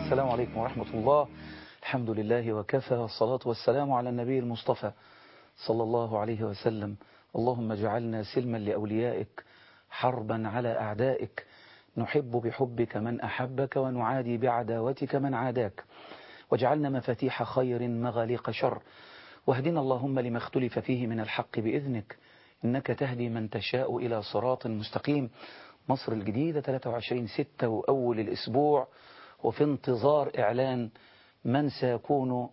السلام عليكم ورحمة الله الحمد لله وكفى والصلاة والسلام على النبي المصطفى صلى الله عليه وسلم اللهم اجعلنا سلما لأوليائك حربا على أعدائك نحب بحبك من أحبك ونعادي بعداوتك من عاداك واجعلنا مفاتيح خير مغاليق شر واهدنا اللهم لما اختلف فيه من الحق بإذنك إنك تهدي من تشاء إلى صراط مستقيم مصر الجديدة 23 ستة وأول الأسبوع وفي انتظار إعلان من سيكون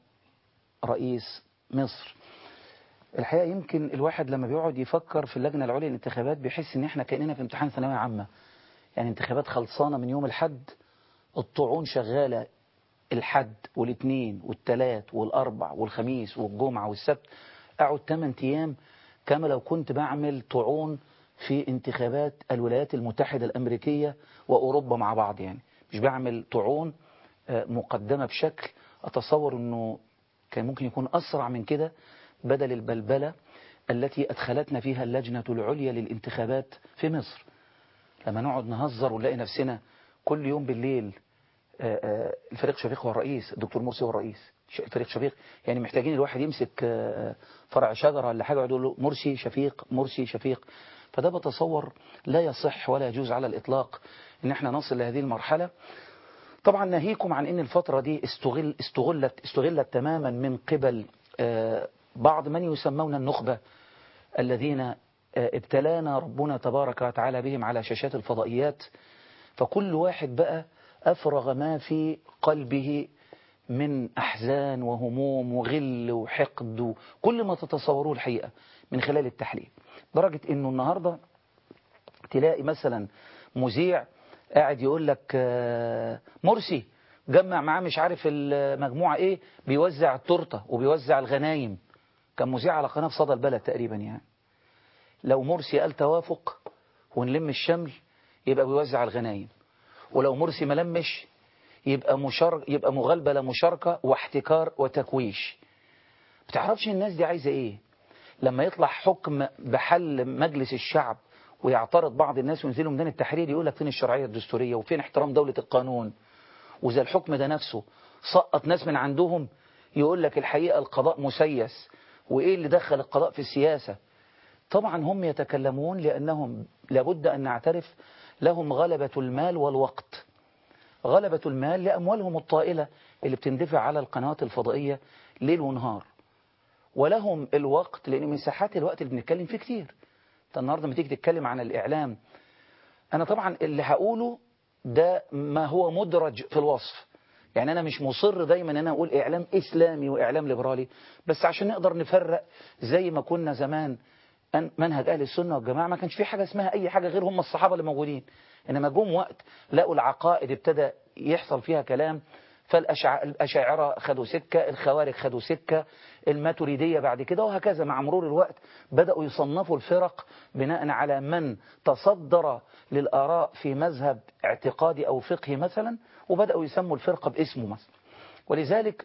رئيس مصر الحقيقة يمكن الواحد لما بيقعد يفكر في اللجنة العليا للانتخابات بيحس ان احنا كأننا في امتحان ثانوية عامة يعني انتخابات خلصانة من يوم الحد الطعون شغالة الحد والاثنين والثلاث والاربع والخميس والجمعة والسبت اقعد 8 ايام كما لو كنت بعمل طعون في انتخابات الولايات المتحدة الامريكية واوروبا مع بعض يعني مش بعمل طعون مقدمة بشكل اتصور انه كان ممكن يكون اسرع من كده بدل البلبلة التي أدخلتنا فيها اللجنة العليا للانتخابات في مصر لما نقعد نهزر ونلاقي نفسنا كل يوم بالليل الفريق شفيق هو الرئيس الدكتور مرسي هو الرئيس الفريق شفيق يعني محتاجين الواحد يمسك فرع شجرة ولا حاجة ويقول له مرسي شفيق مرسي شفيق فده بتصور لا يصح ولا يجوز على الإطلاق ان احنا نصل لهذه المرحلة طبعا ناهيكم عن ان الفترة دي استغل استغلت استغلت تماما من قبل بعض من يسمون النخبة الذين ابتلانا ربنا تبارك وتعالى بهم على شاشات الفضائيات فكل واحد بقى أفرغ ما في قلبه من أحزان وهموم وغل وحقد وكل ما تتصوروه الحقيقة من خلال التحليل درجة أنه النهاردة تلاقي مثلا مذيع قاعد يقول لك مرسي جمع معاه مش عارف المجموعة ايه بيوزع التورته وبيوزع الغنايم كان مذيع على قناة في صدى البلد تقريبا يعني لو مرسي قال توافق ونلم الشمل يبقى بيوزع الغنايم ولو مرسي ملمش يبقى مشار يبقى مغالبة مشاركة واحتكار وتكويش بتعرفش الناس دي عايزة ايه لما يطلع حكم بحل مجلس الشعب ويعترض بعض الناس وينزلوا ميدان التحرير يقول لك فين الشرعية الدستورية وفين احترام دولة القانون وإذا الحكم ده نفسه سقط ناس من عندهم يقول لك الحقيقة القضاء مسيس وإيه اللي دخل القضاء في السياسة طبعا هم يتكلمون لأنهم لابد أن نعترف لهم غلبة المال والوقت غلبة المال لأموالهم الطائلة اللي بتندفع على القنوات الفضائية ليل ونهار ولهم الوقت لأن مساحات الوقت اللي بنتكلم فيه كتير انت النهاردة لما تيجي تتكلم عن الإعلام أنا طبعا اللي هقوله ده ما هو مدرج في الوصف يعني أنا مش مصر دايما أن أنا أقول إعلام إسلامي وإعلام ليبرالي بس عشان نقدر نفرق زي ما كنا زمان أن منهج أهل السنة والجماعة ما كانش في حاجة اسمها أي حاجة غير هم الصحابة اللي موجودين إنما جم وقت لقوا العقائد ابتدى يحصل فيها كلام فالأشاعرة خدوا سكة الخوارج خدوا سكة الماتريدية بعد كده وهكذا مع مرور الوقت بدأوا يصنفوا الفرق بناء على من تصدر للآراء في مذهب اعتقادي أو فقهي مثلا وبدأوا يسموا الفرقة باسمه مثلا ولذلك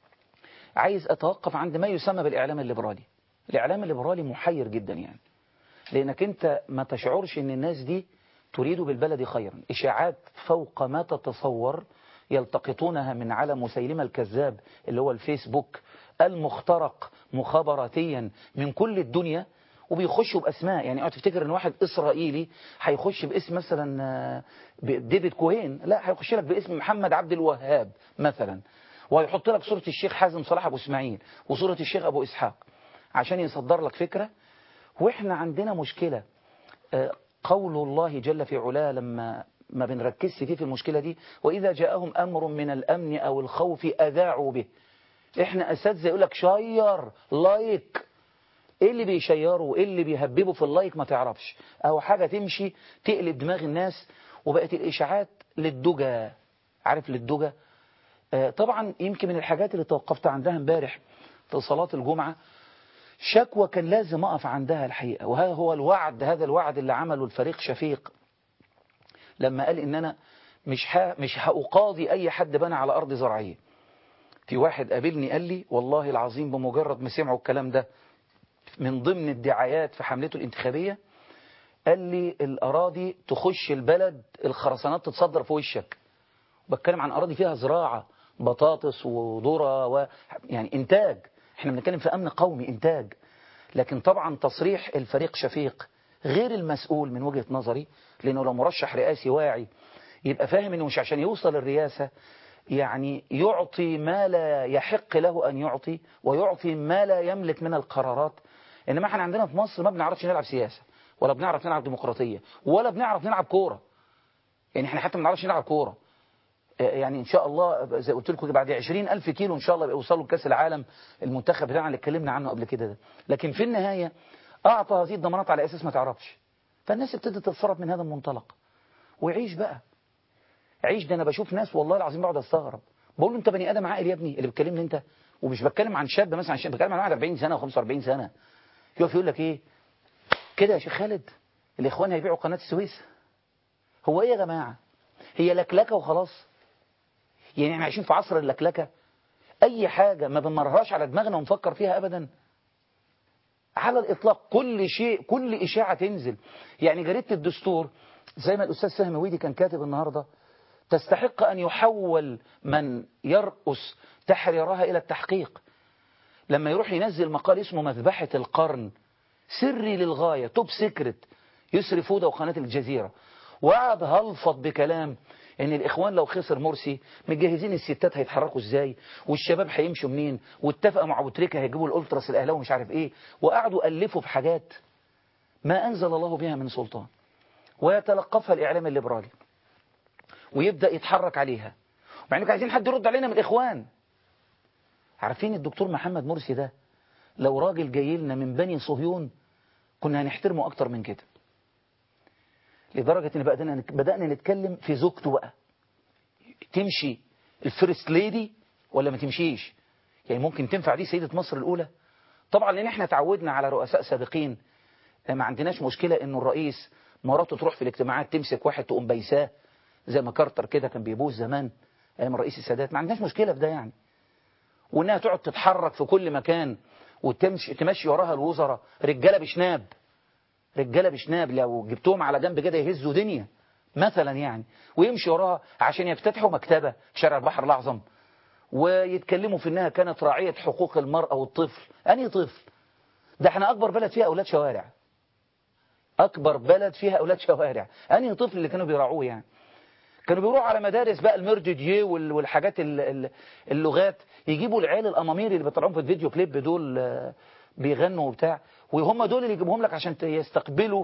عايز أتوقف عند ما يسمى بالإعلام الليبرالي الإعلام الليبرالي محير جدا يعني لأنك أنت ما تشعرش أن الناس دي تريد بالبلد خيرا إشاعات فوق ما تتصور يلتقطونها من على مسيلمة الكذاب اللي هو الفيسبوك المخترق مخابراتيا من كل الدنيا وبيخشوا بأسماء يعني اوعى تفتكر ان واحد إسرائيلي هيخش باسم مثلا ديفيد كوهين لا هيخش لك باسم محمد عبد الوهاب مثلا وهيحط لك صورة الشيخ حازم صلاح أبو إسماعيل وصورة الشيخ أبو إسحاق عشان يصدر لك فكرة وإحنا عندنا مشكلة قول الله جل في علاه لما ما بنركزش فيه في المشكلة دي وإذا جاءهم أمر من الأمن أو الخوف أذاعوا به إحنا أساتذة يقول لك شير لايك إيه اللي بيشيروا إيه اللي بيهببوا في اللايك ما تعرفش أو حاجة تمشي تقلب دماغ الناس وبقت الإشاعات للدجى عارف للدجى آه طبعا يمكن من الحاجات اللي توقفت عندها امبارح في صلاة الجمعة شكوى كان لازم أقف عندها الحقيقة وهذا هو الوعد هذا الوعد اللي عمله الفريق شفيق لما قال إن أنا مش ها مش هأقاضي أي حد بنى على أرض زراعية في واحد قابلني قال لي والله العظيم بمجرد ما سمعوا الكلام ده من ضمن الدعايات في حملته الانتخابية قال لي الأراضي تخش البلد الخرسانات تتصدر في وشك بتكلم عن أراضي فيها زراعة بطاطس وذرة و... يعني إنتاج احنا بنتكلم في أمن قومي إنتاج لكن طبعا تصريح الفريق شفيق غير المسؤول من وجهة نظري لأنه لو مرشح رئاسي واعي يبقى فاهم أنه مش عشان يوصل الرئاسة يعني يعطي ما لا يحق له أن يعطي ويعطي ما لا يملك من القرارات إنما احنا عندنا في مصر ما بنعرفش نلعب سياسة ولا بنعرف نلعب ديمقراطية ولا بنعرف نلعب كورة يعني احنا حتى ما بنعرفش نلعب كورة يعني ان شاء الله زي قلت لكم بعد 20 ألف كيلو ان شاء الله يوصلوا لكاس العالم المنتخب بتاعنا اللي اتكلمنا عنه قبل كده ده لكن في النهاية اعطى هذه الضمانات على اساس ما تعرفش فالناس ابتدت تتصرف من هذا المنطلق وعيش بقى عيش ده انا بشوف ناس والله العظيم بقعد استغرب بقول له انت بني ادم عاقل يا ابني اللي بتكلمني انت ومش بتكلم عن شاب مثلا عن شاب بتكلم عن واحد 40 سنه و45 سنه يقف يقول لك ايه كده يا شيخ خالد الاخوان هيبيعوا قناه السويس هو ايه يا جماعه هي لكلكه وخلاص يعني احنا عايشين في عصر اللكلكه اي حاجه ما بنمرهاش على دماغنا ونفكر فيها ابدا على الاطلاق كل شيء كل اشاعه تنزل يعني جريده الدستور زي ما الاستاذ فهمي ويدي كان كاتب النهارده تستحق أن يحول من يرأس تحريرها إلى التحقيق لما يروح ينزل مقال اسمه مذبحة القرن سري للغاية توب سيكرت يسري فودة وقناة الجزيرة وقعد هلفط بكلام ان الاخوان لو خسر مرسي متجهزين الستات هيتحركوا ازاي والشباب هيمشوا منين واتفقوا مع ابو تريكه هيجيبوا الالتراس الاهلاوي ومش عارف ايه وقعدوا الفوا في حاجات ما انزل الله بها من سلطان ويتلقفها الاعلام الليبرالي ويبدأ يتحرك عليها مع انك عايزين حد يرد علينا من الإخوان عارفين الدكتور محمد مرسي ده لو راجل جاي لنا من بني صهيون كنا هنحترمه أكتر من كده لدرجة ان بدأنا بدأنا نتكلم في زوجته بقى تمشي الفيرست ليدي ولا ما تمشيش يعني ممكن تنفع دي سيدة مصر الأولى طبعا لأن احنا تعودنا على رؤساء سابقين ما عندناش مشكلة انه الرئيس مراته تروح في الاجتماعات تمسك واحد تقوم بيساه زي ما كارتر كده كان بيبوظ زمان ايام رئيس السادات ما عندناش مشكلة في ده يعني وانها تقعد تتحرك في كل مكان وتمشي تمشي وراها الوزراء رجاله بشناب رجاله بشناب لو جبتهم على جنب كده يهزوا دنيا مثلا يعني ويمشي وراها عشان يفتتحوا مكتبة في شارع البحر الأعظم ويتكلموا في انها كانت راعية حقوق المرأة والطفل أنهي طفل ده احنا أكبر بلد فيها أولاد شوارع أكبر بلد فيها أولاد شوارع أنهي طفل اللي كانوا بيراعوه يعني كانوا بيروحوا على مدارس بقى الميرج دي والحاجات اللغات يجيبوا العيال الامامير اللي بيطلعوهم في الفيديو كليب دول بيغنوا وبتاع وهم دول اللي يجيبوهم لك عشان يستقبلوا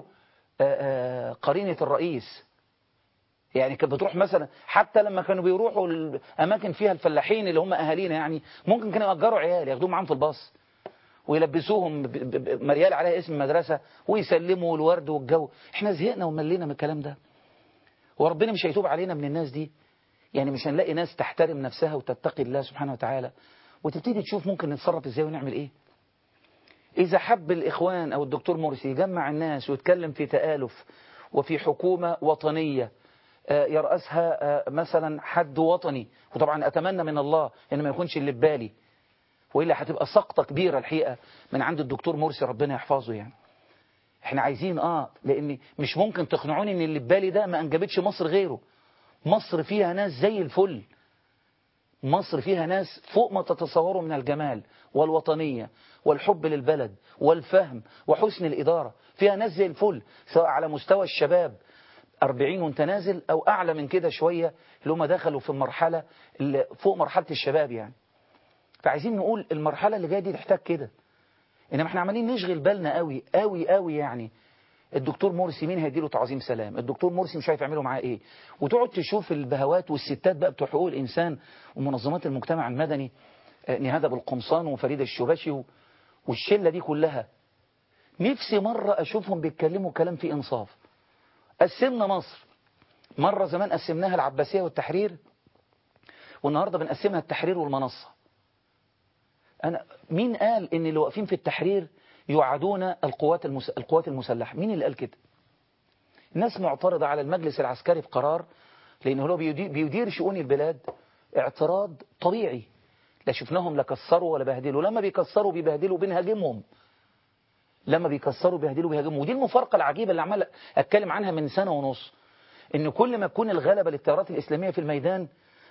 قرينة الرئيس يعني كانت بتروح مثلا حتى لما كانوا بيروحوا الاماكن فيها الفلاحين اللي هم اهالينا يعني ممكن كانوا يأجروا عيال ياخدوهم معاهم في الباص ويلبسوهم مريال عليها اسم مدرسة ويسلموا الورد والجو احنا زهقنا وملينا من الكلام ده وربنا مش هيتوب علينا من الناس دي يعني مش هنلاقي ناس تحترم نفسها وتتقي الله سبحانه وتعالى وتبتدي تشوف ممكن نتصرف ازاي ونعمل ايه إذا حب الإخوان أو الدكتور مرسي يجمع الناس ويتكلم في تآلف وفي حكومة وطنية يرأسها مثلا حد وطني وطبعا أتمنى من الله إن ما يكونش اللي ببالي وإلا هتبقى سقطة كبيرة الحقيقة من عند الدكتور مرسي ربنا يحفظه يعني احنا عايزين اه لان مش ممكن تقنعوني ان اللي ببالي ده ما انجبتش مصر غيره مصر فيها ناس زي الفل مصر فيها ناس فوق ما تتصوروا من الجمال والوطنية والحب للبلد والفهم وحسن الإدارة فيها ناس زي الفل سواء على مستوى الشباب 40 وانت نازل أو أعلى من كده شوية اللي هم دخلوا في المرحلة اللي فوق مرحلة الشباب يعني فعايزين نقول المرحلة اللي جاية دي تحتاج كده إنما احنا عمالين نشغل بالنا قوي قوي قوي يعني الدكتور مرسي مين هيديله تعظيم سلام الدكتور مرسي مش عارف يعملوا معاه ايه وتقعد تشوف البهوات والستات بقى بتوع حقوق الانسان ومنظمات المجتمع المدني نهاد ابو القمصان وفريده الشباشي والشله دي كلها نفسي مره اشوفهم بيتكلموا كلام فيه انصاف قسمنا مصر مره زمان قسمناها العباسيه والتحرير والنهارده بنقسمها التحرير والمنصه انا مين قال ان اللي واقفين في التحرير يعادون القوات المس... القوات المسلحة مين اللي قال كده الناس معترضة على المجلس العسكري في قرار لأنه هو بيدير, بيدير شؤون البلاد اعتراض طبيعي لا شفناهم لا كسروا ولا بهدلوا لما بيكسروا بيبهدلوا بنهاجمهم لما بيكسروا بيهدلوا بيهاجموا ودي المفارقة العجيبة اللي عمال أتكلم عنها من سنة ونص إن كل ما تكون الغلبة للتيارات الإسلامية في الميدان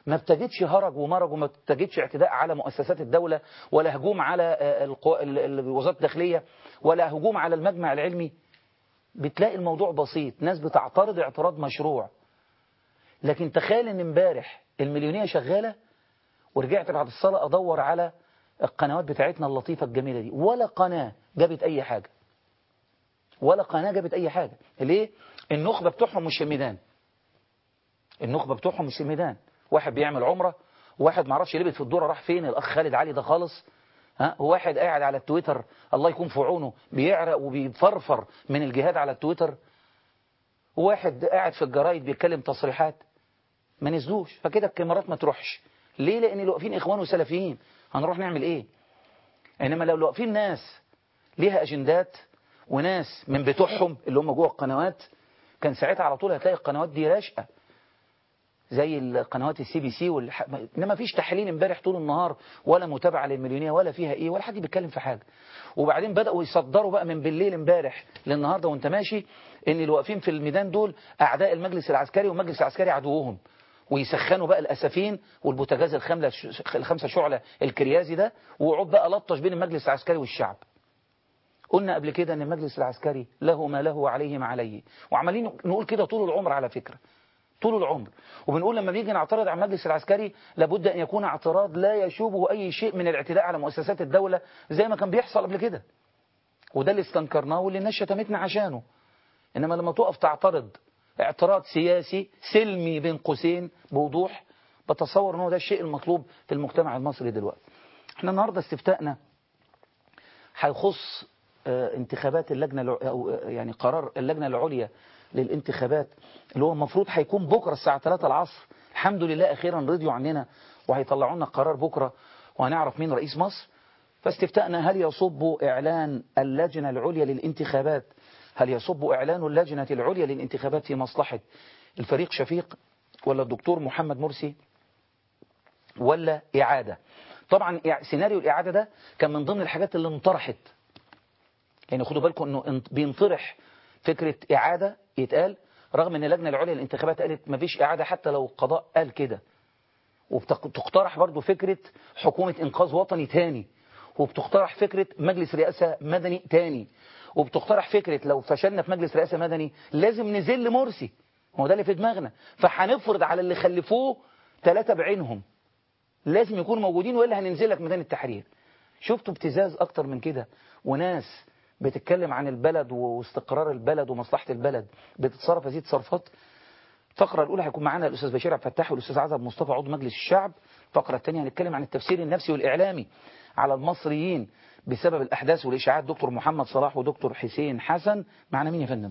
ما بتجدش هرج ومرج وما بتجدش اعتداء على مؤسسات الدولة ولا هجوم على القو... وزارة الداخلية ولا هجوم على المجمع العلمي بتلاقي الموضوع بسيط ناس بتعترض اعتراض مشروع لكن تخيل ان امبارح المليونية شغالة ورجعت بعد الصلاة ادور على القنوات بتاعتنا اللطيفة الجميلة دي ولا قناة جابت اي حاجة ولا قناة جابت اي حاجة ليه النخبة بتوعهم مش الميدان النخبة بتوعهم مش الميدان واحد بيعمل عمرة واحد معرفش لبت في الدورة راح فين الأخ خالد علي ده خالص ها واحد قاعد على التويتر الله يكون في عونه بيعرق وبيفرفر من الجهاد على التويتر واحد قاعد في الجرايد بيتكلم تصريحات ما نزلوش فكده الكاميرات ما تروحش ليه لان اللي واقفين اخوان وسلفيين هنروح نعمل ايه انما لو واقفين ناس ليها اجندات وناس من بتوعهم اللي هم جوه القنوات كان ساعتها على طول هتلاقي القنوات دي راشقه زي القنوات السي بي سي والح... انما فيش تحليل امبارح طول النهار ولا متابعه للمليونيه ولا فيها ايه ولا حد بيتكلم في حاجه وبعدين بداوا يصدروا بقى من بالليل امبارح للنهارده وانت ماشي ان اللي واقفين في الميدان دول اعداء المجلس العسكري والمجلس العسكري عدوهم ويسخنوا بقى الاسفين والبوتاجاز الخمله الخمسه شعله الكريازي ده ويقعد بقى لطش بين المجلس العسكري والشعب قلنا قبل كده ان المجلس العسكري له ما له وعليه ما عليه وعمالين نقول كده طول العمر على فكره طول العمر وبنقول لما بيجي نعترض على المجلس العسكري لابد أن يكون اعتراض لا يشوبه أي شيء من الاعتداء على مؤسسات الدولة زي ما كان بيحصل قبل كده وده اللي استنكرناه واللي الناس شتمتنا عشانه إنما لما تقف تعترض اعتراض سياسي سلمي بين قوسين بوضوح بتصور أنه ده الشيء المطلوب في المجتمع المصري دلوقتي احنا النهاردة استفتائنا هيخص انتخابات اللجنة أو يعني قرار اللجنة العليا للانتخابات اللي هو المفروض هيكون بكرة الساعة 3 العصر الحمد لله أخيرا رضيوا عننا وهيطلعوا لنا قرار بكرة وهنعرف مين رئيس مصر فاستفتأنا هل يصب إعلان اللجنة العليا للانتخابات هل يصب إعلان اللجنة العليا للانتخابات في مصلحة الفريق شفيق ولا الدكتور محمد مرسي ولا إعادة طبعا سيناريو الإعادة ده كان من ضمن الحاجات اللي انطرحت يعني خدوا بالكم أنه بينطرح فكرة إعادة يتقال رغم أن اللجنة العليا للانتخابات قالت ما فيش إعادة حتى لو القضاء قال كده وبتقترح برضو فكرة حكومة إنقاذ وطني تاني وبتقترح فكرة مجلس رئاسة مدني تاني وبتقترح فكرة لو فشلنا في مجلس رئاسة مدني لازم نزل مرسي هو ده اللي في دماغنا فهنفرض على اللي خلفوه ثلاثة بعينهم لازم يكونوا موجودين وإلا هننزلك ميدان التحرير شفتوا ابتزاز أكتر من كده وناس بتتكلم عن البلد واستقرار البلد ومصلحة البلد بتتصرف هذه التصرفات الفقرة الأولى هيكون معانا الأستاذ بشير عبد الفتاح والأستاذ عزب مصطفى عضو مجلس الشعب الفقرة الثانية هنتكلم عن التفسير النفسي والإعلامي على المصريين بسبب الأحداث والإشاعات دكتور محمد صلاح ودكتور حسين حسن معنا مين يا فندم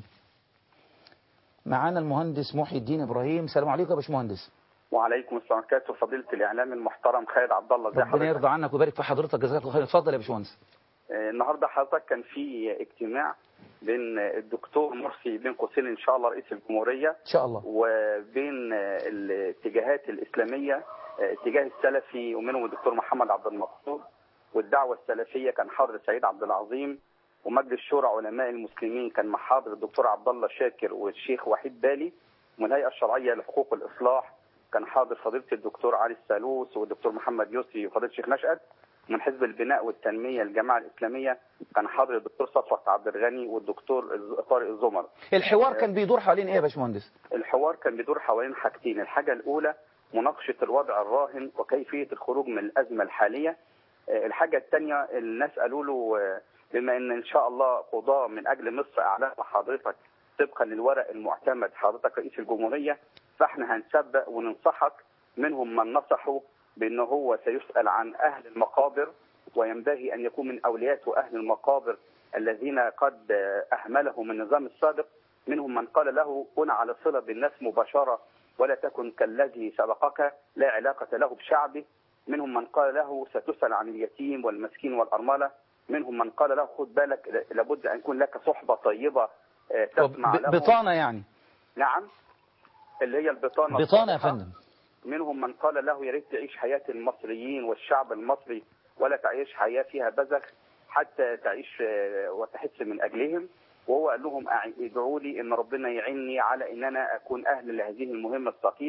معانا المهندس محي الدين إبراهيم السلام عليكم يا باشمهندس وعليكم السلام عليكم فضيلة الإعلام المحترم خالد عبد الله زي ربنا يرضى عنك ويبارك في حضرتك جزاك الله خير اتفضل يا باشمهندس النهارده حضرتك كان في اجتماع بين الدكتور مرسي بين قوسين ان شاء الله رئيس الجمهوريه ان شاء الله وبين الاتجاهات الاسلاميه اتجاه السلفي ومنهم الدكتور محمد عبد المقصود والدعوه السلفيه كان حاضر سعيد عبد العظيم ومجلس شورى علماء المسلمين كان مع حاضر الدكتور عبد الله شاكر والشيخ وحيد بالي والهيئه الشرعيه لحقوق الاصلاح كان حاضر فضيله الدكتور علي السالوس والدكتور محمد يسري وفضيله الشيخ نشأت من حزب البناء والتنمية الجماعة الإسلامية كان حاضر الدكتور صفوت عبد الغني والدكتور طارق الزمر الحوار كان بيدور حوالين ايه يا باشمهندس الحوار كان بيدور حوالين حاجتين الحاجة الأولى مناقشة الوضع الراهن وكيفية الخروج من الأزمة الحالية الحاجة الثانية الناس قالوا له بما أن إن شاء الله قضاء من أجل مصر أعلام حضرتك طبقا للورق المعتمد حضرتك رئيس الجمهورية فاحنا هنسبق وننصحك منهم من نصحوا بأن هو سيسأل عن أهل المقابر وينبغي أن يكون من أولياء أهل المقابر الذين قد أهملهم النظام السابق منهم من قال له كن على صلة بالناس مباشرة ولا تكن كالذي سبقك لا علاقة له بشعبه منهم من قال له ستسأل عن اليتيم والمسكين والأرملة منهم من قال له خد بالك لابد أن يكون لك صحبة طيبة تسمع له بطانة يعني نعم اللي هي البطانة بطانة يا فندم منهم من قال له يا ريت تعيش حياة المصريين والشعب المصري ولا تعيش حياة فيها بذخ حتى تعيش وتحس من أجلهم وهو قال لهم ادعوا لي ان ربنا يعيني على ان انا اكون اهل لهذه المهمه الثقيله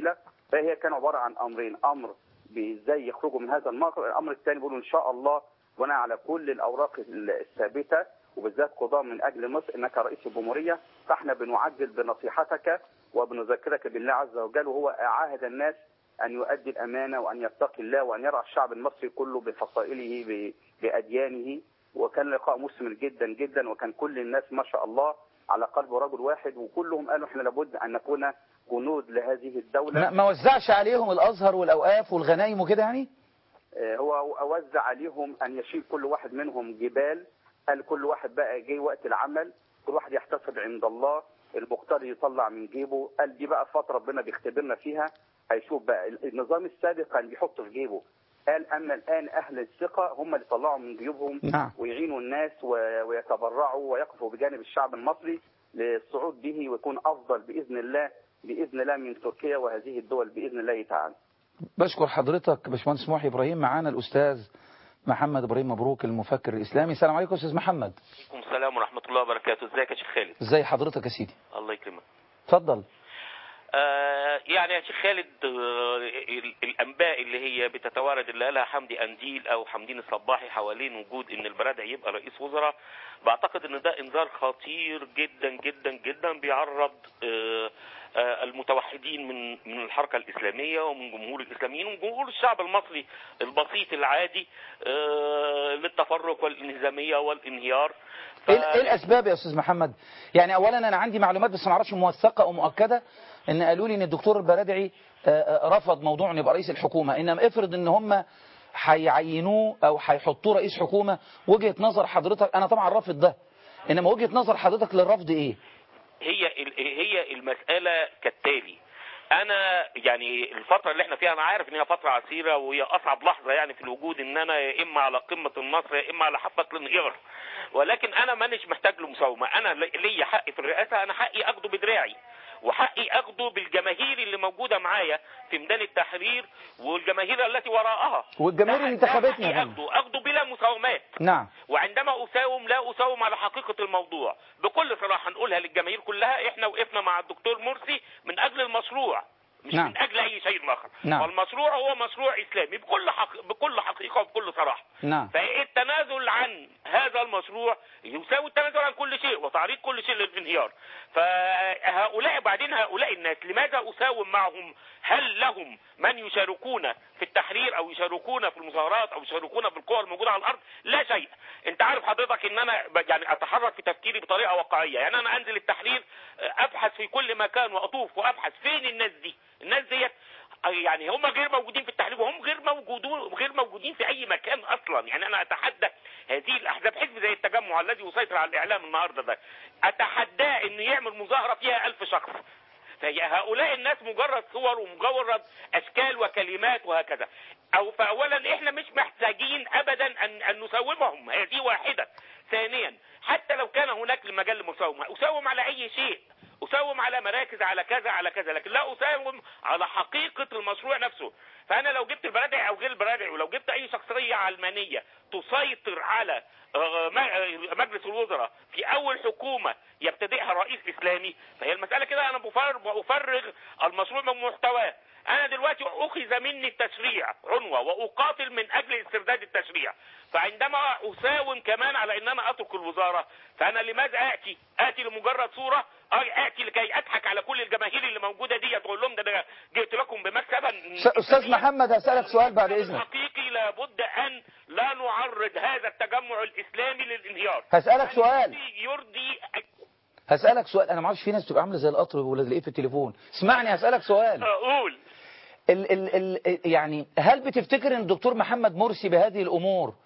فهي كان عباره عن امرين امر بازاي يخرجوا من هذا المأزق الامر الثاني بيقولوا ان شاء الله بناء على كل الاوراق الثابته وبالذات قضاء من اجل مصر انك رئيس الجمهوريه فاحنا بنعجل بنصيحتك وبنذكرك بالله عز وجل وهو عاهد الناس ان يؤدي الامانه وان يتقي الله وان يرعى الشعب المصري كله بفصائله ب- باديانه وكان لقاء مثمر جدا جدا وكان كل الناس ما شاء الله على قلب رجل واحد وكلهم قالوا احنا لابد ان نكون جنود لهذه الدوله ما ما وزعش عليهم الازهر والاوقاف والغنايم وكده يعني آه، هو اوزع عليهم ان يشيل كل واحد منهم جبال قال كل واحد بقى جاي وقت العمل كل واحد يحتسب عند الله المختار يطلع من جيبه قال دي بقى فتره ربنا بيختبرنا فيها هيشوف بقى النظام السابق كان بيحط في جيبه قال اما الان اهل الثقه هم اللي طلعوا من جيوبهم نعم. ويعينوا الناس و- ويتبرعوا ويقفوا بجانب الشعب المصري للصعود به ويكون افضل باذن الله باذن الله من تركيا وهذه الدول باذن الله تعالى بشكر حضرتك باشمهندس محي ابراهيم معانا الاستاذ محمد ابراهيم مبروك المفكر الاسلامي السلام عليكم استاذ محمد عليكم السلام ورحمة الله وبركاته ازيك يا شيخ خالد ازي حضرتك يا سيدي الله يكرمك اتفضل آه يعني يا شيخ خالد آه ال- الانباء اللي هي بتتوارد اللي قالها حمدي انديل او حمدين الصباحي حوالين وجود ان البرادعي يبقى رئيس وزراء بعتقد ان ده انذار خطير جدا جدا جدا بيعرض آه آه المتوحدين من من الحركه الاسلاميه ومن جمهور الاسلاميين ومن جمهور الشعب المصري البسيط العادي آه للتفرق والانهزاميه والانهيار ف- ايه ايه الاسباب يا استاذ محمد يعني اولا انا عندي معلومات بس ما اعرفش موثقه او مؤكده ان قالوا لي ان الدكتور البرادعي آه، آه، رفض موضوع انه يبقى رئيس الحكومه انما افرض ان هم هيعينوه او هيحطوه رئيس حكومه وجهه نظر حضرتك انا طبعا رافض ده انما وجهه نظر حضرتك للرفض ايه هي ال- هي المسألة كالتالي أنا يعني الفترة اللي احنا فيها أنا عارف إن هي فترة عسيرة وهي أصعب لحظة يعني في الوجود إن أنا يا إما على قمة النصر يا إما على حافة الانهيار ولكن أنا مانيش محتاج لمساومة أنا لي- ليا حق في الرئاسة أنا حقي أخده بدراعي وحقي أخده بالجماهير اللي موجودة معايا في ميدان التحرير والجماهير التي وراءها والجماهير ده- اللي ده انتخبتني يا حقي فندم. أخده أخده بلا مساومات نعم وعندما اساوم لا اساوم على حقيقه الموضوع بكل صراحه نقولها للجماهير كلها احنا وقفنا مع الدكتور مرسي من اجل المشروع مش نعم. من اجل اي شيء اخر نعم. والمشروع هو مشروع اسلامي بكل حق... بكل حقيقه وبكل صراحه نعم فالتنازل عن هذا المشروع يساوي التنازل عن كل شيء وتعريض كل شيء للانهيار فهؤلاء بعدين هؤلاء الناس لماذا اساوم معهم هل لهم من يشاركون في التحرير او يشاركون في المظاهرات او يشاركون في القوى الموجوده على الارض لا شيء انت عارف حضرتك ان انا ب- يعني اتحرك في تفكيري بطريقه واقعيه يعني انا انزل التحرير ابحث في كل مكان واطوف وابحث فين الناس دي الناس ديت يعني هم غير موجودين في التحرير وهم غير موجودون غير موجودين في اي مكان اصلا يعني انا اتحدى هذه الاحزاب حزب زي التجمع الذي يسيطر على الاعلام النهارده ده اتحداه انه يعمل مظاهره فيها ألف شخص فهي هؤلاء الناس مجرد صور ومجرد اشكال وكلمات وهكذا او فاولا احنا مش محتاجين ابدا ان ان نساومهم هذه واحده ثانيا حتى لو كان هناك مجال للمساومه اساوم على اي شيء اساوم على مراكز على كذا على كذا لكن لا اساوم على حقيقه المشروع نفسه فانا لو جبت البرادعي او غير البرادعي ولو جبت اي شخصيه علمانيه تسيطر على آه، م- آه، مجلس الوزراء في اول حكومه يبتدئها رئيس اسلامي فهي المساله كده انا بفرغ بفرغ المشروع من محتواه انا دلوقتي اخذ مني التشريع عنوه واقاتل من اجل استرداد التشريع فعندما اساوم كمان على ان انا اترك الوزاره فانا لماذا اتي اتي لمجرد صوره أي اتي لكي اضحك على كل الجماهير اللي موجوده دي تقول لهم ده انا جئت لكم بمكسبا أستاذ- استاذ محمد هسالك سؤال بعد اذنك حقيقي لابد ان لا نعرض هذا التجمع الاسلامي للانهيار هسالك سؤال يرضي هسالك سؤال انا ما اعرفش في ناس بتبقى عامله زي القطر ولا الايه في التليفون اسمعني هسالك سؤال اقول ال ال ال يعني هل بتفتكر ان الدكتور محمد مرسي بهذه الامور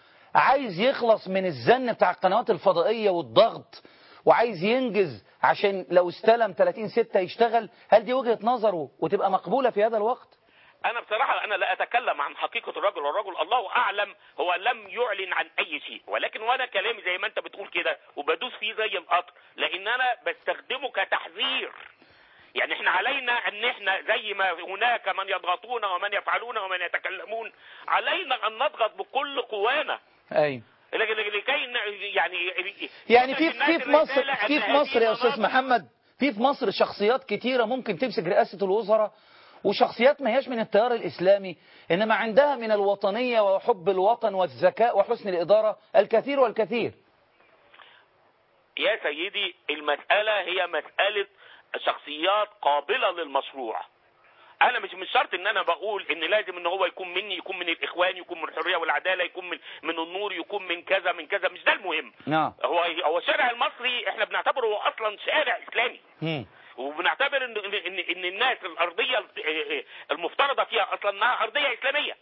عايز يخلص من الزن بتاع القنوات الفضائية والضغط وعايز ينجز عشان لو استلم 30 ستة يشتغل هل دي وجهة نظره وتبقى مقبولة في هذا الوقت انا بصراحه انا لا اتكلم عن حقيقه الرجل والرجل الله اعلم هو لم يعلن عن اي شيء ولكن وانا كلامي زي ما انت بتقول كده وبدوس فيه زي القطر لان انا بستخدمه كتحذير يعني احنا علينا ان احنا زي ما هناك من يضغطون ومن يفعلون ومن يتكلمون علينا ان نضغط بكل قوانا ايوه لكن لكي ن- يعني يعني في في في مصر الرسالة في أن في مصر هذه يا استاذ مناطق- محمد في في مصر شخصيات كتيرة ممكن تمسك رئاسة الوزراء وشخصيات ما هياش من التيار الإسلامي إنما عندها من الوطنية وحب الوطن والذكاء وحسن الإدارة الكثير والكثير يا سيدي المسألة هي مسألة شخصيات قابلة للمشروع انا مش مش شرط ان انا بقول ان لازم ان هو يكون مني يكون من الاخوان يكون من الحريه والعداله يكون من من النور يكون من كذا من كذا مش ده المهم نعم هو هو الشارع المصري احنا بنعتبره هو اصلا شارع اسلامي مم. وبنعتبر ان ان ان الناس الارضيه المفترضه فيها اصلا انها ارضيه اسلاميه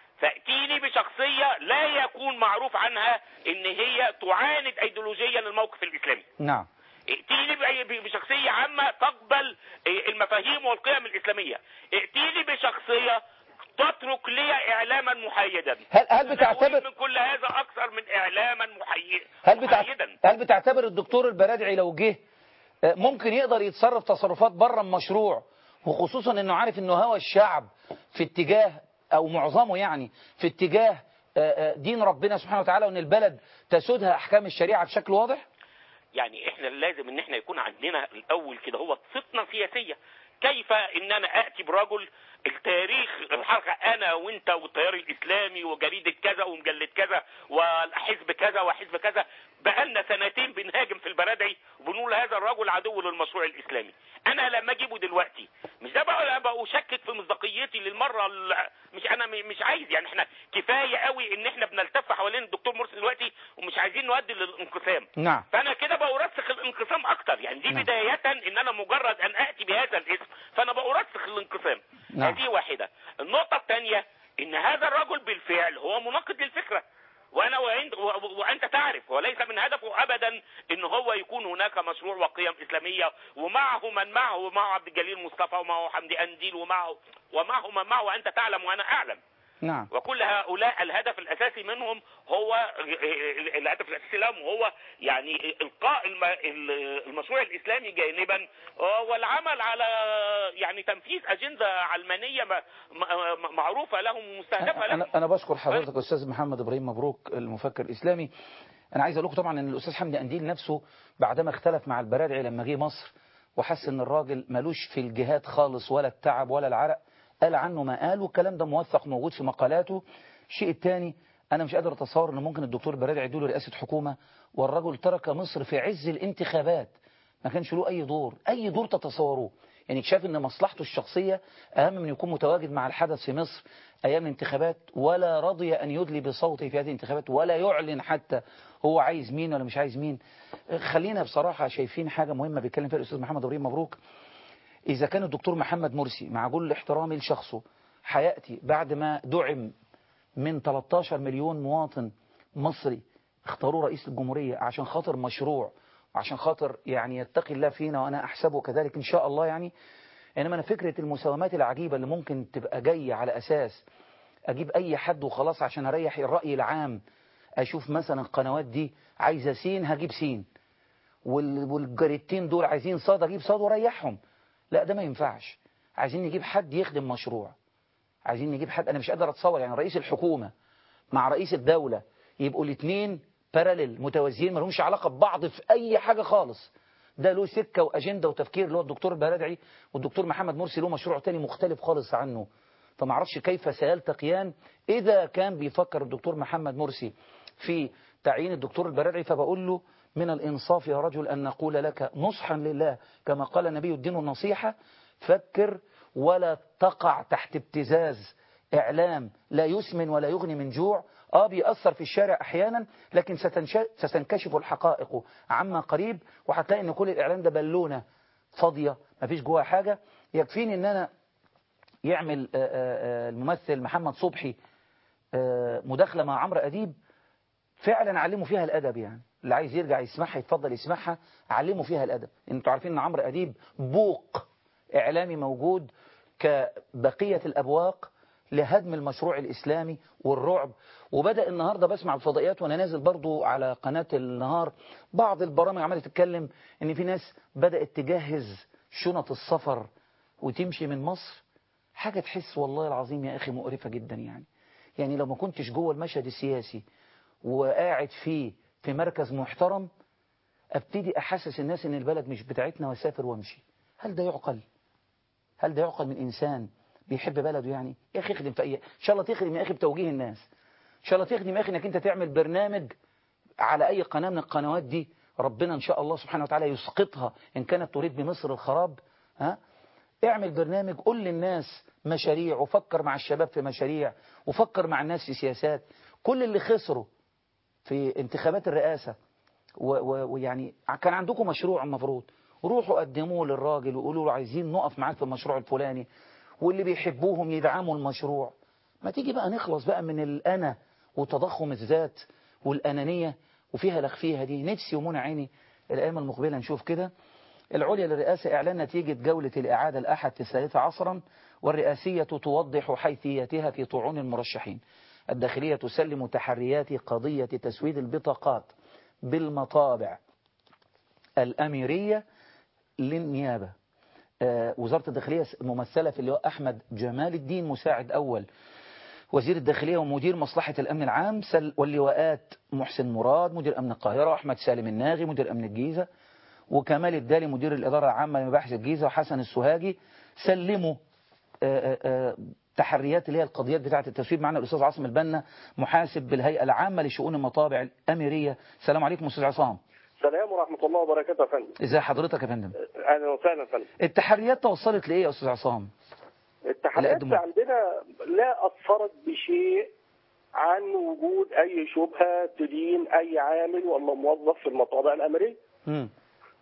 فاتيني بشخصيه لا يكون معروف عنها ان هي تعاند ايديولوجيا الموقف الاسلامي نعم ائتيني بأي- بشخصية عامة تقبل المفاهيم والقيم الإسلامية ائتيني بشخصية تترك لي إعلاما محايدا هل هل أنا بتعتبر أريد من كل هذا أكثر من إعلاما محي... هل بتع... محايدا هل بتعتبر الدكتور البرادعي لو جه آه، ممكن يقدر يتصرف تصرفات بره المشروع وخصوصا انه عارف انه هوى الشعب في اتجاه او معظمه يعني في اتجاه آه، آه، دين ربنا سبحانه وتعالى وان البلد تسودها احكام الشريعه بشكل واضح؟ يعني احنا لازم ان احنا يكون عندنا الاول كده هو فطنه سياسيه كيف ان انا اتي برجل التاريخ الحركه انا وانت والتيار الاسلامي وجريده كذا ومجله كذا وحزب كذا وحزب كذا بقالنا سنتين بنهاجم في البرادعي وبنقول هذا الرجل عدو للمشروع الاسلامي انا لما اجيبه دلوقتي مش ده بقى بقى اشكك في مصداقيتي للمره ال- مش انا م- مش عايز يعني احنا كفايه قوي ان احنا بنلتف حوالين الدكتور مرسي دلوقتي ومش عايزين نؤدي للانقسام نعم فانا كده بأرسخ الانقسام اكتر يعني دي نعم. بداية ان انا مجرد ان اتي بهذا الاسم فانا بأرسخ الانقسام نعم. هذه واحدة النقطة الثانية ان هذا الرجل بالفعل هو مناقض للفكرة وانا وعند و- و- وانت تعرف وليس من هدفه ابدا ان هو يكون هناك مشروع وقيم اسلاميه ومعه من معه ومعه عبد الجليل مصطفى ومعه حمدي انديل ومعه ومعه من معه وانت تعلم وانا اعلم نعم وكل هؤلاء الهدف الاساسي منهم هو الهدف الاساسي لهم هو يعني القاء الم- المشروع الاسلامي جانبا والعمل على يعني تنفيذ اجنده علمانيه م- م- معروفه لهم ومستهدفه لهم انا انا بشكر حضرتك استاذ محمد ابراهيم مبروك المفكر الاسلامي انا عايز اقول لكم طبعا ان الاستاذ حمدي انديل نفسه بعدما اختلف مع البرادعي لما جه مصر وحس ان الراجل ملوش في الجهاد خالص ولا التعب ولا العرق قال عنه ما قال والكلام ده موثق موجود في مقالاته الشيء الثاني انا مش قادر اتصور ان ممكن الدكتور البرادعي يدوله رئاسه حكومه والرجل ترك مصر في عز الانتخابات ما كانش له اي دور اي دور تتصوروه يعني شاف ان مصلحته الشخصيه اهم من يكون متواجد مع الحدث في مصر ايام الانتخابات ولا رضي ان يدلي بصوته في هذه الانتخابات ولا يعلن حتى هو عايز مين ولا مش عايز مين خلينا بصراحه شايفين حاجه مهمه بيتكلم فيها الاستاذ محمد ابراهيم مبروك إذا كان الدكتور محمد مرسي مع كل احترامي لشخصه هيأتي بعد ما دعم من 13 مليون مواطن مصري اختاروه رئيس الجمهورية عشان خاطر مشروع عشان خاطر يعني يتقي الله فينا وأنا أحسبه كذلك إن شاء الله يعني إنما أنا فكرة المساومات العجيبة اللي ممكن تبقى جاية على أساس أجيب أي حد وخلاص عشان أريح الرأي العام أشوف مثلا القنوات دي عايزة سين هجيب سين وال- والجريدتين دول عايزين صاد اجيب صاد واريحهم لا ده ما ينفعش عايزين نجيب حد يخدم مشروع عايزين نجيب حد انا مش قادر اتصور يعني رئيس الحكومة مع رئيس الدولة يبقوا الاثنين باراليل متوازيين ما لهمش علاقة ببعض في اي حاجة خالص ده له سكة واجندة وتفكير اللي هو الدكتور البرادعي والدكتور محمد مرسي له مشروع تاني مختلف خالص عنه فما اعرفش كيف سيلتقيان اذا كان بيفكر الدكتور محمد مرسي في تعيين الدكتور البرادعي فبقول له من الإنصاف يا رجل أن نقول لك نصحا لله كما قال النبي الدين النصيحة فكر ولا تقع تحت ابتزاز إعلام لا يسمن ولا يغني من جوع آه بيأثر في الشارع أحيانا لكن ستنش- ستنكشف الحقائق عما قريب وهتلاقي أن كل الإعلام ده بالونة فاضية مفيش جواها حاجة يكفيني أن أنا يعمل آه، آه، آه، الممثل محمد صبحي آه، مداخلة مع عمرو أديب فعلا علموا فيها الأدب يعني اللي عايز يرجع يسمعها يتفضل يسمعها علموا فيها الأدب انتوا عارفين ان عمرو أديب بوق إعلامي موجود كبقية الأبواق لهدم المشروع الإسلامي والرعب وبدأ النهاردة بسمع الفضائيات وأنا نازل برضو على قناة النهار بعض البرامج عمالة تتكلم إن في ناس بدأت تجهز شنط السفر وتمشي من مصر حاجة تحس والله العظيم يا أخي مقرفة جدا يعني يعني لو ما كنتش جوه المشهد السياسي وقاعد فيه في مركز محترم ابتدي احسس الناس ان البلد مش بتاعتنا واسافر وامشي هل ده يعقل هل ده يعقل من انسان بيحب بلده يعني يا أخي اخدم في أي إن شاء الله تخدم يا أخي بتوجيه الناس إن شاء الله تخدم يا أخي إنك أنت تعمل برنامج على أي قناة من القنوات دي ربنا إن شاء الله سبحانه وتعالى يسقطها إن كانت تريد بمصر الخراب ها اعمل برنامج قول للناس مشاريع وفكر مع الشباب في مشاريع وفكر مع الناس في سياسات كل اللي خسروا في انتخابات الرئاسة ويعني كان عندكم مشروع المفروض روحوا قدموه للراجل وقولوا له عايزين نقف معاك في المشروع الفلاني واللي بيحبوهم يدعموا المشروع ما تيجي بقى نخلص بقى من الأنا وتضخم الذات والأنانية وفيها لخفيها دي نفسي ومنى عيني الأيام المقبلة نشوف كده العليا للرئاسة إعلان نتيجة جولة الإعادة الأحد الثالثة عصرا والرئاسية توضح حيثيتها في طعون المرشحين الداخلية تسلم تحريات قضية تسويد البطاقات بالمطابع الأميرية للنيابة آه وزارة الداخلية ممثلة في اللواء أحمد جمال الدين مساعد أول وزير الداخلية ومدير مصلحة الأمن العام واللواءات محسن مراد مدير أمن القاهرة وأحمد سالم الناغي مدير أمن الجيزة وكمال الدالي مدير الإدارة العامة لمباحث الجيزة وحسن السوهاجي سلموا آآ آآ تحريات اللي هي القضيات بتاعة التسويب معنا الأستاذ عاصم البنا محاسب بالهيئة العامة لشؤون المطابع الأميرية السلام عليكم أستاذ عصام السلام ورحمة الله وبركاته يا فندم ازي حضرتك يا فندم أهلا وسهلا يا فندم التحريات توصلت لإيه يا أستاذ عصام التحريات عندنا لا أثرت بشيء عن وجود أي شبهة تدين أي عامل ولا موظف في المطابع الأمريكية مم.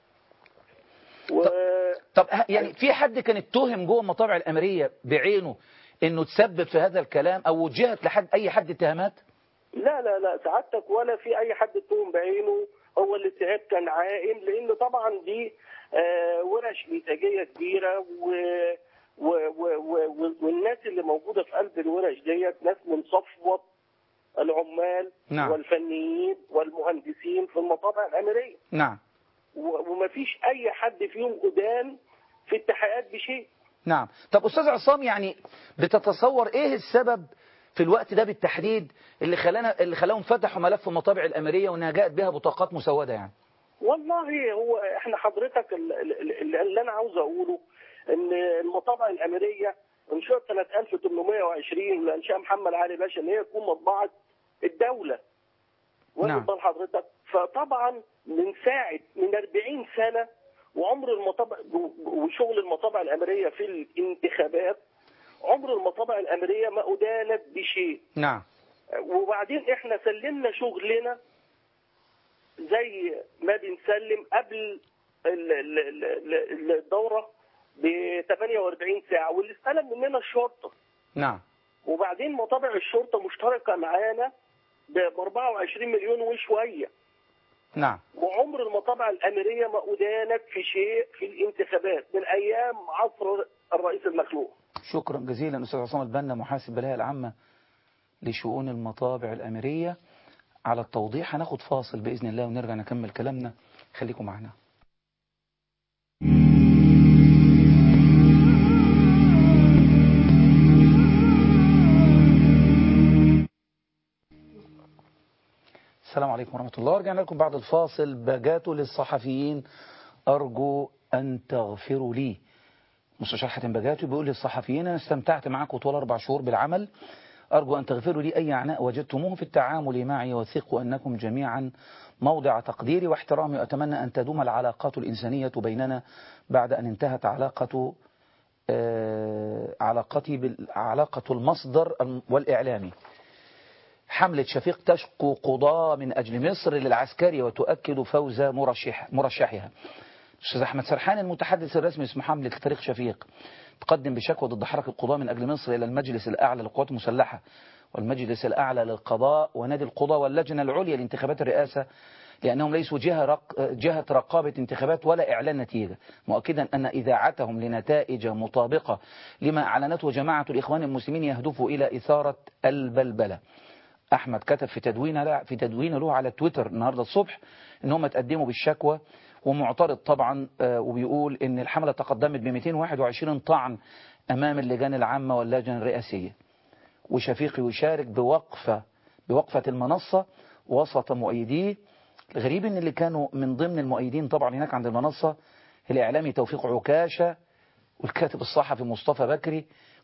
و... طب يعني في حد كان اتهم جوه المطابع الأمريكية بعينه انه تسبب في هذا الكلام او وجهت لحد اي حد اتهامات لا لا لا سعادتك ولا في اي حد اتهم بعينه هو الاتهام كان عائم لان طبعا دي آه ورش انتاجيه كبيره و و و و والناس اللي موجوده في قلب الورش ديت ناس من صفوه العمال نعم. والفنيين والمهندسين في المطابع الامريكيه نعم ومفيش اي حد فيهم أدان في التحقيقات بشيء نعم طب أستاذ عصام يعني بتتصور إيه السبب في الوقت ده بالتحديد اللي خلانا اللي خلاهم فتحوا ملف المطابع الأمريكية وإنها جاءت بها بطاقات مسودة يعني والله هو احنا حضرتك اللي, اللي انا عاوز اقوله ان المطابع الامريكيه انشئت سنه 1820 لانشاء محمد علي باشا ان هي تكون مطبعه الدوله نعم. واخد حضرتك فطبعا من ساعه من 40 سنه وعمر المطابع وشغل المطابع الامريكيه في الانتخابات عمر المطابع الامريكيه ما ادانت بشيء نعم وبعدين احنا سلمنا شغلنا زي ما بنسلم قبل الدوره ب 48 ساعه واللي استلم مننا الشرطه نعم وبعدين مطابع الشرطه مشتركه معانا ب 24 مليون وشويه نعم وعمر المطابع الأمريكية ما أدانت في شيء في الانتخابات من أيام عصر الرئيس المخلوع شكرا جزيلا أستاذ عصام البنا محاسب بالهيئة العامة لشؤون المطابع الأمريكية على التوضيح هناخد فاصل بإذن الله ونرجع نكمل كلامنا خليكم معنا السلام عليكم ورحمة الله رجعنا لكم بعد الفاصل بجات للصحفيين أرجو أن تغفروا لي مستشار حاتم بجاتو بيقول للصحفيين أنا استمتعت معكم طول أربع شهور بالعمل أرجو أن تغفروا لي أي عناء وجدتموه في التعامل معي وثقوا أنكم جميعا موضع تقديري واحترامي وأتمنى أن تدوم العلاقات الإنسانية بيننا بعد أن انتهت علاقة آه علاقتي علاقة المصدر والإعلامي حملة شفيق تشكو قضاة من أجل مصر للعسكري وتؤكد فوز مرشح مرشحها أستاذ أحمد سرحان المتحدث الرسمي اسم حملة فريق شفيق تقدم بشكوى ضد حركة القضاء من أجل مصر إلى المجلس الأعلى للقوات المسلحة والمجلس الأعلى للقضاء ونادي القضاء واللجنة العليا لانتخابات الرئاسة لأنهم ليسوا جهة, رق... جهة رقابة انتخابات ولا إعلان نتيجة مؤكدا أن إذاعتهم لنتائج مطابقة لما أعلنته جماعة الإخوان المسلمين يهدف إلى إثارة البلبلة أحمد كتب في تدوين في تدوين له على تويتر النهاردة الصبح إن هم تقدموا بالشكوى ومعترض طبعا وبيقول إن الحملة تقدمت ب 221 طعن أمام اللجان العامة واللجنة الرئاسية وشفيق يشارك بوقفة بوقفة المنصة وسط مؤيديه الغريب إن اللي كانوا من ضمن المؤيدين طبعا هناك عند المنصة الإعلامي توفيق عكاشة والكاتب الصحفي مصطفى بكري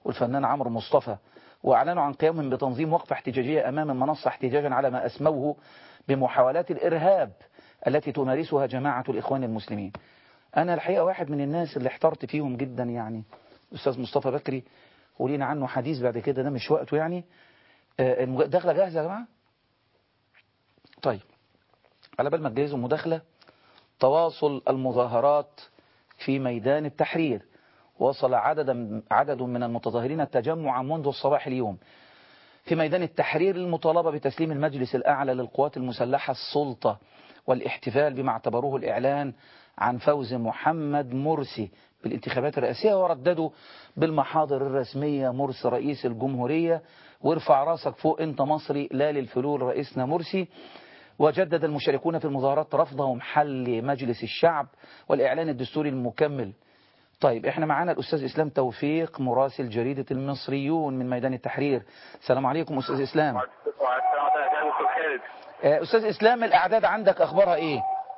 والفنان عمرو مصطفى وأعلنوا عن قيامهم بتنظيم وقفة احتجاجية أمام المنصة احتجاجا على ما أسموه بمحاولات الإرهاب التي تمارسها جماعة الإخوان المسلمين أنا الحقيقة واحد من الناس اللي احترت فيهم جدا يعني أستاذ مصطفى بكري ولينا عنه حديث بعد كده ده مش وقته يعني آه، المج- داخلة جاهزة يا جماعة طيب على بال ما تجهزوا المداخلة تواصل المظاهرات في ميدان التحرير وصل عدد عدد من المتظاهرين التجمع منذ الصباح اليوم في ميدان التحرير المطالبة بتسليم المجلس الأعلى للقوات المسلحة السلطة والاحتفال بما اعتبروه الإعلان عن فوز محمد مرسي بالانتخابات الرئاسية ورددوا بالمحاضر الرسمية مرسي رئيس الجمهورية وارفع راسك فوق انت مصري لا للفلول رئيسنا مرسي وجدد المشاركون في المظاهرات رفضهم حل مجلس الشعب والإعلان الدستوري المكمل طيب احنا معانا الأستاذ إسلام توفيق مراسل جريدة المصريون من ميدان التحرير السلام عليكم أستاذ إسلام آه، أستاذ إسلام الأعداد عندك أخبارها إيه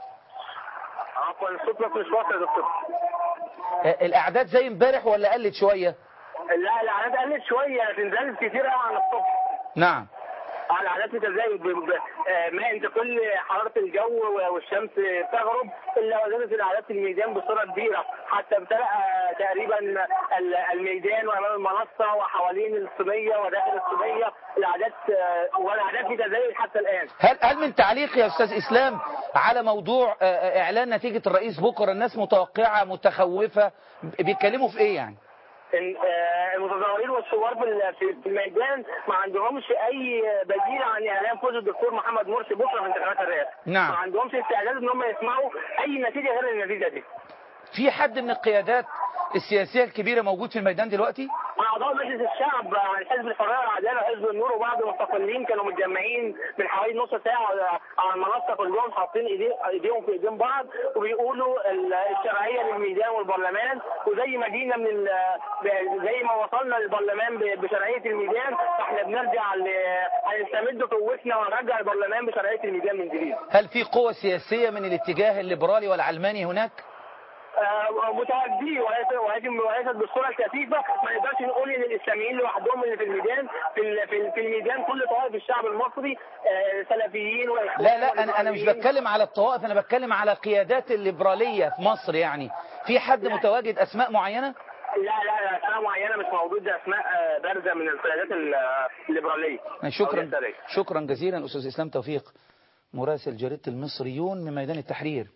عفوا الصوت مش واصل يا دكتور آه، الأعداد زي امبارح ولا قلت شوية لا الاعداد قلت شويه لكن زادت كتير قوي عن الصبح نعم اه الاعداد بتزايد ب- ب- آه، ما انت كل حراره الجو والشمس تغرب الا وزادت الاعداد في الميدان بصوره كبيره حتى امتلأ تقريبا ال- الميدان وامام المنصه وحوالين الصينيه وداخل الصينيه الاعداد آه، والاعداد بتزايد حتى الان هل هل من تعليق يا أستاذ إسلام على موضوع آه، آه، إعلان نتيجة الرئيس بكرة الناس متوقعة متخوفة بيتكلموا في إيه يعني ال- آه، المتظاهرين والثوار في ال- في في الميدان ما عندهمش اي بديل عن اعلان فوز الدكتور محمد مرسي بكره في انتخابات الرئاسه نعم. ما عندهمش استعداد ان هم يسمعوا اي نتيجه غير النتيجه دي في حد من القيادات السياسية الكبيرة موجود في الميدان دلوقتي اعضاء مجلس الشعب عن حزب الحريه والعداله وحزب النور وبعض المستقلين كانوا متجمعين من حوالي نص ساعه على المنصه كلهم حاطين إيدي- ايديهم في ايدين بعض وبيقولوا ال- الشرعيه للميدان والبرلمان وزي ما جينا من ال- ب- زي ما وصلنا للبرلمان ب- بشرعيه الميدان فاحنا بنرجع ل- هنستمد قوتنا ونرجع البرلمان بشرعيه الميدان من جديد. هل في قوة سياسية من الاتجاه الليبرالي والعلماني هناك آه، متواجدين وليس ولكن وليست بالصوره الكثيفه ما نقدرش نقول ان الاسلاميين لوحدهم اللي في الميدان في ال- في ال- في الميدان كل طوائف الشعب المصري آه، سلفيين واخوان لا لا أنا, أنا مش وليبراليين. بتكلم على الطوائف أنا بتكلم على قيادات الليبرالية في مصر يعني في حد متواجد أسماء معينة لا لا لا اسماء معينه مش موجوده اسماء آه، بارزه من القيادات ال- الليبراليه أو شكرا اليسارية. شكرا جزيلا أستاذ إسلام توفيق مراسل جريدة المصريون من ميدان التحرير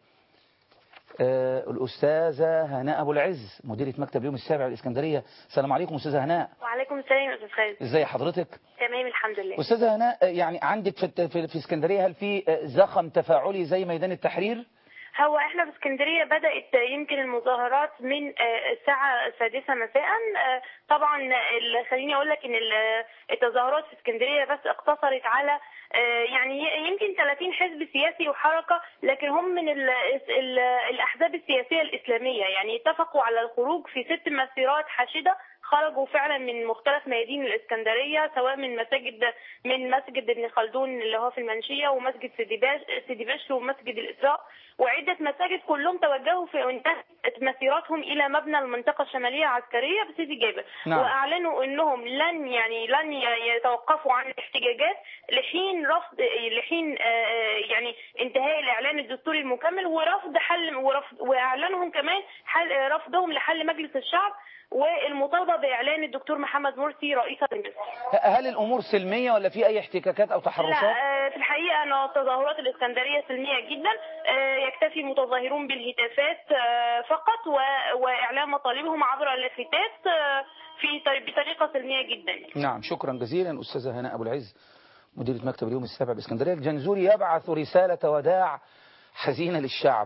آه الأستاذة هناء أبو العز مديرة مكتب يوم السابع الإسكندرية السلام عليكم أستاذة هناء وعليكم السلام يا استاذ خالد إزاي حضرتك تمام الحمد لله أستاذة هناء آه، يعني عندك في, الت- في, في اسكندرية هل في آه، زخم تفاعلي زي ميدان التحرير هو احنا في اسكندريه بدات يمكن المظاهرات من آه، الساعه السادسه مساء آه، طبعا ال- خليني اقول لك ان ال- التظاهرات في اسكندريه بس اقتصرت على آه، يعني ي- يمكن 30 حزب سياسي وحركه لكن هم من ال ال الاحزاب السياسيه الاسلاميه يعني اتفقوا على الخروج في ست مسيرات حاشده خرجوا فعلا من مختلف ميادين الاسكندريه سواء من مساجد من مسجد ابن خلدون اللي هو في المنشيه ومسجد سيدي باش سيدي بشر ومسجد الاسراء وعده مساجد كلهم توجهوا في انتهت مسيراتهم الى مبنى المنطقه الشماليه العسكريه بسيدي جابر نعم. واعلنوا انهم لن يعني لن ي- يتوقفوا عن الاحتجاجات لحين رفض لحين آه، يعني انتهاء الاعلان الدستوري المكمل ورفض حل ورفض واعلانهم كمان حل رفضهم لحل مجلس الشعب والمطالبه باعلان الدكتور محمد مرسي رئيسا لمصر. هل الأمور سلمية ولا في أي احتكاكات أو تحرشات لا آه، في الحقيقه ان تظاهرات الاسكندريه سلميه جدا آه، يكتفي المتظاهرون بالهتافات آه، فقط و- واعلام مطالبهم عبر اللافتات آه، في طريق- بطريقه سلميه جدا نعم شكرا جزيلا أستاذة هناء أبو العز مديرة مكتب اليوم السابع بإسكندرية الجنزوري يبعث رسالة وداع حزينة للشعب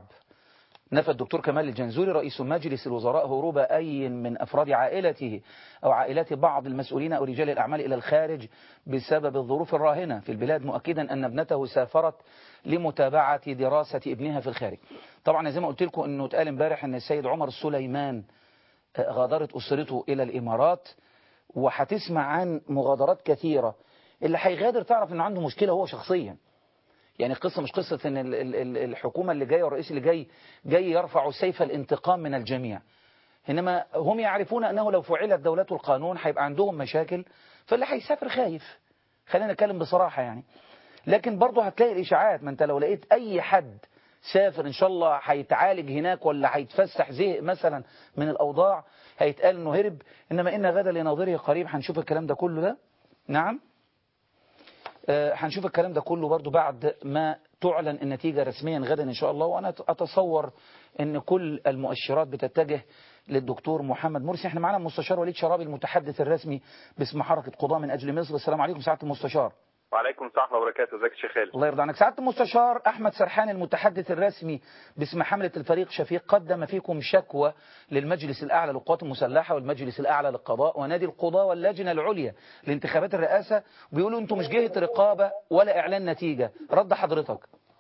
نفى الدكتور كمال الجنزوري رئيس مجلس الوزراء هروب أي من أفراد عائلته أو عائلات بعض المسؤولين أو رجال الأعمال إلى الخارج بسبب الظروف الراهنة في البلاد مؤكدا أن ابنته سافرت لمتابعة دراسة ابنها في الخارج طبعا زي ما قلت لكم أنه اتقال امبارح أن السيد عمر سليمان آه، غادرت أسرته إلى الإمارات وهتسمع عن مغادرات كثيرة اللي هيغادر تعرف أنه عنده مشكلة هو شخصيا يعني القصة مش قصة ان ال- ال- ال- الحكومة اللي جاية والرئيس اللي جاي جاي يرفع سيف الانتقام من الجميع إنما هم يعرفون أنه لو فعلت دولة القانون هيبقى عندهم مشاكل فاللي هيسافر خايف خلينا نتكلم بصراحة يعني لكن برضه هتلاقي الإشاعات ما أنت لو لقيت أي حد سافر إن شاء الله هيتعالج هناك ولا هيتفسح زهق مثلا من الأوضاع هيتقال إنه هرب إنما إن غدا لناظره قريب هنشوف الكلام ده كله ده نعم آه، هنشوف الكلام ده كله برضو بعد ما تعلن النتيجة رسميا غدا إن شاء الله وأنا أتصور أن كل المؤشرات بتتجه للدكتور محمد مرسي احنا معنا المستشار وليد شرابي المتحدث الرسمي باسم حركة قضاة من أجل مصر السلام عليكم سعادة المستشار وعليكم السلام ورحمه الله وبركاته ازيك يا شيخ خالد الله يرضى عنك سعادة المستشار أحمد سرحان المتحدث الرسمي باسم حملة الفريق شفيق قدم فيكم شكوى للمجلس الأعلى للقوات المسلحة والمجلس الأعلى للقضاء ونادي القضاء واللجنة العليا لانتخابات الرئاسة وبيقولوا أنتم مش جهة رقابة ولا إعلان نتيجة رد حضرتك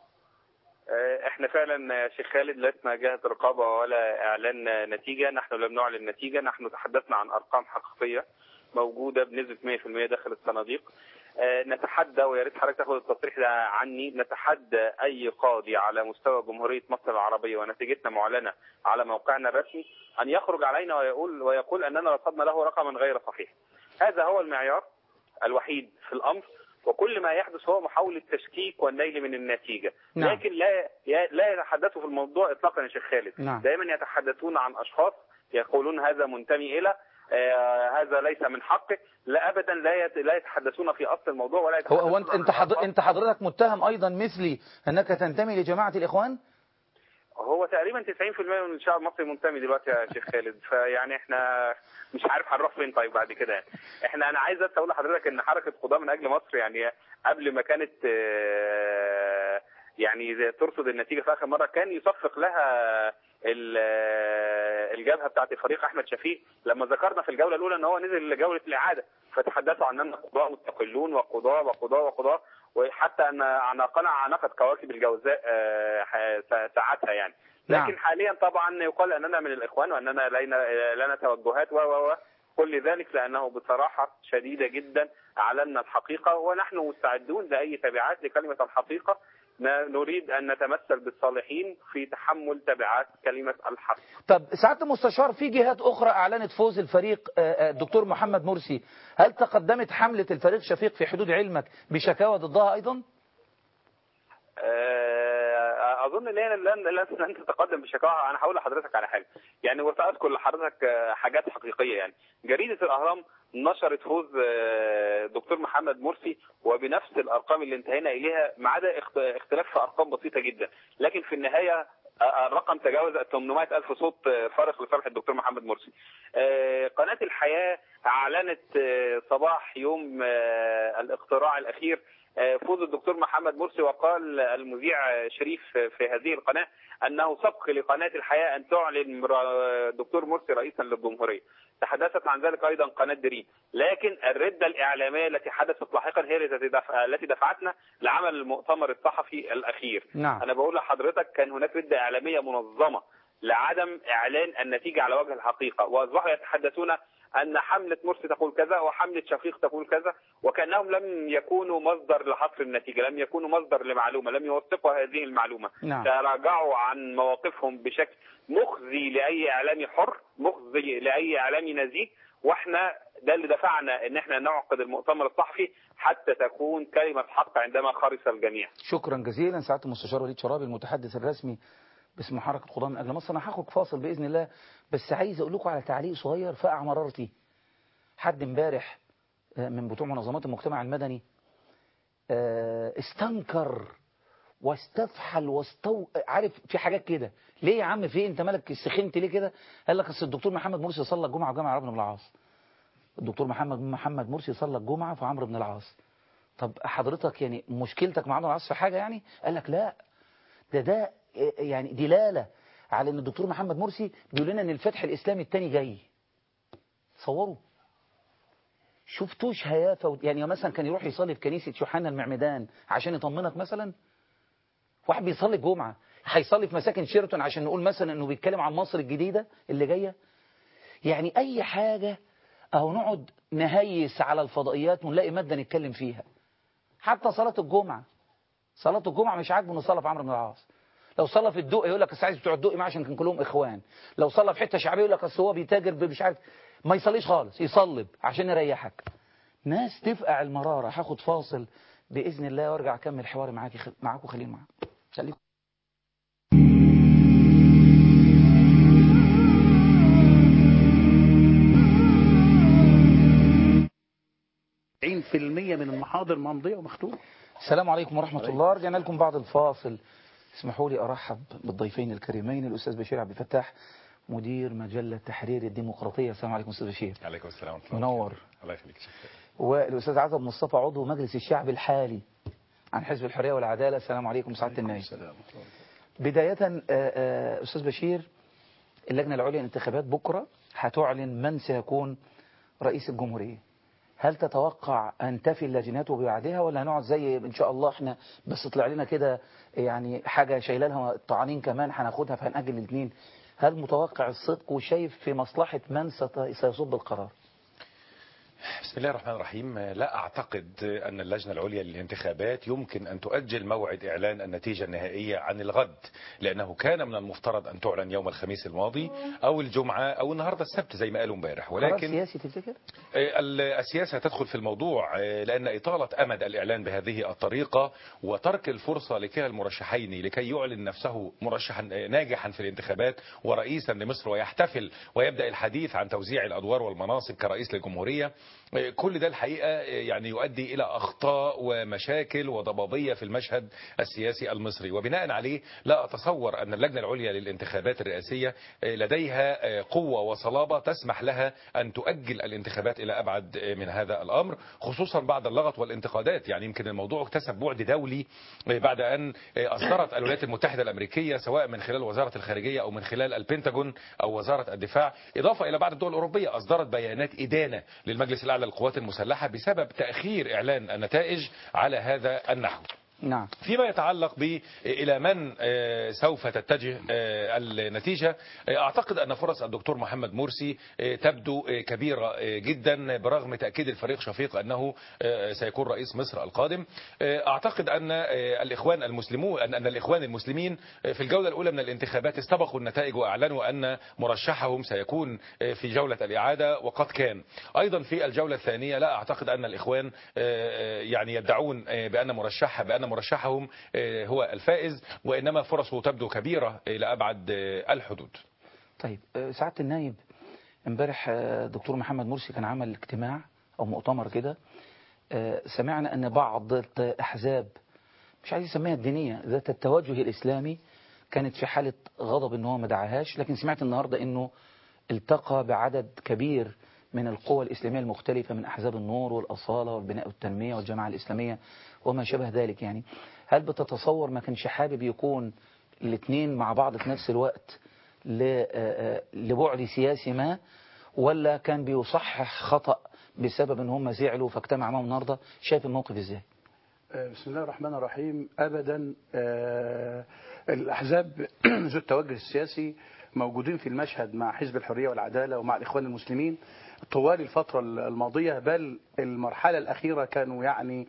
آه، احنا فعلا يا شيخ خالد لسنا جهه رقابه ولا اعلان نتيجه نحن لم نعلن نتيجه نحن تحدثنا عن ارقام حقيقيه موجوده بنسبه 100% داخل الصناديق آه، نتحدى ويا ريت حضرتك تاخد التصريح ده عني نتحدى اي قاضي على مستوى جمهوريه مصر العربيه ونتيجتنا معلنه على موقعنا الرسمي ان يخرج علينا ويقول ويقول اننا رصدنا له رقما غير صحيح. هذا هو المعيار الوحيد في الامر وكل ما يحدث هو محاولة تشكيك والنيل من النتيجة نعم. لكن لا لا يتحدثوا في الموضوع إطلاقا يا شيخ خالد نعم. دائما يتحدثون عن أشخاص يقولون هذا منتمي إلى آه هذا ليس من حقه لا ابدا لا يت- لا يتحدثون في اصل الموضوع ولا هو, يتحدثون هو انت عن انت, حضر الأشخاص. انت حضرتك متهم ايضا مثلي انك تنتمي لجماعة الاخوان هو تقريبا 90% من الشعب المصري منتمي دلوقتي يا شيخ خالد فيعني احنا مش عارف هنروح فين طيب بعد كده يعني. احنا انا عايز بس اقول لحضرتك ان حركه قضاه من اجل مصر يعني قبل ما كانت آه، يعني زي ترصد النتيجه في اخر مره كان يصفق لها ال- آه، الجبهه بتاعت الفريق احمد شفيق لما ذكرنا في الجوله الاولى ان هو نزل لجوله الاعاده فتحدثوا عن اننا قضاه مستقلون وقضاه وقضاه وقضاه وحتى ان عناقنا عنقت كواكب الجوزاء آه، ح- ساعتها يعني نعم. لكن حاليا طبعا يقال اننا من الاخوان واننا لنا لنا توجهات و و و كل ذلك لانه بصراحه شديده جدا اعلنا الحقيقه ونحن مستعدون لاي تبعات لكلمه الحقيقه ن- نريد ان نتمثل بالصالحين في تحمل تبعات كلمه الحق. طب سعادة المستشار في جهات أخرى أعلنت فوز الفريق آه، آه، الدكتور محمد مرسي هل تقدمت حملة الفريق شفيق في حدود علمك بشكاوى ضدها أيضا؟ آه، اظن ان هي لن لن لن تتقدم بشكاوى انا هقول لحضرتك على حاجه يعني وساذكر لحضرتك آه، حاجات حقيقيه يعني جريده الاهرام نشرت فوز آه، دكتور محمد مرسي وبنفس الارقام اللي انتهينا اليها ما عدا اخت- اختلاف في ارقام بسيطه جدا لكن في النهايه آه، الرقم تجاوز 800 ألف صوت آه، فارق لصالح الدكتور محمد مرسي آه، قناة الحياة أعلنت آه، صباح يوم آه، الاقتراع الأخير آه، فوز الدكتور محمد مرسي وقال المذيع آه، شريف آه، في هذه القناة أنه سبق لقناة الحياة أن تعلن مر- دكتور مرسي رئيسا للجمهورية تحدثت عن ذلك أيضا قناة دريم لكن الردة الإعلامية التي حدثت لاحقا هي التي دفع- التي دفعتنا لعمل المؤتمر الصحفي الأخير نعم انا بقول لحضرتك كان هناك رده اعلاميه منظمه لعدم اعلان النتيجه على وجه الحقيقه واصبحوا يتحدثون ان حمله مرسي تقول كذا وحمله شفيق تقول كذا وكانهم لم يكونوا مصدر لحصر النتيجه لم يكونوا مصدر لمعلومه لم يوثقوا هذه المعلومه نعم. تراجعوا عن مواقفهم بشكل مخزي لاي اعلامي حر مخزي لاي اعلامي نزيه واحنا ده اللي دفعنا ان احنا نعقد المؤتمر الصحفي حتى تكون كلمه حق عندما خرس الجميع شكرا جزيلا سعادة المستشار وليد شرابي المتحدث الرسمي باسم حركة قضاة من أجل مصر أنا هاخد فاصل بإذن الله بس عايز أقول لكم على تعليق صغير فقع مرارتي حد امبارح آه، من بتوع منظمات المجتمع المدني آه، استنكر واستفحل واستو عارف في حاجات كده ليه يا عم في إيه؟ انت مالك سخنت ليه كده قال لك اصل الدكتور محمد مرسي صلى الجمعه في جامع عمرو بن العاص الدكتور محمد محمد مرسي صلى الجمعه في عمرو بن العاص طب حضرتك يعني مشكلتك مع عمرو بن العاص في حاجه يعني قال لك لا ده ده يعني دلاله على ان الدكتور محمد مرسي بيقول لنا ان الفتح الاسلامي الثاني جاي تصوروا شفتوش هيافه و- يعني مثلا كان يروح يصلي في كنيسه يوحنا المعمدان عشان يطمنك مثلا واحد بيصلي الجمعه هيصلي في مساكن شيراتون عشان نقول مثلا انه بيتكلم عن مصر الجديده اللي جايه يعني اي حاجه اهو نقعد نهيس على الفضائيات ونلاقي ماده نتكلم فيها حتى صلاه الجمعه صلاه الجمعه مش عاجبه نصلي في عمرو بن العاص لو صلى في الدقي يقول لك أصل عايز بتوع الدقي معاه عشان كان كلهم اخوان لو صلى في حته شعبيه يقول لك اصل هو بيتاجر مش عارف ما يصليش خالص يصلب عشان يريحك ناس تفقع المراره هاخد فاصل باذن الله وارجع اكمل حواري معاكي معاكم خليل معاك خليكم 90% من المحاضر ممضية ومختومة السلام عليكم ورحمة الله رجعنا لكم بعد الفاصل اسمحوا لي أرحب بالضيفين الكريمين الأستاذ بشير عبد الفتاح مدير مجلة تحرير الديمقراطية السلام عليكم أستاذ بشير عليكم السلام ورحمة الله منور الله يخليك شكرا والأستاذ عزب مصطفى عضو مجلس الشعب الحالي عن حزب الحرية والعدالة السلام عليكم سعادة النائب بداية آه، آه، أستاذ بشير اللجنة العليا للانتخابات بكرة هتعلن من سيكون رئيس الجمهورية هل تتوقع أن تفي اللجنات بوعدها ولا هنقعد زي إن شاء الله إحنا بس طلع لنا كده يعني حاجة شايله لها الطعانين كمان هناخدها فهنأجل الاثنين هل متوقع الصدق وشايف في مصلحة من ست- سيصب القرار بسم الله الرحمن الرحيم لا أعتقد أن اللجنة العليا للانتخابات يمكن أن تؤجل موعد إعلان النتيجة النهائية عن الغد لأنه كان من المفترض أن تعلن يوم الخميس الماضي أو الجمعة أو النهاردة السبت زي ما قالوا امبارح قرار ولكن سياسي تفتكر؟ آه، السياسة تدخل في الموضوع آه، لأن إطالة أمد الإعلان بهذه الطريقة وترك الفرصة لكلا المرشحين لكي يعلن نفسه مرشحا آه، ناجحا في الانتخابات ورئيسا لمصر ويحتفل ويبدأ الحديث عن توزيع الأدوار والمناصب كرئيس للجمهورية آه، كل ده الحقيقة آه، يعني يؤدي إلى أخطاء ومشاكل وضبابية في المشهد السياسي المصري وبناء عليه لا أتصور أن اللجنة العليا للانتخابات الرئاسية آه، لديها آه، قوة وصلابة تسمح لها أن تؤجل الانتخابات إلى أبعد آه، من هذا الأمر خصوصا بعد اللغط والانتقادات يعني يمكن الموضوع اكتسب بعد دولي آه، بعد أن آه، أصدرت الولايات المتحدة الأمريكية سواء من خلال وزارة الخارجية أو من خلال البنتاجون أو وزارة الدفاع إضافة إلى بعض الدول الأوروبية أصدرت بيانات إدانة للمجلس الأعلى للقوات المسلحة بسبب تأخير إعلان النتائج على هذا النحو نعم فيما يتعلق ب إلى من آه، سوف تتجه آه، النتيجة آه، أعتقد أن فرص الدكتور محمد مرسي آه، تبدو آه، كبيرة آه، جدا برغم تأكيد الفريق شفيق أنه آه، سيكون رئيس مصر القادم آه، أعتقد أن آه، الإخوان المسلمون أن أن الإخوان المسلمين آه، في الجولة الأولى من الانتخابات استبقوا النتائج وأعلنوا أن مرشحهم سيكون آه، في جولة الإعادة وقد كان أيضا في الجولة الثانية لا أعتقد أن الإخوان آه، آه، يعني يدعون آه، بأن مرشح بأن مرشحهم آه، هو الفائز وإنما فرصه تبدو كبيرة إلى أبعد آه، الحدود طيب آه، سعادة النايب امبارح آه، دكتور محمد مرسي كان عمل اجتماع أو مؤتمر كده آه، سمعنا أن بعض الأحزاب مش عايز يسميها الدينية ذات التوجه الإسلامي كانت في حالة غضب ان هو ما دعاهاش لكن سمعت النهاردة أنه التقى بعدد كبير من القوى الإسلامية المختلفة من أحزاب النور والأصالة والبناء والتنمية والجماعة الإسلامية وما شابه ذلك يعني هل بتتصور ما كانش حابب يكون الاثنين مع بعض في نفس الوقت ل- آه، آه، لبعد سياسي ما ولا كان بيصحح خطأ بسبب ان هم زعلوا فاجتمع معاهم النهارده شايف الموقف ازاي آه، بسم الله الرحمن الرحيم أبدا آه، الأحزاب ذو التوجه السياسي موجودين في المشهد مع حزب الحرية والعدالة ومع الإخوان المسلمين طوال الفترة الماضية بل المرحلة الأخيرة كانوا يعني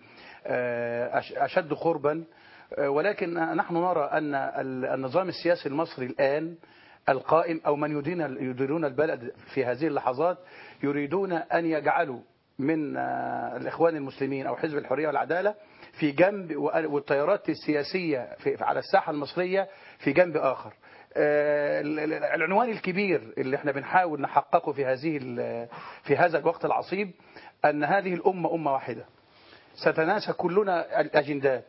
آه، أش- أشد قربا آه، ولكن نحن نرى أن ال- النظام السياسي المصري الآن القائم أو من يدين يديرون البلد في هذه اللحظات يريدون أن يجعلوا من آه، الإخوان المسلمين أو حزب الحرية والعدالة في جنب والتيارات السياسية في على الساحة المصرية في جنب آخر آه، ال- ال- العنوان الكبير اللي احنا بنحاول نحققه في هذه ال- في هذا الوقت العصيب أن هذه الأمة أمة واحدة ستناسى كلنا الأجندات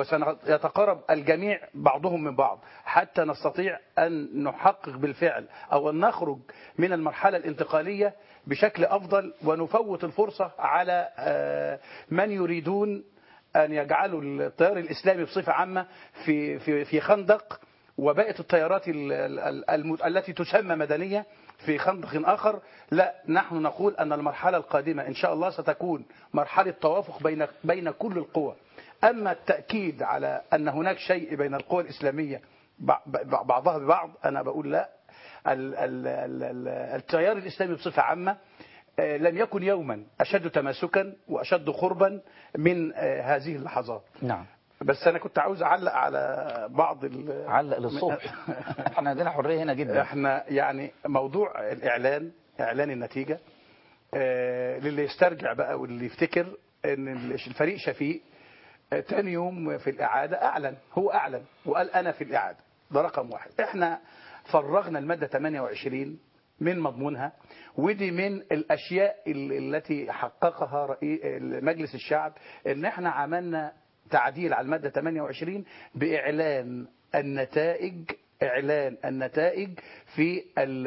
وسيتقارب الجميع بعضهم من بعض حتى نستطيع أن نحقق بالفعل أو أن نخرج من المرحلة الانتقالية بشكل أفضل ونفوت الفرصة على آه، من يريدون أن يجعلوا التيار الإسلامي بصفة عامة في في في خندق وبقت التيارات ال- ال- الم- التي تسمى مدنية في خندق آخر لا نحن نقول أن المرحلة القادمة إن شاء الله ستكون مرحلة توافق بين بين كل القوى أما التأكيد على أن هناك شيء بين القوى الإسلامية بع- بع- بعضها ببعض أنا بقول لا ال- ال- ال- ال- التيار الإسلامي بصفة عامة آه، لم يكن يوما أشد تماسكا وأشد قربا من آه، هذه اللحظات نعم بس انا كنت عاوز اعلق على بعض ال... علق للصبح احنا عندنا حريه هنا جدا احنا يعني موضوع الاعلان اعلان النتيجه آه، للي يسترجع بقى واللي يفتكر ان الفريق شفيق آه، تاني يوم في الاعاده اعلن هو اعلن وقال انا في الاعاده ده رقم واحد احنا فرغنا الماده 28 من مضمونها ودي من الاشياء ال- التي حققها رئي- مجلس الشعب ان احنا عملنا تعديل على الماده 28 باعلان النتائج اعلان النتائج في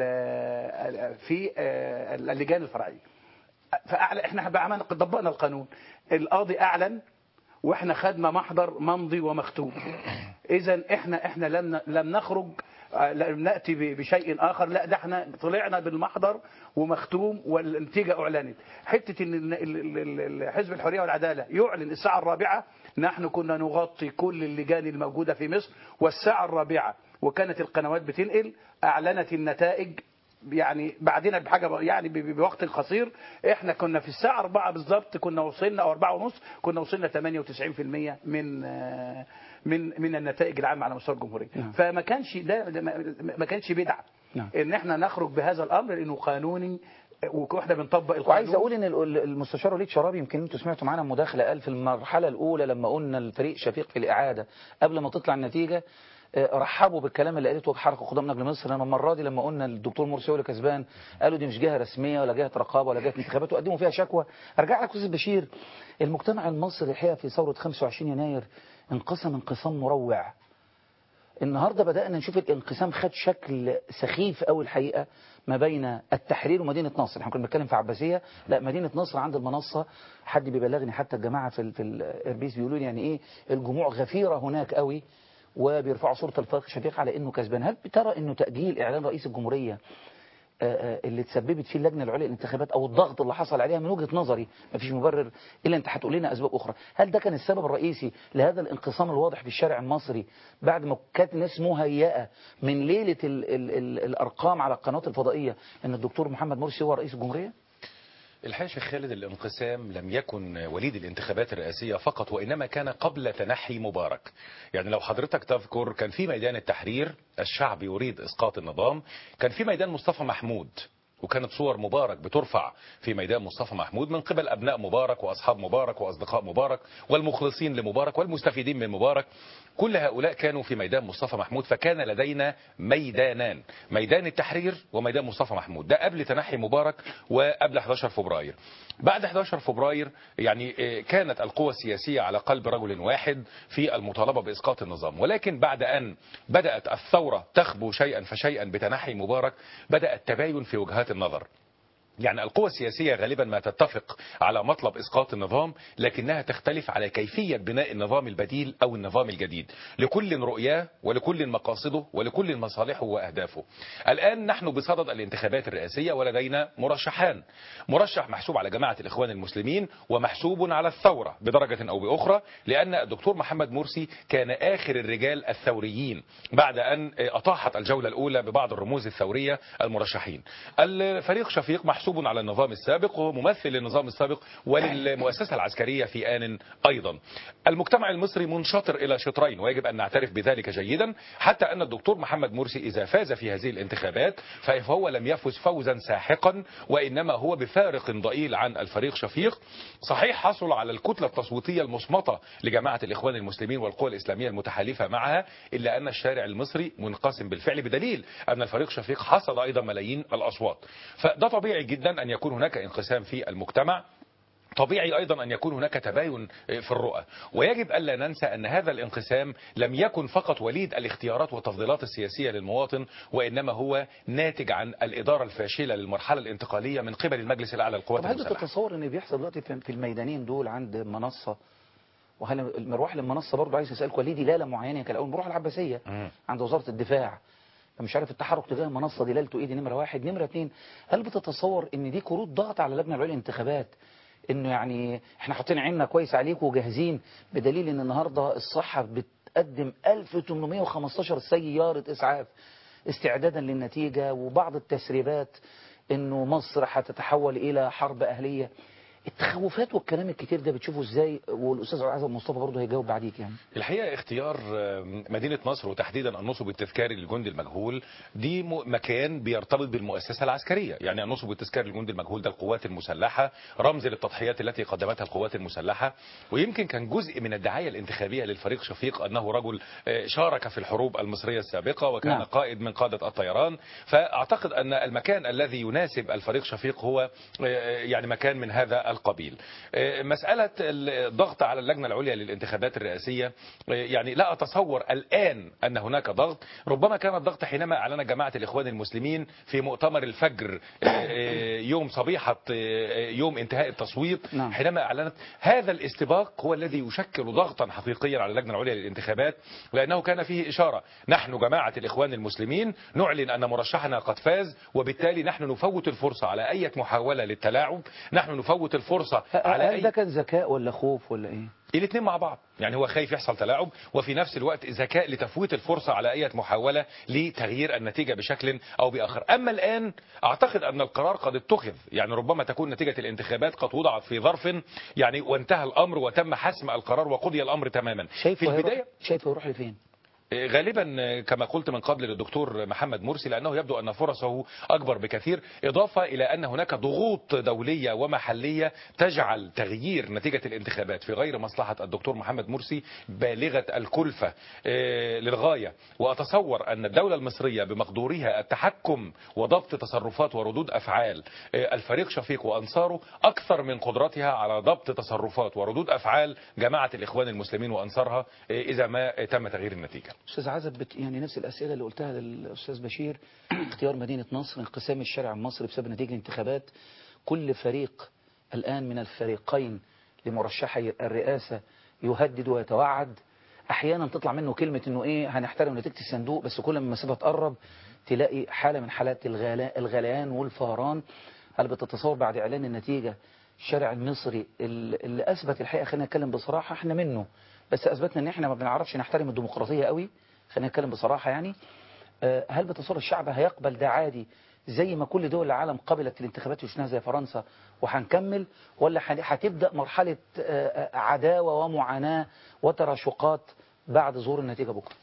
ال- في آه، اللجان الفرعيه فأعلى احنا بقى عملنا طبقنا القانون القاضي اعلن واحنا خدنا محضر ممضي ومختوم اذا احنا احنا لم لم نخرج آه، لم ناتي ب- بشيء اخر لا ده احنا طلعنا بالمحضر ومختوم والنتيجه اعلنت حته ان ال- ال- ال- ال- حزب الحريه والعداله يعلن الساعه الرابعه نحن كنا نغطي كل اللجان الموجوده في مصر والساعه الرابعه وكانت القنوات بتنقل اعلنت النتائج يعني بعدين بحاجه يعني ب- ب- بوقت قصير احنا كنا في الساعه 4 بالظبط كنا وصلنا او 4 ونص كنا وصلنا 98% من آه، من من النتائج العامه على مستوى الجمهوريه نعم. فما كانش ده ده ما ما كانش بدعه نعم. ان احنا نخرج بهذا الامر لانه قانوني واحنا بنطبق القانون وعايز اقول ان ال- المستشار وليد شرابي يمكن انتوا سمعتوا معانا مداخله قال في المرحله الاولى لما قلنا الفريق شفيق في الاعاده قبل ما تطلع النتيجه آه، رحبوا بالكلام اللي قالته حركه قدام نجل مصر انا المره دي لما قلنا الدكتور مرسي هو اللي كسبان قالوا دي مش جهه رسميه ولا جهه رقابه ولا جهه انتخابات وقدموا فيها شكوى ارجع لك استاذ بشير المجتمع المصري الحقيقه في ثوره 25 يناير انقسم انقسام مروع النهارده بدأنا نشوف الانقسام خد شكل سخيف قوي الحقيقة ما بين التحرير ومدينة نصر احنا كنا بنتكلم في عباسية لا مدينة نصر عند المنصة حد بيبلغني حتى الجماعة في ال- في الاربيس بيقولوا لي يعني ايه الجموع غفيرة هناك قوي وبيرفعوا صورة الفريق شفيق على انه كسبان هل بترى انه تأجيل اعلان رئيس الجمهورية آه، آه، اللي تسببت فيه اللجنه العليا للانتخابات او الضغط اللي حصل عليها من وجهه نظري مفيش مبرر الا انت هتقول لنا اسباب اخرى هل ده كان السبب الرئيسي لهذا الانقسام الواضح في الشارع المصري بعد ما كانت الناس مهيئه من ليله ال ال ال الارقام على القنوات الفضائيه ان الدكتور محمد مرسي هو رئيس الجمهوريه الحقيقة شيخ خالد الانقسام لم يكن وليد الانتخابات الرئاسية فقط وإنما كان قبل تنحي مبارك يعني لو حضرتك تذكر كان في ميدان التحرير الشعب يريد إسقاط النظام كان في ميدان مصطفى محمود وكانت صور مبارك بترفع في ميدان مصطفى محمود من قبل أبناء مبارك وأصحاب مبارك وأصدقاء مبارك والمخلصين لمبارك والمستفيدين من مبارك كل هؤلاء كانوا في ميدان مصطفى محمود فكان لدينا ميدانان ميدان التحرير وميدان مصطفى محمود ده قبل تنحي مبارك وقبل 11 فبراير بعد 11 فبراير يعني آه، كانت القوى السياسية على قلب رجل واحد في المطالبة بإسقاط النظام ولكن بعد أن بدأت الثورة تخبو شيئا فشيئا بتنحي مبارك بدأ التباين في وجهات النظر يعني القوى السياسية غالبا ما تتفق على مطلب إسقاط النظام لكنها تختلف على كيفية بناء النظام البديل أو النظام الجديد لكل رؤياه ولكل مقاصده ولكل مصالحه وأهدافه الآن نحن بصدد الانتخابات الرئاسية ولدينا مرشحان مرشح محسوب على جماعة الإخوان المسلمين ومحسوب على الثورة بدرجة أو بأخرى لأن الدكتور محمد مرسي كان آخر الرجال الثوريين بعد أن أطاحت الجولة الأولى ببعض الرموز الثورية المرشحين الفريق شفيق محسوب على النظام السابق وهو ممثل للنظام السابق وللمؤسسة العسكرية في آن أيضا المجتمع المصري منشطر إلى شطرين ويجب أن نعترف بذلك جيدا حتى أن الدكتور محمد مرسي إذا فاز في هذه الانتخابات فهو لم يفز فوزا ساحقا وإنما هو بفارق ضئيل عن الفريق شفيق صحيح حصل على الكتلة التصويتية المصمتة لجماعة الإخوان المسلمين والقوى الإسلامية المتحالفة معها إلا أن الشارع المصري منقسم بالفعل بدليل أن الفريق شفيق حصد أيضا ملايين الأصوات فده طبيعي جدا أن يكون هناك انقسام في المجتمع طبيعي أيضا أن يكون هناك تباين في الرؤى ويجب ألا ننسى أن هذا الانقسام لم يكن فقط وليد الاختيارات والتفضيلات السياسية للمواطن وإنما هو ناتج عن الإدارة الفاشلة للمرحلة الانتقالية من قبل المجلس الأعلى للقوات طب هل المسلحة بتتصور ان بيحصل دلوقتي في في الميدانين دول عند منصه وهل المروح للمنصه برضه عايز اسالكم ليه دلاله معينه كان الاول بروح العباسيه مم. عند وزاره الدفاع فمش عارف التحرك تجاه المنصه دلالته ايه دي نمره واحد نمره اتنين هل بتتصور ان دي كروت ضغط على اللجنه العليا للانتخابات انه يعني احنا حاطين عيننا كويس عليكم وجاهزين بدليل ان النهارده الصحه بتقدم 1815 سياره اسعاف استعدادا للنتيجه وبعض التسريبات انه مصر هتتحول الى حرب اهليه التخوفات والكلام الكتير ده بتشوفه ازاي والاستاذ عزم مصطفى برضه هيجاوب بعديك يعني الحقيقه اختيار آه، مدينه نصر وتحديدا النصب التذكاري للجندي المجهول دي م- مكان بيرتبط بالمؤسسه العسكريه يعني النصب التذكاري للجندي المجهول ده القوات المسلحه رمز للتضحيات التي قدمتها القوات المسلحه ويمكن كان جزء من الدعايه الانتخابيه للفريق شفيق انه رجل آه، شارك في الحروب المصريه السابقه وكان نعم. نعم. قائد من قاده الطيران فاعتقد ان المكان الذي يناسب الفريق شفيق هو آه، يعني مكان من هذا القبيل آه، مساله الضغط على اللجنه العليا للانتخابات الرئاسيه آه، يعني لا اتصور الان ان هناك ضغط ربما كان الضغط حينما اعلن جماعه الاخوان المسلمين في مؤتمر الفجر آه، آه، يوم صبيحه آه، يوم انتهاء التصويت نعم. حينما اعلنت هذا الاستباق هو الذي يشكل ضغطا حقيقيا على اللجنه العليا للانتخابات لانه كان فيه اشاره نحن جماعه الاخوان المسلمين نعلن ان مرشحنا قد فاز وبالتالي نحن نفوت الفرصه على اي محاوله للتلاعب نحن نفوت الفرصه على هل اي ده كان ذكاء ولا خوف ولا ايه الاثنين مع بعض يعني هو خايف يحصل تلاعب وفي نفس الوقت ذكاء لتفويت الفرصة على أي محاولة لتغيير النتيجة بشكل أو بآخر أما الآن أعتقد أن القرار قد اتخذ يعني ربما تكون نتيجة الانتخابات قد وضعت في ظرف يعني وانتهى الأمر وتم حسم القرار وقضي الأمر تماما في شايفه البداية هيروح شايفه يروح لفين غالبا كما قلت من قبل للدكتور محمد مرسي لأنه يبدو أن فرصه أكبر بكثير إضافة إلى أن هناك ضغوط دولية ومحلية تجعل تغيير نتيجة الانتخابات في غير مصلحة الدكتور محمد مرسي بالغة الكلفة آه، للغاية وأتصور أن الدولة المصرية بمقدورها التحكم وضبط تصرفات وردود أفعال آه، الفريق شفيق وأنصاره أكثر من قدرتها على ضبط تصرفات وردود أفعال جماعة الإخوان المسلمين وأنصارها آه، إذا ما آه، تم تغيير النتيجة استاذ عزب بت... يعني نفس الاسئله اللي قلتها للاستاذ بشير اختيار مدينه نصر انقسام الشارع المصري بسبب نتيجه الانتخابات كل فريق الان من الفريقين لمرشحي الرئاسه يهدد ويتوعد احيانا تطلع منه كلمه انه ايه هنحترم نتيجه الصندوق بس كل ما المسافه تقرب تلاقي حاله من حالات الغلا... الغليان والفهران هل بتتصور بعد اعلان النتيجه الشارع المصري اللي اللي اثبت الحقيقه خلينا نتكلم بصراحه احنا منه بس اثبتنا ان احنا ما بنعرفش نحترم الديمقراطيه قوي خلينا نتكلم بصراحه يعني آه، هل بتصور الشعب هيقبل ده عادي زي ما كل دول العالم قبلت الانتخابات وشفناها زي فرنسا وهنكمل ولا هن- هتبدا مرحله آه، آه، عداوه ومعاناه وتراشقات بعد ظهور النتيجه بكره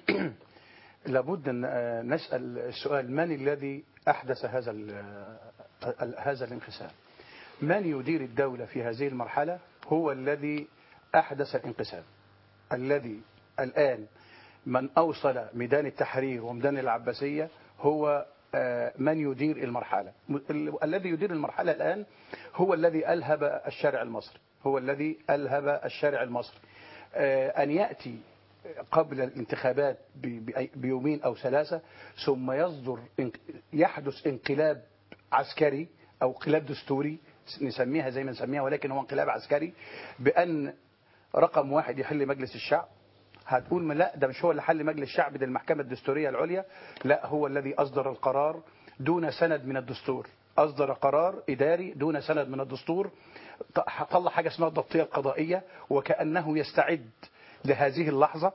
لابد ان آه، نسال السؤال من الذي احدث هذا ال- آه، ال- هذا الانقسام من يدير الدوله في هذه المرحله هو الذي احدث الانقسام الذي الان من اوصل ميدان التحرير وميدان العباسيه هو آه، من يدير المرحله م- ال- الذي يدير المرحله الان هو الذي الهب الشارع المصري هو الذي الهب الشارع المصري آه، ان ياتي قبل الانتخابات ب- بأي- بيومين أو ثلاثة ثم يصدر انق- يحدث انقلاب عسكري أو انقلاب دستوري نسميها زي ما نسميها ولكن هو انقلاب عسكري بأن رقم واحد يحل مجلس الشعب هتقول ما لا ده مش هو اللي حل مجلس الشعب ده المحكمة الدستورية العليا لا هو الذي أصدر القرار دون سند من الدستور أصدر قرار إداري دون سند من الدستور ط- طلع حاجة اسمها الضبطية القضائية وكأنه يستعد لهذه اللحظة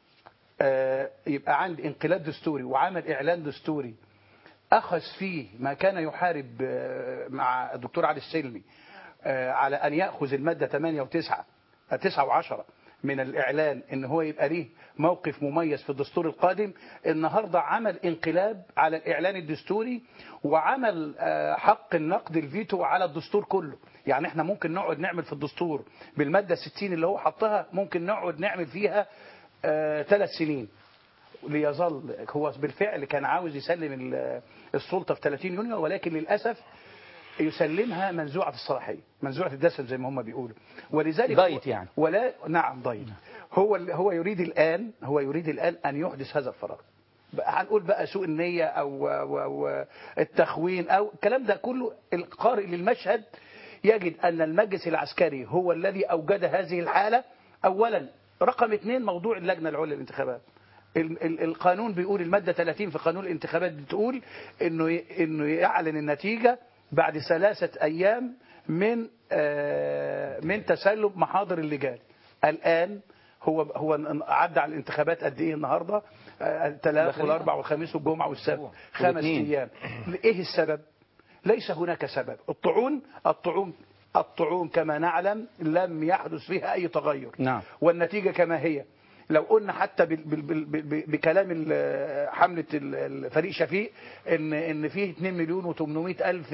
آه، يبقى عندي انقلاب دستوري وعمل إعلان دستوري أخذ فيه ما كان يحارب آه، مع الدكتور علي السلمي آه، على أن يأخذ المادة 8 و9 9 و10 من الإعلان إن هو يبقى ليه موقف مميز في الدستور القادم النهاردة عمل انقلاب على الإعلان الدستوري وعمل آه، حق النقد الفيتو على الدستور كله يعني احنا ممكن نقعد نعمل في الدستور بالمادة 60 اللي هو حطها ممكن نقعد نعمل فيها ثلاث سنين ليظل هو بالفعل كان عاوز يسلم ال- السلطة في 30 يونيو ولكن للأسف يسلمها منزوعة الصلاحية منزوعة الدسم زي ما هم بيقولوا ولذلك ضيت يعني. ولا نعم ضيت هو هو يريد الآن هو يريد الآن أن يحدث هذا الفراغ بقى هنقول بقى سوء النية أو, أو, أو التخوين أو الكلام ده كله القارئ للمشهد يجد أن المجلس العسكري هو الذي أوجد هذه الحالة أولا رقم اثنين موضوع اللجنة العليا للانتخابات ال- ال- القانون بيقول المادة 30 في قانون الانتخابات بتقول انه ي- انه يعلن النتيجة بعد ثلاثة ايام من آه، من تسلم محاضر اللجان الان هو هو عدى على الانتخابات قد ايه النهارده آه، الثلاث داخلين. والاربع والخميس والجمعه والسبت أسبوع. خمس والاثنين. ايام ايه السبب ليس هناك سبب الطعون الطعون الطعوم كما نعلم لم يحدث فيها أي تغير نعم. والنتيجة كما هي لو قلنا حتى بال- بال- بال- بال- بكلام ال- حملة ال- الفريق شفيق ان ان فيه 2 مليون و800 الف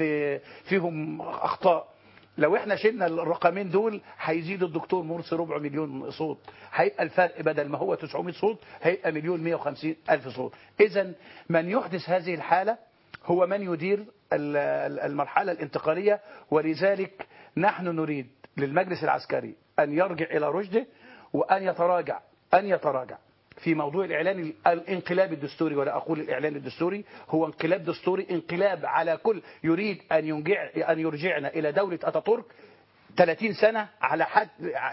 فيهم اخطاء لو احنا شلنا الرقمين دول هيزيد الدكتور مرسي ربع مليون صوت هيبقى الفرق بدل ما هو 900 صوت هيبقى مليون 150 الف صوت اذا من يحدث هذه الحالة هو من يدير ال- ال- المرحلة الانتقالية ولذلك نحن نريد للمجلس العسكري أن يرجع إلى رشده وأن يتراجع أن يتراجع في موضوع الإعلان ال- الانقلاب الدستوري ولا أقول الإعلان الدستوري هو انقلاب دستوري انقلاب على كل يريد أن ينجع أن يرجعنا إلى دولة أتاتورك 30 سنة على حد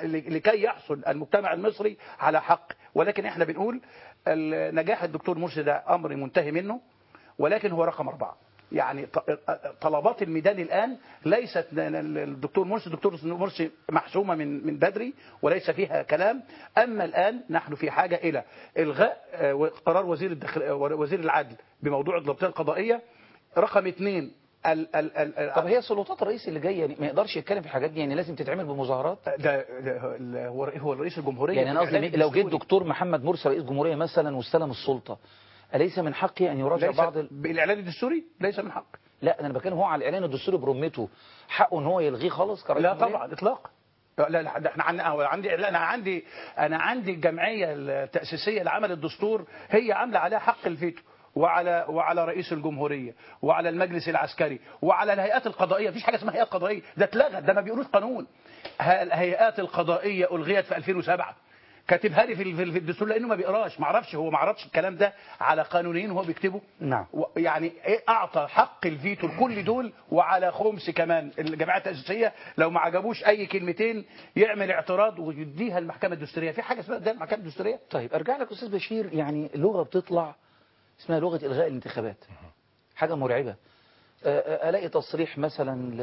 لكي يحصل المجتمع المصري على حق ولكن احنا بنقول ال- نجاح الدكتور مرسي ده أمر منتهي منه ولكن هو رقم أربعة يعني ط- طلبات الميدان الآن ليست الدكتور مرسي الدكتور مرسي محسومة من من بدري وليس فيها كلام أما الآن نحن في حاجة إلى إلغاء آه، قرار وزير الدخل آه، وزير العدل بموضوع الضبطية القضائية رقم اثنين ال ال ال طب هي سلطات الرئيس اللي جايه يعني ما يقدرش يتكلم في الحاجات دي يعني لازم تتعمل بمظاهرات ده, ده ال- هو هو رئيس الجمهورية يعني انا في قصدي الإعلان لو جه الدستوري. الدكتور محمد مرسي رئيس جمهوريه مثلا واستلم السلطه اليس من حقه ان يراجع ليس بعض ال... بالإعلان الدستوري ليس من حق لا انا بتكلم هو على الاعلان الدستوري برمته حقه ان هو يلغيه خالص كرئيس لا جمهورية؟ طبعا اطلاقا لا لا ده احنا عن- أو عندي لا انا عندي انا عندي الجمعيه التاسيسيه لعمل الدستور هي عامله عليها حق الفيتو وعلى وعلى رئيس الجمهوريه وعلى المجلس العسكري وعلى الهيئات القضائيه مفيش حاجه اسمها هيئات قضائيه ده اتلغت ده ما بيقولوش قانون ه- الهيئات القضائيه الغيت في 2007 كاتبها لي في ال- في ال- في الدستور لانه ما بيقراش ما اعرفش هو ما عرضش الكلام ده على قانونيين وهو بيكتبه نعم. و- يعني ايه اعطى حق الفيتو لكل دول وعلى خمس كمان الجماعه التاسيسيه لو ما عجبوش اي كلمتين يعمل اعتراض ويديها المحكمه الدستوريه في حاجه اسمها ده المحكمه الدستوريه طيب ارجع لك استاذ بشير يعني لغه بتطلع اسمها لغه الغاء الانتخابات حاجه مرعبه آه، آه، الاقي تصريح مثلا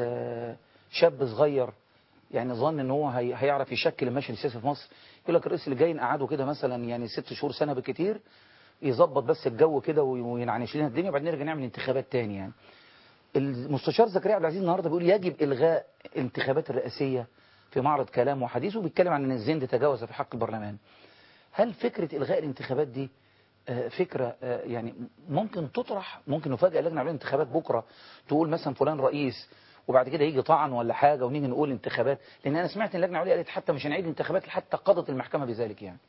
لشاب صغير يعني ظن ان هو هي- هيعرف يشكل المشهد السياسي في مصر يقول لك الرئيس اللي جاي نقعده كده مثلا يعني ست شهور سنه بالكتير يظبط بس الجو كده وي- وينعنش لنا الدنيا وبعدين نرجع نعمل انتخابات تاني يعني المستشار زكريا عبد العزيز النهارده بيقول يجب الغاء الانتخابات الرئاسيه في معرض كلام وحديث وبيتكلم عن ان الزند تجاوز في حق البرلمان هل فكرة إلغاء الانتخابات دي آه، فكرة آه، يعني ممكن تطرح ممكن نفاجئ لجنة على الانتخابات بكرة تقول مثلا فلان رئيس وبعد كده يجي طعن ولا حاجة ونيجي نقول انتخابات لأن أنا سمعت ان اللجنة العليا قالت حتى مش هنعيد انتخابات حتى قضت المحكمة بذلك يعني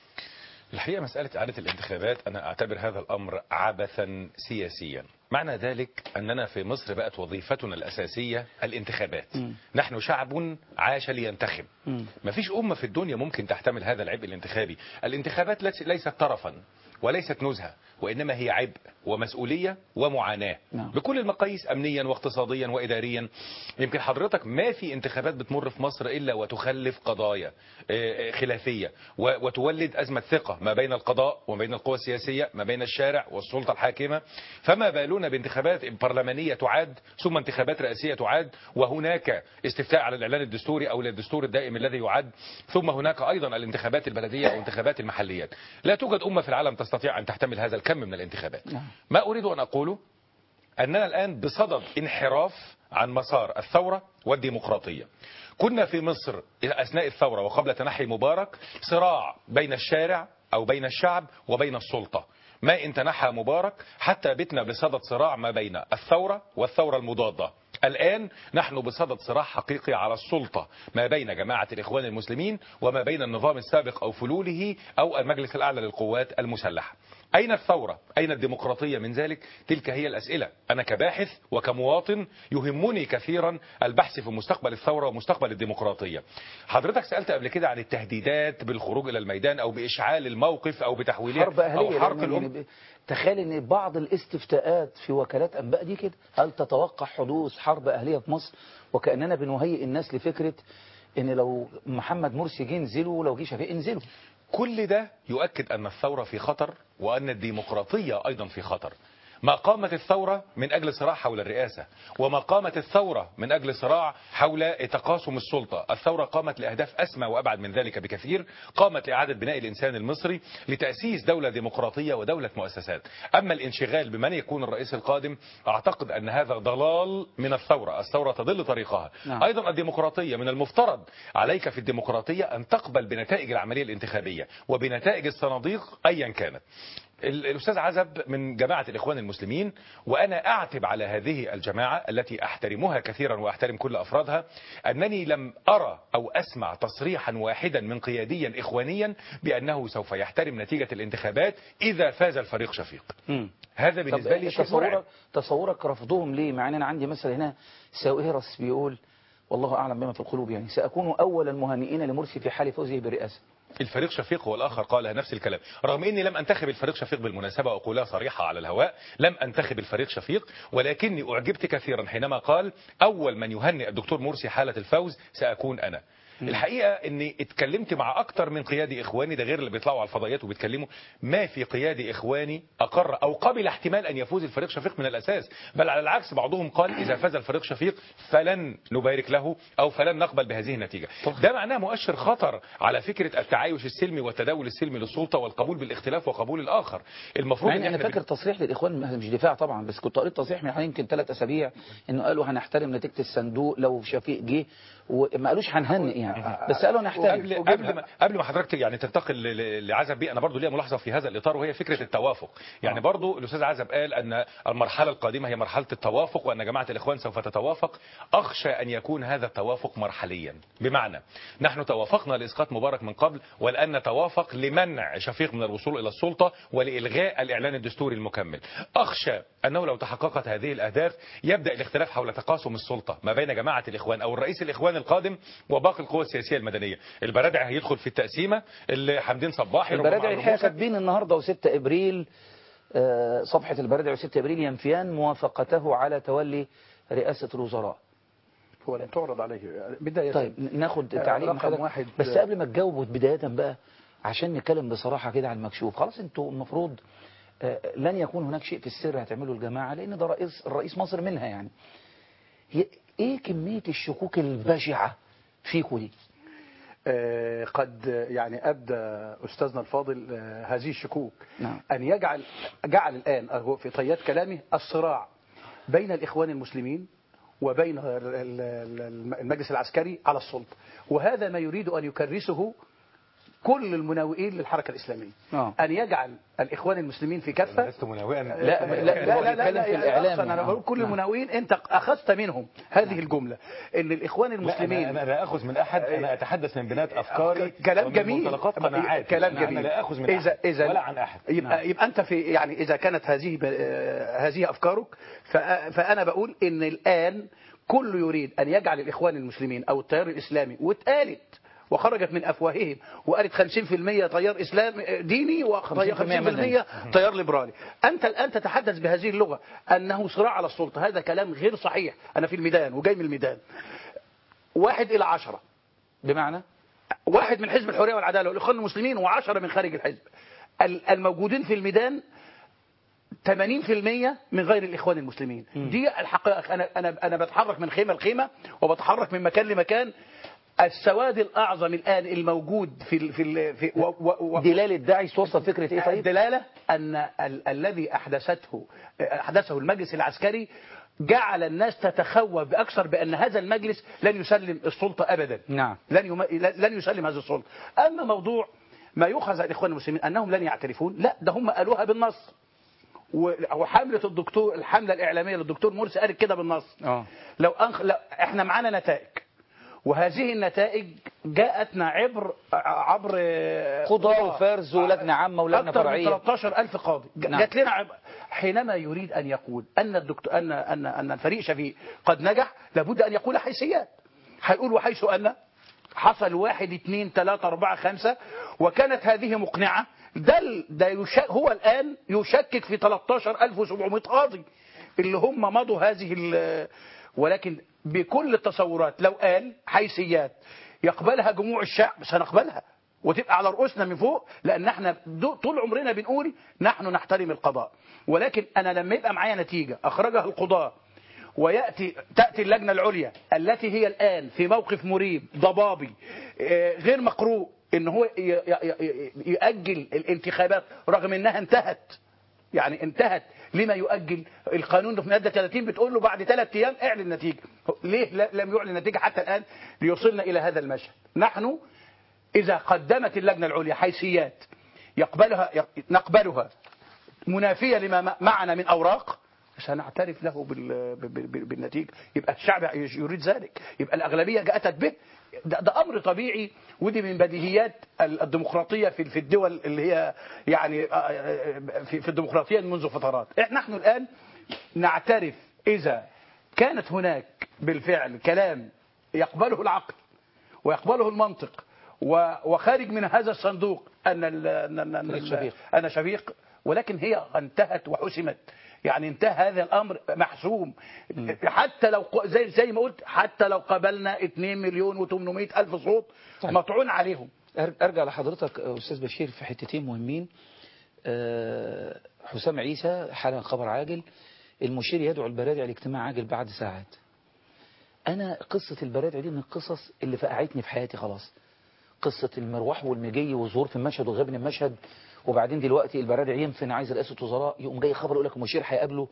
الحقيقة مسألة إعادة الانتخابات أنا أعتبر هذا الأمر عبثا سياسيا معنى ذلك أننا في مصر بقت وظيفتنا الأساسية الانتخابات مم. نحن شعب عاش لينتخب مم. ما فيش أمة في الدنيا ممكن تحتمل هذا العبء الانتخابي الانتخابات ليس- ليست طرفا وليست نزهة وإنما هي عبء ومسؤولية ومعاناة نعم. بكل المقاييس أمنيا واقتصاديا وإداريا يمكن حضرتك ما في انتخابات بتمر في مصر إلا وتخلف قضايا آه، آه، خلافية و- وتولد أزمة ثقة ما بين القضاء وما بين القوى السياسية ما بين الشارع والسلطة الحاكمة فما بالنا بانتخابات برلمانية تعاد ثم انتخابات رئاسية تعاد وهناك استفتاء على الإعلان الدستوري أو الدستور الدائم الذي يعد ثم هناك أيضا الانتخابات البلدية أو انتخابات المحليات لا توجد أمة في العالم تستطيع أن تحتمل هذا الكم من الانتخابات نعم. ما أريد أن أقوله أننا الآن بصدد انحراف عن مسار الثورة والديمقراطية كنا في مصر أثناء الثورة وقبل تنحي مبارك صراع بين الشارع أو بين الشعب وبين السلطة ما إن تنحى مبارك حتى بتنا بصدد صراع ما بين الثورة والثورة المضادة الآن نحن بصدد صراع حقيقي على السلطة ما بين جماعة الإخوان المسلمين وما بين النظام السابق أو فلوله أو المجلس الأعلى للقوات المسلحة أين الثورة؟ أين الديمقراطية من ذلك؟ تلك هي الأسئلة أنا كباحث وكمواطن يهمني كثيرا البحث في مستقبل الثورة ومستقبل الديمقراطية حضرتك سألت قبل كده عن التهديدات بالخروج إلى الميدان أو بإشعال الموقف أو بتحويله حرب أهلية أو حرق لأن الأم يعني ب- تخيل ان بعض الاستفتاءات في وكالات انباء دي كده هل تتوقع حدوث حرب اهليه في مصر وكاننا بنهيئ الناس لفكره ان لو محمد مرسي جه انزلوا ولو جه شفيق انزلوا كل ده يؤكد أن الثورة في خطر وأن الديمقراطية أيضا في خطر ما قامت الثورة من أجل صراع حول الرئاسة وما قامت الثورة من أجل صراع حول تقاسم السلطة الثورة قامت لأهداف أسمى وأبعد من ذلك بكثير قامت لإعادة بناء الإنسان المصري لتأسيس دولة ديمقراطية ودولة مؤسسات أما الانشغال بمن يكون الرئيس القادم أعتقد أن هذا ضلال من الثورة الثورة تضل طريقها نعم. أيضا الديمقراطية من المفترض عليك في الديمقراطية أن تقبل بنتائج العملية الانتخابية وبنتائج الصناديق أيا كانت ال- الأستاذ عزب من جماعة الإخوان المسلمين وأنا أعتب على هذه الجماعة التي أحترمها كثيرا وأحترم كل أفرادها أنني لم أرى أو أسمع تصريحا واحدا من قياديا إخوانيا بأنه سوف يحترم نتيجة الانتخابات إذا فاز الفريق شفيق مم. هذا طب بالنسبة لي شيء مرعب تصورك تصورك رفضهم ليه مع ان انا عندي مثلا هنا ساويرس بيقول والله اعلم بما في القلوب يعني ساكون اول المهنئين لمرسي في حال فوزه بالرئاسه الفريق شفيق والآخر قال نفس الكلام رغم أني لم أنتخب الفريق شفيق بالمناسبة أقولها صريحة على الهواء لم أنتخب الفريق شفيق ولكني أعجبت كثيرا حينما قال أول من يهنئ الدكتور مرسي حالة الفوز سأكون أنا الحقيقة اني اتكلمت مع اكتر من قيادي اخواني ده غير اللي بيطلعوا على الفضائيات وبيتكلموا ما في قيادي اخواني اقر او قبل احتمال ان يفوز الفريق شفيق من الاساس بل على العكس بعضهم قال اذا فاز الفريق شفيق فلن نبارك له او فلن نقبل بهذه النتيجة ده معناه مؤشر خطر على فكرة التعايش السلمي والتداول السلمي للسلطة والقبول بالاختلاف وقبول الاخر المفروض مع ان ان انا احنا فاكر تصريح للاخوان مش دفاع طبعا بس كنت قريت تصريح من حوالي يمكن ثلاث اسابيع انه قالوا هنحترم نتيجه الصندوق لو شفيق جه وما قالوش هنهنئ يعني بس قالوا هنحترم قبل قبل ما قبل ما حضرتك يعني تنتقل ل- ل- لعزب بيه انا برضو ليا ملاحظه في هذا الاطار وهي فكره التوافق يعني برضو الاستاذ عزب قال ان المرحله القادمه هي مرحله التوافق وان جماعه الاخوان سوف تتوافق اخشى ان يكون هذا التوافق مرحليا بمعنى نحن توافقنا لاسقاط مبارك من قبل والان نتوافق لمنع شفيق من الوصول الى السلطه ولالغاء الاعلان الدستوري المكمل اخشى انه لو تحققت هذه الاهداف يبدا الاختلاف حول تقاسم السلطه ما بين جماعه الاخوان او الرئيس الاخوان القادم وباقي القوى السياسيه المدنيه البرادع هيدخل في التقسيمه اللي حمدين صباحي ربما البرادعي الحقيقه عمرو موسى. كاتبين النهارده و6 ابريل آه، صفحه البرادعي و6 ابريل ينفيان موافقته على تولي رئاسه الوزراء هو لم تعرض عليه بداية طيب ناخد آه، تعليق من رقم حضرتك. واحد بس قبل ما تجاوبوا بداية بقى عشان نتكلم بصراحة كده على المكشوف خلاص انتوا المفروض آه، لن يكون هناك شيء في السر هتعمله الجماعة لأن ده رئيس الرئيس مصر منها يعني هي- ايه كمية الشكوك البشعة فيكوا دي آه، قد يعني أبدى أستاذنا الفاضل آه، هذه الشكوك نعم. أن يجعل جعل الآن هو في طيات كلامه الصراع بين الإخوان المسلمين وبين ال- ال- ال- المجلس العسكري على السلطة وهذا ما يريد أن يكرسه كل المناوئين للحركة الإسلامية آه. أن يجعل الإخوان المسلمين في كفة لست مناوئا لا لا هو بيتكلم في يا الإعلام أخي، انا يعني. بقول كل نعم. المناوئين انت اخذت منهم هذه الجمله ان الاخوان المسلمين انا لا اخذ من احد انا اتحدث من بنات افكاري كلام ومن جميل منطلقات قناعاتي كلام أنا جميل لا اخذ من إذا احد إذا ولا عن احد يبقى, يبقى انت في يعني اذا كانت هذه ب- آه، هذه افكارك فأ- فانا بقول ان الان كل يريد ان يجعل الاخوان المسلمين او التيار الاسلامي واتقالت وخرجت من افواههم وقالت 50% تيار اسلام ديني و50% 50% مدني. تيار ليبرالي انت الان تتحدث بهذه اللغه انه صراع على السلطه هذا كلام غير صحيح انا في الميدان وجاي من الميدان واحد الى عشرة بمعنى واحد من حزب الحريه والعداله والاخوان المسلمين وعشرة من خارج الحزب ال- الموجودين في الميدان 80% من غير الاخوان المسلمين دي الحقائق انا انا انا بتحرك من خيمه لخيمه وبتحرك من مكان لمكان السواد الاعظم الان الموجود في ال في, ال في و و و دلالة داعي توصل فكرة ايه طيب الدلاله ان ال الذي احدثته احدثه المجلس العسكري جعل الناس تتخوف باكثر بان هذا المجلس لن يسلم السلطه ابدا نعم لن يم... لن يسلم هذه السلطه اما موضوع ما يؤخذ عن الاخوان المسلمين انهم لن يعترفون لا ده هم قالوها بالنص و- وحمله الدكتور الحمله الاعلاميه للدكتور مرسي قالت كده بالنص اه لو أنخ... لا احنا معانا نتائج وهذه النتائج جاءتنا عبر عبر قضاء وفرز ولجنة عامة ولجنة أكثر من فرعية 13000 قاضي ج- نعم. جات لنا عبر حينما يريد أن يقول أن الدكتور أن أن أن الفريق شفيق قد نجح لابد أن يقول حيثيات هيقول وحيث أن حصل واحد اثنين ثلاثة أربعة خمسة وكانت هذه مقنعة ده ال- ده يشك هو الآن يشكك في 13700 قاضي اللي هم مضوا هذه ال- ولكن بكل التصورات لو قال حيثيات يقبلها جموع الشعب سنقبلها وتبقى على رؤوسنا من فوق لان احنا دو- طول عمرنا بنقول نحن نحترم القضاء ولكن انا لما يبقى معايا نتيجه اخرجها القضاه وياتي تاتي اللجنه العليا التي هي الان في موقف مريب ضبابي آه، غير مقروء ان هو ي- ي- ي- يؤجل الانتخابات رغم انها انتهت يعني انتهت لما يؤجل القانون في ماده 30 بتقول له بعد ثلاث ايام اعلن النتيجه ليه لا- لم يعلن النتيجه حتى الان ليوصلنا الى هذا المشهد نحن اذا قدمت اللجنه العليا حيثيات يقبلها نقبلها منافيه لما معنا من اوراق سنعترف له بال- بال- بال- بالنتيجه يبقى الشعب يريد ذلك يبقى الاغلبيه جاءتك به ده, ده امر طبيعي ودي من بديهيات ال- الديمقراطيه في في الدول اللي هي يعني آه، آه، في في الديمقراطيه منذ فترات احنا نحن الان نعترف اذا كانت هناك بالفعل كلام يقبله العقل ويقبله المنطق و- وخارج من هذا الصندوق ان ال- ان ان فريق ان, شفيق. أنا شفيق ولكن هي انتهت وحسمت يعني انتهى هذا الامر محسوم حتى لو ق- زي زي ما قلت حتى لو قبلنا 2 مليون و800 الف صوت طيب. مطعون عليهم أر- ارجع لحضرتك استاذ بشير في حتتين مهمين آه، حسام عيسى حالا خبر عاجل المشير يدعو البرادع لاجتماع عاجل بعد ساعات انا قصة البرادع دي من القصص اللي فقعتني في حياتي خلاص قصة المروح والمجي والظهور في المشهد وغياب من المشهد وبعدين دلوقتي البرادع ينفن عايز رئاسة وزراء يقوم جاي خبر يقول لك المشير هيقابله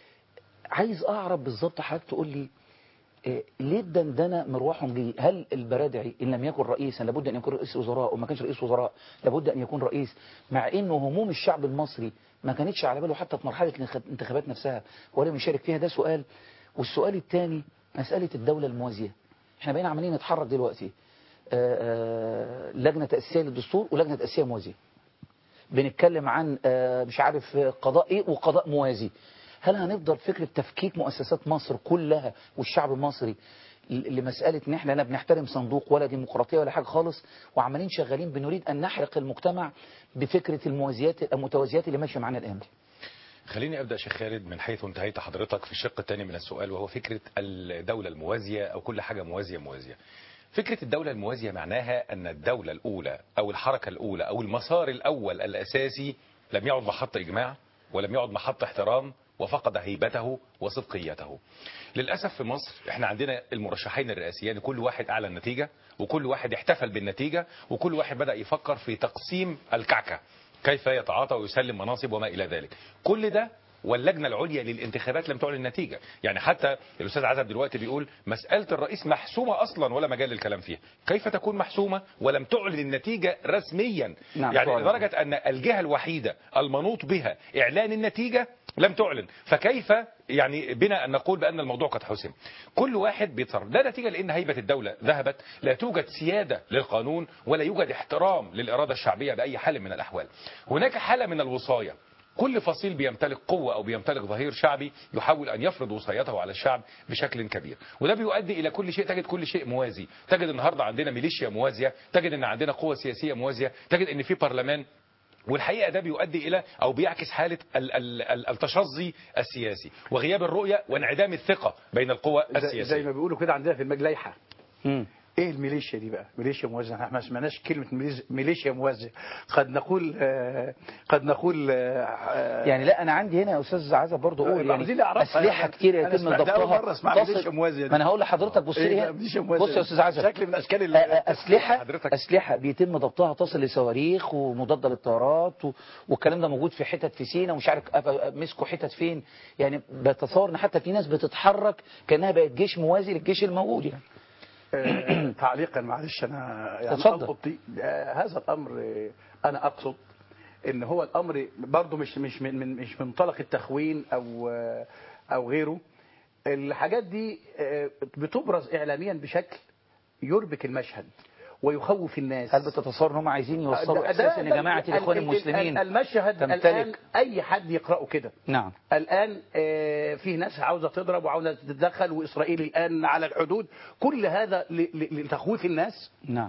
عايز اعرف بالظبط حضرتك تقول لي إيه، ليه الدندنه مروح ومجي هل البرادعي ان لم يكن رئيسا لابد ان يكون رئيس وزراء وما كانش رئيس وزراء لابد ان يكون رئيس مع انه هموم الشعب المصري ما كانتش على باله حتى في مرحله الانتخ- الانتخابات نفسها ولم يشارك فيها ده سؤال والسؤال الثاني مساله الدوله الموازيه احنا بقينا عمالين نتحرك دلوقتي آه، آه، لجنه تاسيسيه للدستور ولجنه تاسيسيه موازيه بنتكلم عن آه، مش عارف آه، قضاء ايه وقضاء موازي هل هنفضل فكرة تفكيك مؤسسات مصر كلها والشعب المصري ل- لمسألة ان احنا لا بنحترم صندوق ولا ديمقراطية ولا حاجة خالص وعمالين شغالين بنريد ان نحرق المجتمع بفكرة الموازيات المتوازيات اللي ماشية معانا الان دي خليني ابدا شيخ خالد من حيث انتهيت حضرتك في الشق الثاني من السؤال وهو فكره الدوله الموازيه او كل حاجه موازيه موازيه. فكره الدوله الموازيه معناها ان الدوله الاولى او الحركه الاولى او المسار الاول الاساسي لم يعد محط اجماع ولم يعد محط احترام وفقد هيبته وصدقيته. للاسف في مصر احنا عندنا المرشحين الرئاسيين كل واحد اعلن نتيجه وكل واحد احتفل بالنتيجه وكل واحد بدا يفكر في تقسيم الكعكه. كيف يتعاطى ويسلم مناصب وما إلى ذلك كل ده واللجنة العليا للانتخابات لم تعلن النتيجة يعني حتى الأستاذ عزب دلوقتي بيقول مسألة الرئيس محسومة أصلا ولا مجال للكلام فيها كيف تكون محسومة ولم تعلن النتيجة رسميا نعم، يعني تعلن. لدرجة أن الجهة الوحيدة المنوط بها إعلان النتيجة لم تعلن فكيف يعني بنا أن نقول بأن الموضوع قد حسم كل واحد بيتصرف ده نتيجة لأن هيبة الدولة ذهبت لا توجد سيادة للقانون ولا يوجد احترام للإرادة الشعبية بأي حال من الأحوال هناك حالة من الوصاية كل فصيل بيمتلك قوة أو بيمتلك ظهير شعبي يحاول أن يفرض وصايته على الشعب بشكل كبير وده بيؤدي إلى كل شيء تجد كل شيء موازي تجد النهاردة عندنا ميليشيا موازية تجد أن عندنا قوة سياسية موازية تجد أن في برلمان والحقيقه ده بيؤدي الى او بيعكس حاله ال- ال- ال- التشظي السياسي وغياب الرؤيه وانعدام الثقه بين القوى زي, زي السياسيه ما بيقولوا كده عندنا في المجلس لائحه مم. ايه الميليشيا دي بقى ميليشيا موازيه احنا ما سمعناش كلمه ميليز- ميليشيا موازيه قد نقول آه قد نقول آه يعني لا انا عندي هنا يا استاذ عزب برضه اقول آه، عايزين يعني نعرفها اسلحه يعني. كتير أنا يتم سمعت أول ضبطها مرة اسمع تصل- ميليشيا موازية دي. ما انا هقول لحضرتك بص إيه لي ده؟ هنا. ميليشيا موازية. بص يا استاذ عزب شكل من اشكال ال- آه، آه، اسلحه حضرتك- اسلحه بيتم ضبطها تصل لصواريخ ومضاده للطيارات و... والكلام ده موجود في حتت في سينا ومش عارف أف- مسكوا حتت فين يعني بتصور ان حتى في ناس بتتحرك كانها بقت جيش موازي للجيش الموجود يعني آه، تعليقا معلش انا يعني اتفضل. ألقط دي. آه، هذا الامر آه، انا اقصد ان هو الامر برضه مش مش من من- مش من منطلق التخوين او آه، او غيره الحاجات دي آه، بتبرز اعلاميا بشكل يربك المشهد ويخوف الناس هل بتتصور ان هم عايزين يوصلوا ده- احساس ده- ان ده- جماعه ال- الاخوان ال- ال- المسلمين المشهد تمتلك. الان اي حد يقراه كده نعم الآن آه، في ناس عاوزة تضرب وعاوزة تتدخل وإسرائيل الآن على الحدود كل هذا ل- ل- لتخويف الناس نعم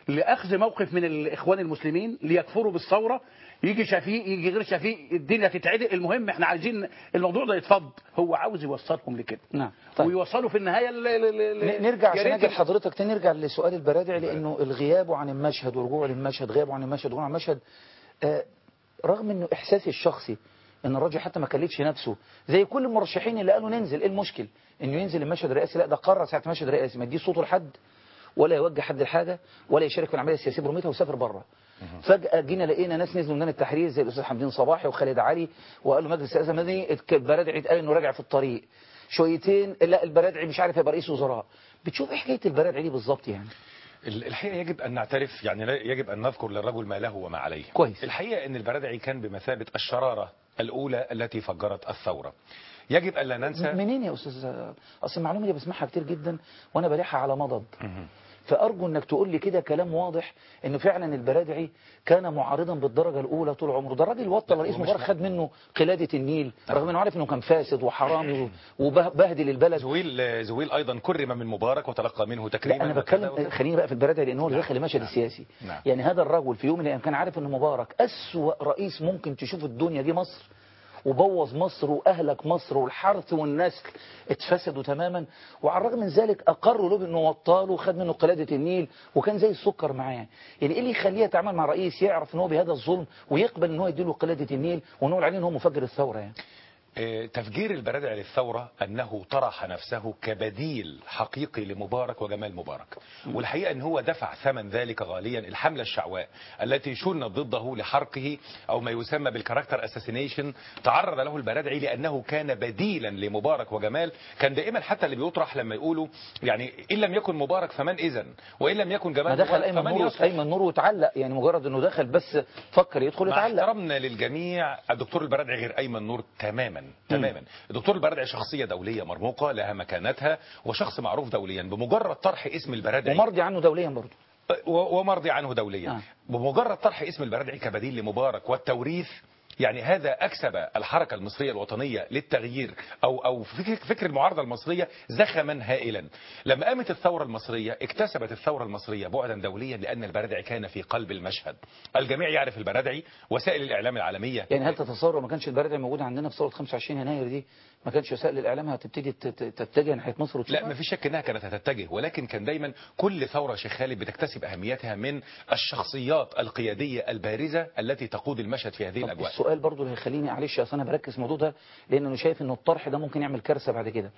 لاخذ موقف من الاخوان المسلمين ليكفروا بالثوره يجي شفيق يجي غير شفيق الدنيا تتعدل المهم احنا عايزين الموضوع ده يتفض هو عاوز يوصلهم لكده نعم طيب. ويوصلوا في النهايه ل... ل... ل... ن- نرجع يا عشان ريت اجي لحضرتك تاني نرجع لسؤال البرادعي لانه الغياب عن المشهد ورجوع للمشهد غيابه عن المشهد ورجوع عن المشهد آه، رغم انه احساسي الشخصي ان الراجل حتى ما كلفش نفسه زي كل المرشحين اللي قالوا ننزل ايه المشكل انه ينزل المشهد الرئاسي لا ده قرر ساعه المشهد الرئاسي ما يديش صوته لحد ولا يوجه حد لحاجه ولا يشارك في العمليه السياسيه برمتها وسافر بره فجأة جينا لقينا ناس نزلوا ميدان التحرير زي الأستاذ حمدين صباحي وخالد علي وقالوا مجلس الرئاسة المدني اتك- البرادعي اتقال إنه راجع في الطريق شويتين لا البرادعي مش عارف يبقى رئيس وزراء بتشوف ايه حكاية البرادعي دي بالظبط يعني ال- الحقيقه يجب ان نعترف يعني لا- يجب ان نذكر للرجل ما له وما عليه كويس. الحقيقه ان البرادعي كان بمثابه الشراره الاولى التي فجرت الثوره يجب الا ننسى منين يا أستاذ أصل المعلومة دي بسمعها كتير جدا وأنا بلاحها على مضض فأرجو أنك تقول لي كده كلام واضح أنه فعلا البرادعي كان معارضا بالدرجة الأولى طول عمره ده الراجل وطل رئيس مبارك خد منه قلادة النيل رغم أنه عارف أنه كان فاسد وحرامي وبهدل البلد زويل زويل ايضا كرم من مبارك وتلقى منه لا تكريما انا وكذا بتكلم وكذا. خليني بقى في البرادعي لان هو اللي داخل المشهد السياسي نعم. يعني هذا الرجل في يوم من الايام كان عارف ان مبارك اسوا رئيس ممكن تشوف الدنيا دي مصر وبوظ مصر واهلك مصر والحرث والنسل اتفسدوا تماما وعلى الرغم من ذلك اقروا له بانه وطاله وخد منه قلاده النيل وكان زي السكر معاه يعني ايه اللي يخليه يتعامل مع رئيس يعرف ان هو بهذا الظلم ويقبل ان هو يديله قلاده النيل ونقول عليه ان هو مفجر الثوره يعني آه، تفجير البرادعي للثورة أنه طرح نفسه كبديل حقيقي لمبارك وجمال مبارك والحقيقة أن هو دفع ثمن ذلك غاليا الحملة الشعواء التي شنت ضده لحرقه أو ما يسمى بالكاركتر اساسينيشن تعرض له البرادعي لأنه كان بديلا لمبارك وجمال كان دائما حتى اللي بيطرح لما يقولوا يعني إن لم يكن مبارك فمن إذن وإن لم يكن ما جمال دخل مبارك ايمن فمن نور يصلح ايمن نور وتعلق يعني مجرد انه دخل بس فكر يدخل مع يتعلق احترامنا للجميع الدكتور البرادعي غير ايمن نور تماما تماما الدكتور البرادعي شخصيه دوليه مرموقه لها مكانتها وشخص معروف دوليا بمجرد طرح اسم البرادعي ومرضي عنه دوليا برضه و- ومرضي عنه دوليا آه. بمجرد طرح اسم البرادعي كبديل لمبارك والتوريث يعني هذا أكسب الحركة المصرية الوطنية للتغيير أو أو فكر, فكر المعارضة المصرية زخما هائلا لما قامت الثورة المصرية اكتسبت الثورة المصرية بعدا دوليا لأن البرادعي كان في قلب المشهد الجميع يعرف البرادعي وسائل الإعلام العالمية يعني هل تتصور ما كانش البرادعي موجود عندنا في ثوره 25 يناير دي ما كانش وسائل الاعلام هتبتدي تت- تتجه ناحيه مصر وتشوفها؟ لا ما في شك انها كانت هتتجه ولكن كان دايما كل ثوره شيخ خالد بتكتسب اهميتها من الشخصيات القياديه البارزه التي تقود المشهد في هذه طب الاجواء السؤال برضو اللي هيخليني معلش اصل انا بركز في الموضوع ده لان انا شايف انه الطرح ده ممكن يعمل كارثه بعد كده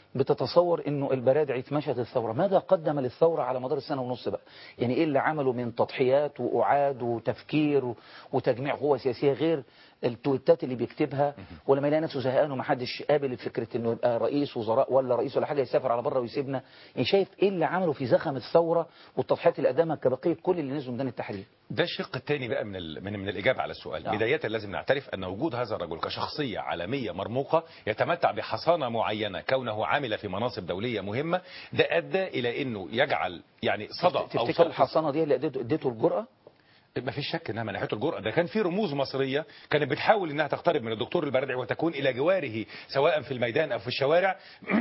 بتتصور انه البرادعي في مشهد الثوره ماذا قدم للثوره على مدار السنه ونص بقى يعني ايه اللي عمله من تضحيات واعاد وتفكير و- وتجميع قوه سياسيه غير التويتات اللي بيكتبها ولما يلاقي نفسه زهقان ومحدش قابل فكره انه يبقى رئيس وزراء ولا رئيس ولا حاجه يسافر على بره ويسيبنا يعني شايف ايه اللي عمله في زخم الثوره والتضحيات اللي قدمها كبقيه كل اللي نزلوا ميدان التحرير ده الشق الثاني بقى من ال- من من الاجابه على السؤال آه. بدايه لازم نعترف ان وجود هذا الرجل كشخصيه عالميه مرموقه يتمتع بحصانه معينه كونه عامل في مناصب دوليه مهمه ده ادى الى انه يجعل يعني صدى او تفتكر صوت الحصانه دي اللي اديته اديته الجرأه ما فيش شك انها منحته الجرأة ده كان في رموز مصرية كانت بتحاول انها تقترب من الدكتور البرادعي وتكون الى جواره سواء في الميدان او في الشوارع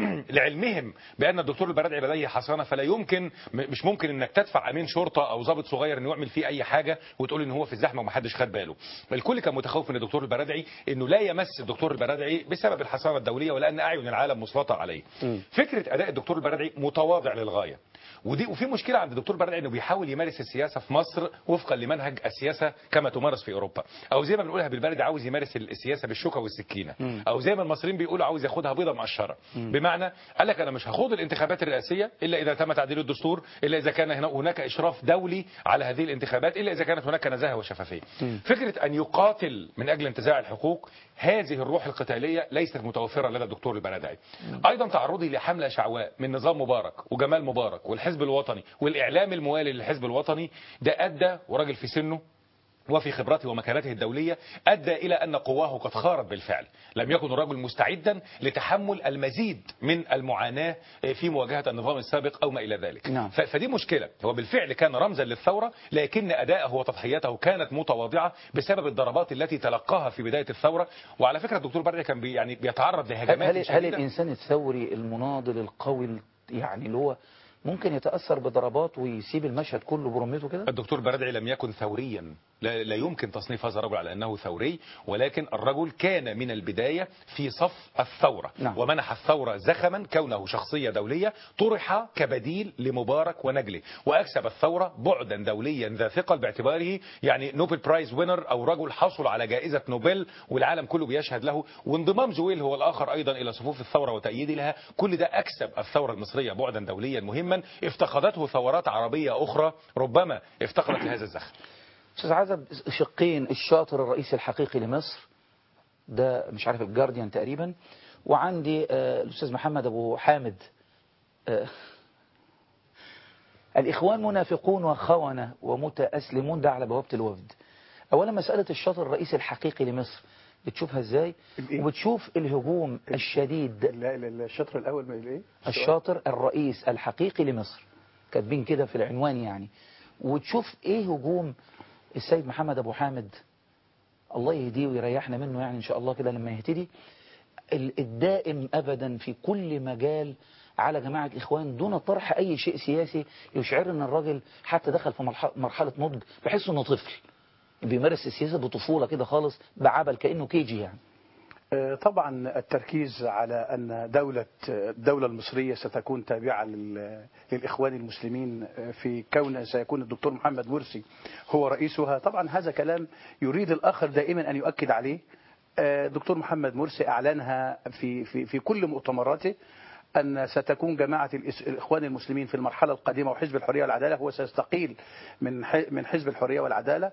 لعلمهم بان الدكتور البرادعي لديه حصانة فلا يمكن م- مش ممكن انك تدفع امين شرطة او ضابط صغير انه يعمل فيه اي حاجة وتقول ان هو في الزحمة ومحدش خد باله الكل كان متخوف من الدكتور البرادعي انه لا يمس الدكتور البرادعي بسبب الحصانة الدولية ولان اعين العالم مسلطة عليه فكرة اداء الدكتور البرادعي متواضع للغاية ودي وفي مشكله عند الدكتور برادعي انه بيحاول يمارس السياسه في مصر وفقا لمنهج السياسه كما تمارس في اوروبا او زي ما بنقولها بالبلد عاوز يمارس السياسه بالشوكه والسكينه او زي ما المصريين بيقولوا عاوز ياخدها بيضه مقشره بمعنى قال لك انا مش هخوض الانتخابات الرئاسيه الا اذا تم تعديل الدستور الا اذا كان هنا- هناك اشراف دولي على هذه الانتخابات الا اذا كانت هناك نزاهه وشفافيه فكره ان يقاتل من اجل انتزاع الحقوق هذه الروح القتاليه ليست متوفره لدى الدكتور البرادعي ايضا تعرضي لحمله شعواء من نظام مبارك وجمال مبارك والحزب الوطني والاعلام الموالي للحزب الوطني ده ادى وراجل في سنه وفي خبرته ومكانته الدولية أدى إلى أن قواه قد خارت بالفعل لم يكن الرجل مستعدا لتحمل المزيد من المعاناة في مواجهة النظام السابق أو ما إلى ذلك نعم. ف- فدي مشكلة هو بالفعل كان رمزا للثورة لكن أداءه وتضحياته كانت متواضعة بسبب الضربات التي تلقاها في بداية الثورة وعلى فكرة الدكتور برده كان بي يعني بيتعرض هل, لهجمات هل, هل شديدة الإنسان الثوري المناضل القوي يعني اللي هو ممكن يتأثر بضربات ويسيب المشهد كله برمته كده الدكتور بردعي لم يكن ثوريا لا, لا يمكن تصنيف هذا الرجل على أنه ثوري ولكن الرجل كان من البداية في صف الثورة نعم. ومنح الثورة زخما كونه شخصية دولية طرح كبديل لمبارك ونجله وأكسب الثورة بعدا دوليا ذا ثقل باعتباره يعني نوبل برايز وينر أو رجل حصل على جائزة نوبل والعالم كله بيشهد له وانضمام جويل هو الآخر أيضا إلى صفوف الثورة وتأييد لها كل ده أكسب الثورة المصرية بعدا دوليا مهما افتقدته ثورات عربية أخرى ربما افتقدت لهذا الزخم أستاذ عزب شقين الشاطر الرئيس الحقيقي لمصر ده مش عارف الجارديان تقريبا وعندي آه، الأستاذ محمد أبو حامد آه، الإخوان منافقون وخونة ومتأسلمون ده على بوابة الوفد أولا مسألة الشاطر الرئيس الحقيقي لمصر بتشوفها ازاي الإيه؟ وبتشوف الهجوم الشديد لا لا لا الشطر الاول ما ايه الشاطر الرئيس الحقيقي لمصر كاتبين كده في العنوان يعني وتشوف ايه هجوم السيد محمد ابو حامد الله يهديه ويريحنا منه يعني ان شاء الله كده لما يهتدي ال- الدائم ابدا في كل مجال على جماعة الإخوان دون طرح أي شيء سياسي يشعر أن الراجل حتى دخل في مرح- مرحلة نضج بحس أنه طفل بيمارس السياسة بطفولة كده خالص بعبل كأنه كيجي يعني آه، طبعا التركيز على أن دولة الدولة المصرية ستكون تابعة لل- للإخوان المسلمين آه، في كون سيكون الدكتور محمد مرسي هو رئيسها طبعا هذا كلام يريد الآخر دائما أن يؤكد عليه آه، دكتور محمد مرسي أعلنها في, في, في كل مؤتمراته أن ستكون جماعة الإس- الإخوان المسلمين في المرحلة القادمة وحزب الحرية والعدالة هو سيستقيل من ح- من حزب الحرية والعدالة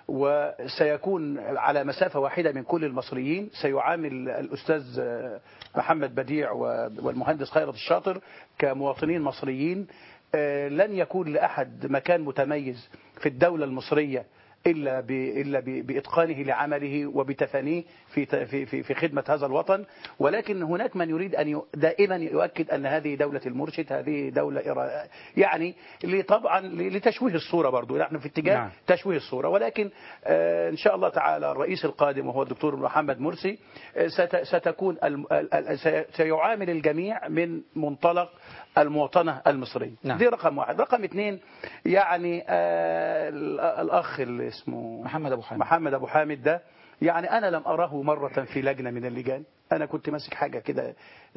وسيكون على مسافة واحدة من كل المصريين سيعامل الأستاذ آه، محمد بديع و- والمهندس خيرت الشاطر كمواطنين مصريين آه، لن يكون لأحد مكان متميز في الدولة المصرية إلا ب- إلا ب- بإتقانه لعمله وبتفانيه في ت- في في في خدمة هذا الوطن ولكن هناك من يريد أن ي- دائما يؤكد أن هذه دولة المرشد هذه دولة إرا- يعني ل- طبعا ل- لتشويه الصورة برضو نحن في اتجاه نعم. نعم. تشويه الصورة ولكن آه، إن شاء الله تعالى الرئيس القادم وهو الدكتور محمد مرسي آه، ست- ستكون الم- ال- ال- سي- سيعامل الجميع من منطلق المواطنة المصرية نعم. دي رقم واحد رقم اثنين يعني آه، ال- الأخ اللي اسمه محمد أبو حامد محمد أبو حامد ده يعني أنا لم أراه مرة في لجنة من اللجان أنا كنت ماسك حاجة كده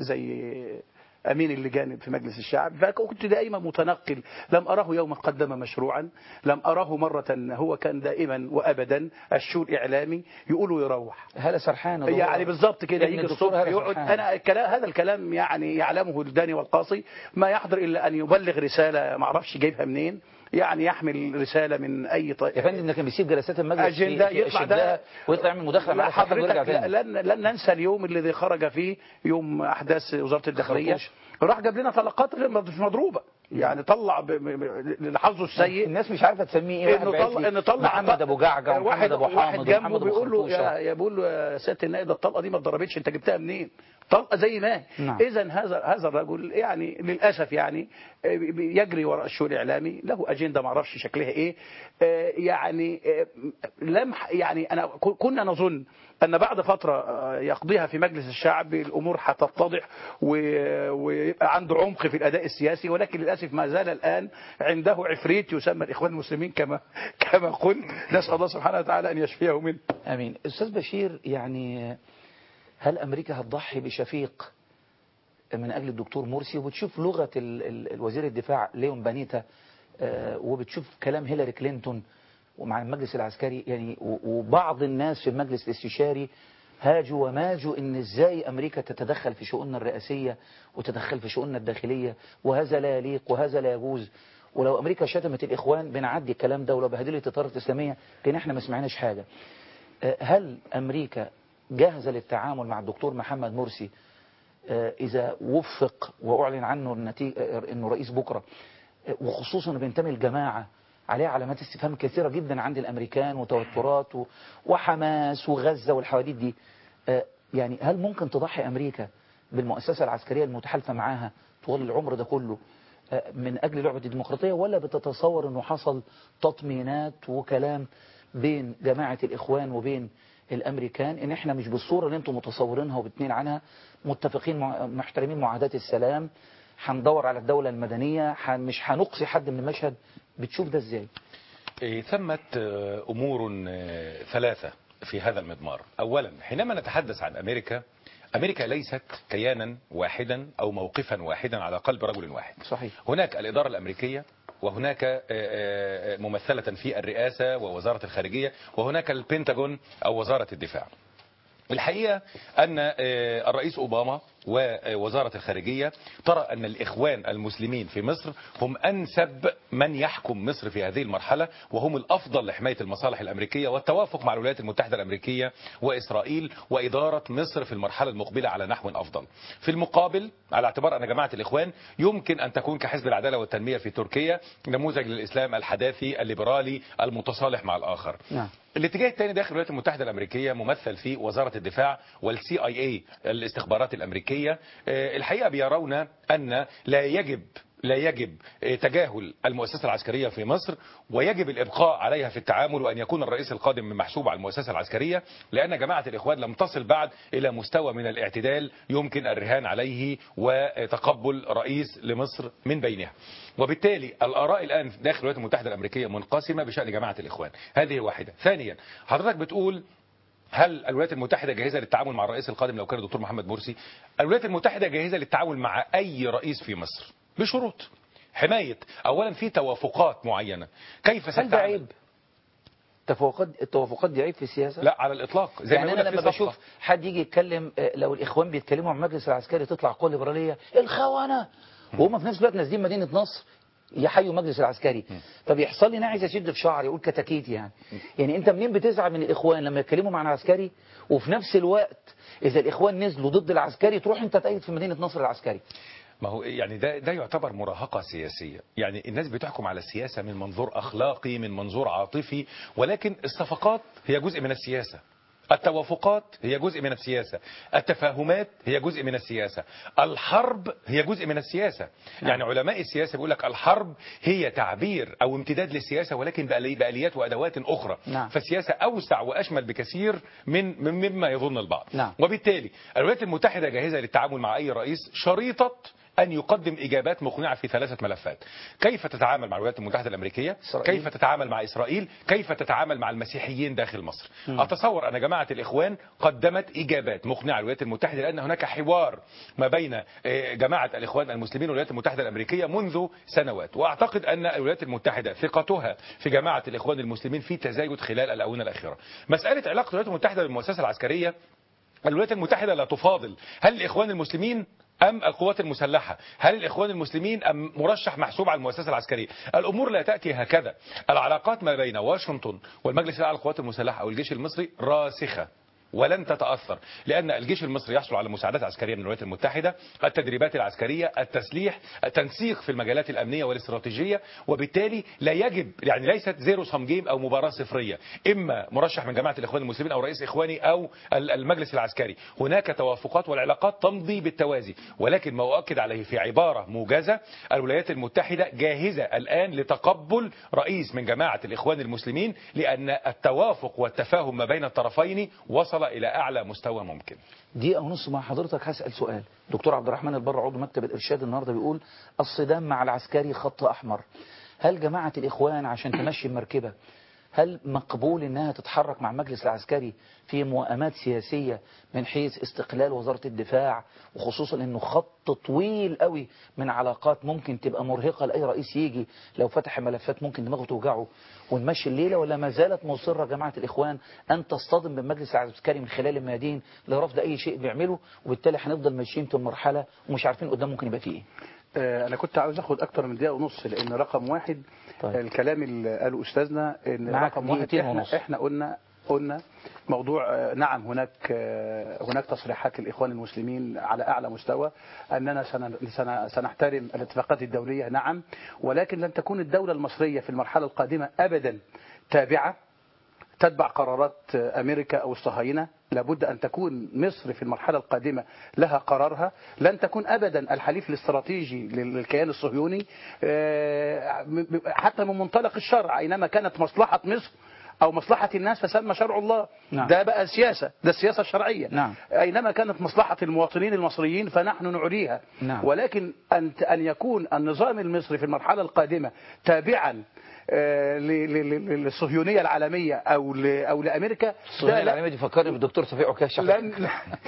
زي أمين اللجان في مجلس الشعب فكنت دائما متنقل لم أراه يوما قدم مشروعا لم أراه مرة هو كان دائما وأبدا الشور إعلامي يقولوا يروح هلا سرحان وده هو يعني بالظبط كده ابن يجي الدكتور الصبح هلا يقعد سرحان. انا الكلام هذا الكلام يعني يعلمه الداني والقاصي ما يحضر الا ان يبلغ رساله ما اعرفش جايبها منين يعني يحمل رساله من اي طيب يا فندم ده كان بيسيب جلسات المجلس أجندة في- في يطلع ده- أشدها ويطلع يعمل مداخله مع لا الحضرتك ويرجع حضرتك تاني لا- لن لن ننسى اليوم الذي خرج فيه يوم احداث وزاره الداخليه خرطوش. راح جاب لنا طلقات غير مض- مضروبه يعني طلع ب- ب- ب- لحظه السيء الناس مش عارفه تسميه ايه انه واحد طلع بعت انه لي طلع محمد ابو جعجع ومحمد واحد ابو واحد حامد جنبه ومحمد ابو بيقول له خرطوشة. يا يا بيقول له يا سياده النائب ده الطلقه دي ما اتضربتش انت جبتها منين؟ طلقه زي ما هي نعم. اذا هذا هذا الرجل يعني للاسف يعني آه، بي- يجري وراء الشؤون الاعلامي له اجنده ما اعرفش شكلها ايه آه، يعني آه، لم يعني انا ك- كنا نظن ان بعد فتره آه، يقضيها في مجلس الشعب الامور هتتضح و- ويبقى عنده عمق في الاداء السياسي ولكن للاسف ما زال الان عنده عفريت يسمى الاخوان المسلمين كما كما قلت نسال الله سبحانه وتعالى ان يشفيه منه امين استاذ بشير يعني هل امريكا هتضحي بشفيق من اجل الدكتور مرسي وبتشوف لغه ال- ال- الوزير الدفاع ليون بانيتا آه، وبتشوف كلام هيلاري كلينتون ومع المجلس العسكري يعني و- وبعض الناس في المجلس الاستشاري هاجوا وماجوا ان ازاي امريكا تتدخل في شؤوننا الرئاسيه وتتدخل في شؤوننا الداخليه وهذا لا يليق وهذا لا يجوز ولو امريكا شتمت الاخوان بنعدي الكلام ده ولو بهدلت الطائره الاسلاميه كان احنا ما سمعناش حاجه آه، هل أمريكا جاهزة للتعامل مع الدكتور محمد مرسي آه، إذا وفق وأعلن عنه النتيجة آه، أنه رئيس بكرة آه، وخصوصا أنه بينتمي الجماعة عليه علامات استفهام كثيرة جدا عند الأمريكان وتوترات و- وحماس وغزة والحواديت دي آه، يعني هل ممكن تضحي أمريكا بالمؤسسة العسكرية المتحالفة معاها طوال العمر ده كله آه، من أجل لعبة الديمقراطية ولا بتتصور أنه حصل تطمينات وكلام بين جماعة الإخوان وبين الأمريكان إن إحنا مش بالصورة اللي أنتم متصورينها وبتنين عنها متفقين مع- محترمين معاهدات السلام هندور على الدولة المدنية ح- مش هنقصي حد من المشهد بتشوف ده ازاي إيه، ثمة آه، أمور آه، ثلاثة في هذا المضمار أولا حينما نتحدث عن أمريكا أمريكا ليست كيانا واحدا أو موقفا واحدا على قلب رجل واحد صحيح هناك الإدارة الأمريكية وهناك آه، آه، ممثلة في الرئاسة ووزارة الخارجية وهناك البنتاجون أو وزارة الدفاع الحقيقة أن آه، الرئيس أوباما ووزارة الخارجية ترى أن الإخوان المسلمين في مصر هم أنسب من يحكم مصر في هذه المرحلة وهم الأفضل لحماية المصالح الأمريكية والتوافق مع الولايات المتحدة الأمريكية وإسرائيل وإدارة مصر في المرحلة المقبلة على نحو أفضل في المقابل على اعتبار أن جماعة الإخوان يمكن أن تكون كحزب العدالة والتنمية في تركيا نموذج للإسلام الحداثي الليبرالي المتصالح مع الآخر نعم الاتجاه الثاني داخل الولايات المتحدة الأمريكية ممثل في وزارة الدفاع والسي اي اي الاستخبارات الأمريكية آه، الحقيقة بيرون أن لا يجب لا يجب آه، تجاهل المؤسسة العسكرية في مصر ويجب الإبقاء عليها في التعامل وأن يكون الرئيس القادم من محسوب على المؤسسة العسكرية لأن جماعة الإخوان لم تصل بعد إلى مستوى من الاعتدال يمكن الرهان عليه وتقبل رئيس لمصر من بينها وبالتالي الآراء الآن داخل الولايات المتحدة الأمريكية منقسمة بشأن جماعة الإخوان هذه واحدة ثانيا حضرتك بتقول هل الولايات المتحدة جاهزة للتعامل مع الرئيس القادم لو كان الدكتور محمد مرسي الولايات المتحدة جاهزة للتعامل مع أي رئيس في مصر بشروط حماية أولا في توافقات معينة كيف هل ده ستعمل عيب التوافقات التوافقات دي عيب في السياسة لا على الإطلاق زي يعني ما انا بيقول لك لما في صفقة. بشوف حد يجي يتكلم آه، لو الاخوان بيتكلموا عن المجلس العسكري تطلع قوه ليبراليه الخونه وهم في نفس الوقت نازلين مدينه نصر يحيوا المجلس العسكري فبيحصل لي انا عايز اشد في شعري اقول كتاكيت يعني يعني انت منين بتزعل من الاخوان لما يتكلموا مع العسكري وفي نفس الوقت اذا الاخوان نزلوا ضد العسكري تروح انت تأيد في مدينه نصر العسكري ما هو يعني ده ده يعتبر مراهقة سياسية يعني الناس بتحكم على السياسة من منظور أخلاقي من منظور عاطفي ولكن الصفقات هي جزء من السياسة التوافقات هي جزء من السياسة التفاهمات هي جزء من السياسة الحرب هي جزء من السياسة يعني علماء السياسة بيقول لك الحرب هي تعبير أو امتداد للسياسة ولكن بآلي- بآليات وأدوات أخرى نعم. فالسياسة أوسع وأشمل بكثير من من- مما يظن البعض نعم. وبالتالي الولايات المتحدة جاهزة للتعامل مع أي رئيس شريطة أن يقدم إجابات مقنعة في ثلاثة ملفات كيف تتعامل مع الولايات المتحدة الأمريكية إسرائيل. كيف تتعامل مع إسرائيل كيف تتعامل مع المسيحيين داخل مصر أتصور أن جماعة الإخوان قدمت إجابات مقنعة للولايات المتحدة لأن هناك حوار ما بين آه، جماعة الإخوان المسلمين والولايات المتحدة الأمريكية منذ سنوات وأعتقد أن الولايات المتحدة ثقتها في جماعة الإخوان المسلمين في تزايد خلال الآونة الأخيرة مسألة علاقة الولايات المتحدة بالمؤسسة العسكرية الولايات المتحدة لا تفاضل هل الإخوان المسلمين أم القوات المسلحة هل الإخوان المسلمين أم مرشح محسوب على المؤسسة العسكرية الأمور لا تأتي هكذا العلاقات ما بين واشنطن والمجلس الأعلى للقوات المسلحة أو الجيش المصري راسخة ولن تتأثر لأن الجيش المصري يحصل على مساعدات عسكرية من الولايات المتحدة التدريبات العسكرية التسليح التنسيق في المجالات الأمنية والاستراتيجية وبالتالي لا يجب يعني ليست زيرو سم جيم أو مباراة صفرية إما مرشح من جماعة الإخوان المسلمين أو رئيس إخواني أو ال- المجلس العسكري هناك توافقات والعلاقات تمضي بالتوازي ولكن ما أؤكد عليه في عبارة موجزة الولايات المتحدة جاهزة الآن لتقبل رئيس من جماعة الإخوان المسلمين لأن التوافق والتفاهم ما بين الطرفين وصل إلى أعلى مستوى ممكن دقيقة ونص مع حضرتك هسأل سؤال دكتور عبد الرحمن البر عضو مكتب الإرشاد النهاردة بيقول الصدام مع العسكري خط أحمر هل جماعة الإخوان عشان تمشي المركبة هل مقبول انها تتحرك مع المجلس العسكري في موائمات سياسية من حيث استقلال وزارة الدفاع وخصوصا انه خط طويل قوي من علاقات ممكن تبقى مرهقة لأي رئيس يجي لو فتح ملفات ممكن دماغه توجعه ونمشي الليلة ولا ما زالت مصرة جماعة الإخوان أن تصطدم بالمجلس العسكري من خلال الميادين لرفض أي شيء بيعمله وبالتالي هنفضل ماشيين في المرحلة ومش عارفين قدام ممكن يبقى فيه إيه آه، انا كنت عاوز اخد اكتر من دقيقه ونص لان رقم واحد طيب. طيب. الكلام اللي قاله استاذنا ان معاك رقم واحد دقيقتين احنا, ونص. احنا قلنا قلنا موضوع آه، نعم هناك آه، هناك تصريحات للاخوان المسلمين على اعلى مستوى اننا سن- سن- سنحترم الاتفاقات الدوليه نعم ولكن لن تكون الدوله المصريه في المرحله القادمه ابدا تابعه تتبع قرارات أمريكا أو الصهاينة لابد أن تكون مصر في المرحلة القادمة لها قرارها لن تكون أبدا الحليف الاستراتيجي للكيان الصهيوني آه، م- م- حتى من منطلق الشرع أينما كانت مصلحة مصر او مصلحه الناس فسمى شرع الله نعم. ده بقى سياسه ده السياسه الشرعيه نعم. اينما كانت مصلحه المواطنين المصريين فنحن نعليها نعم. ولكن ان ان يكون النظام المصري في المرحله القادمه تابعا آه، ل- ل- ل- للصهيونيه العالميه او ل- او لامريكا الصهيونية ده لا- العالمية دي فكرني بالدكتور توفيق عكاش لن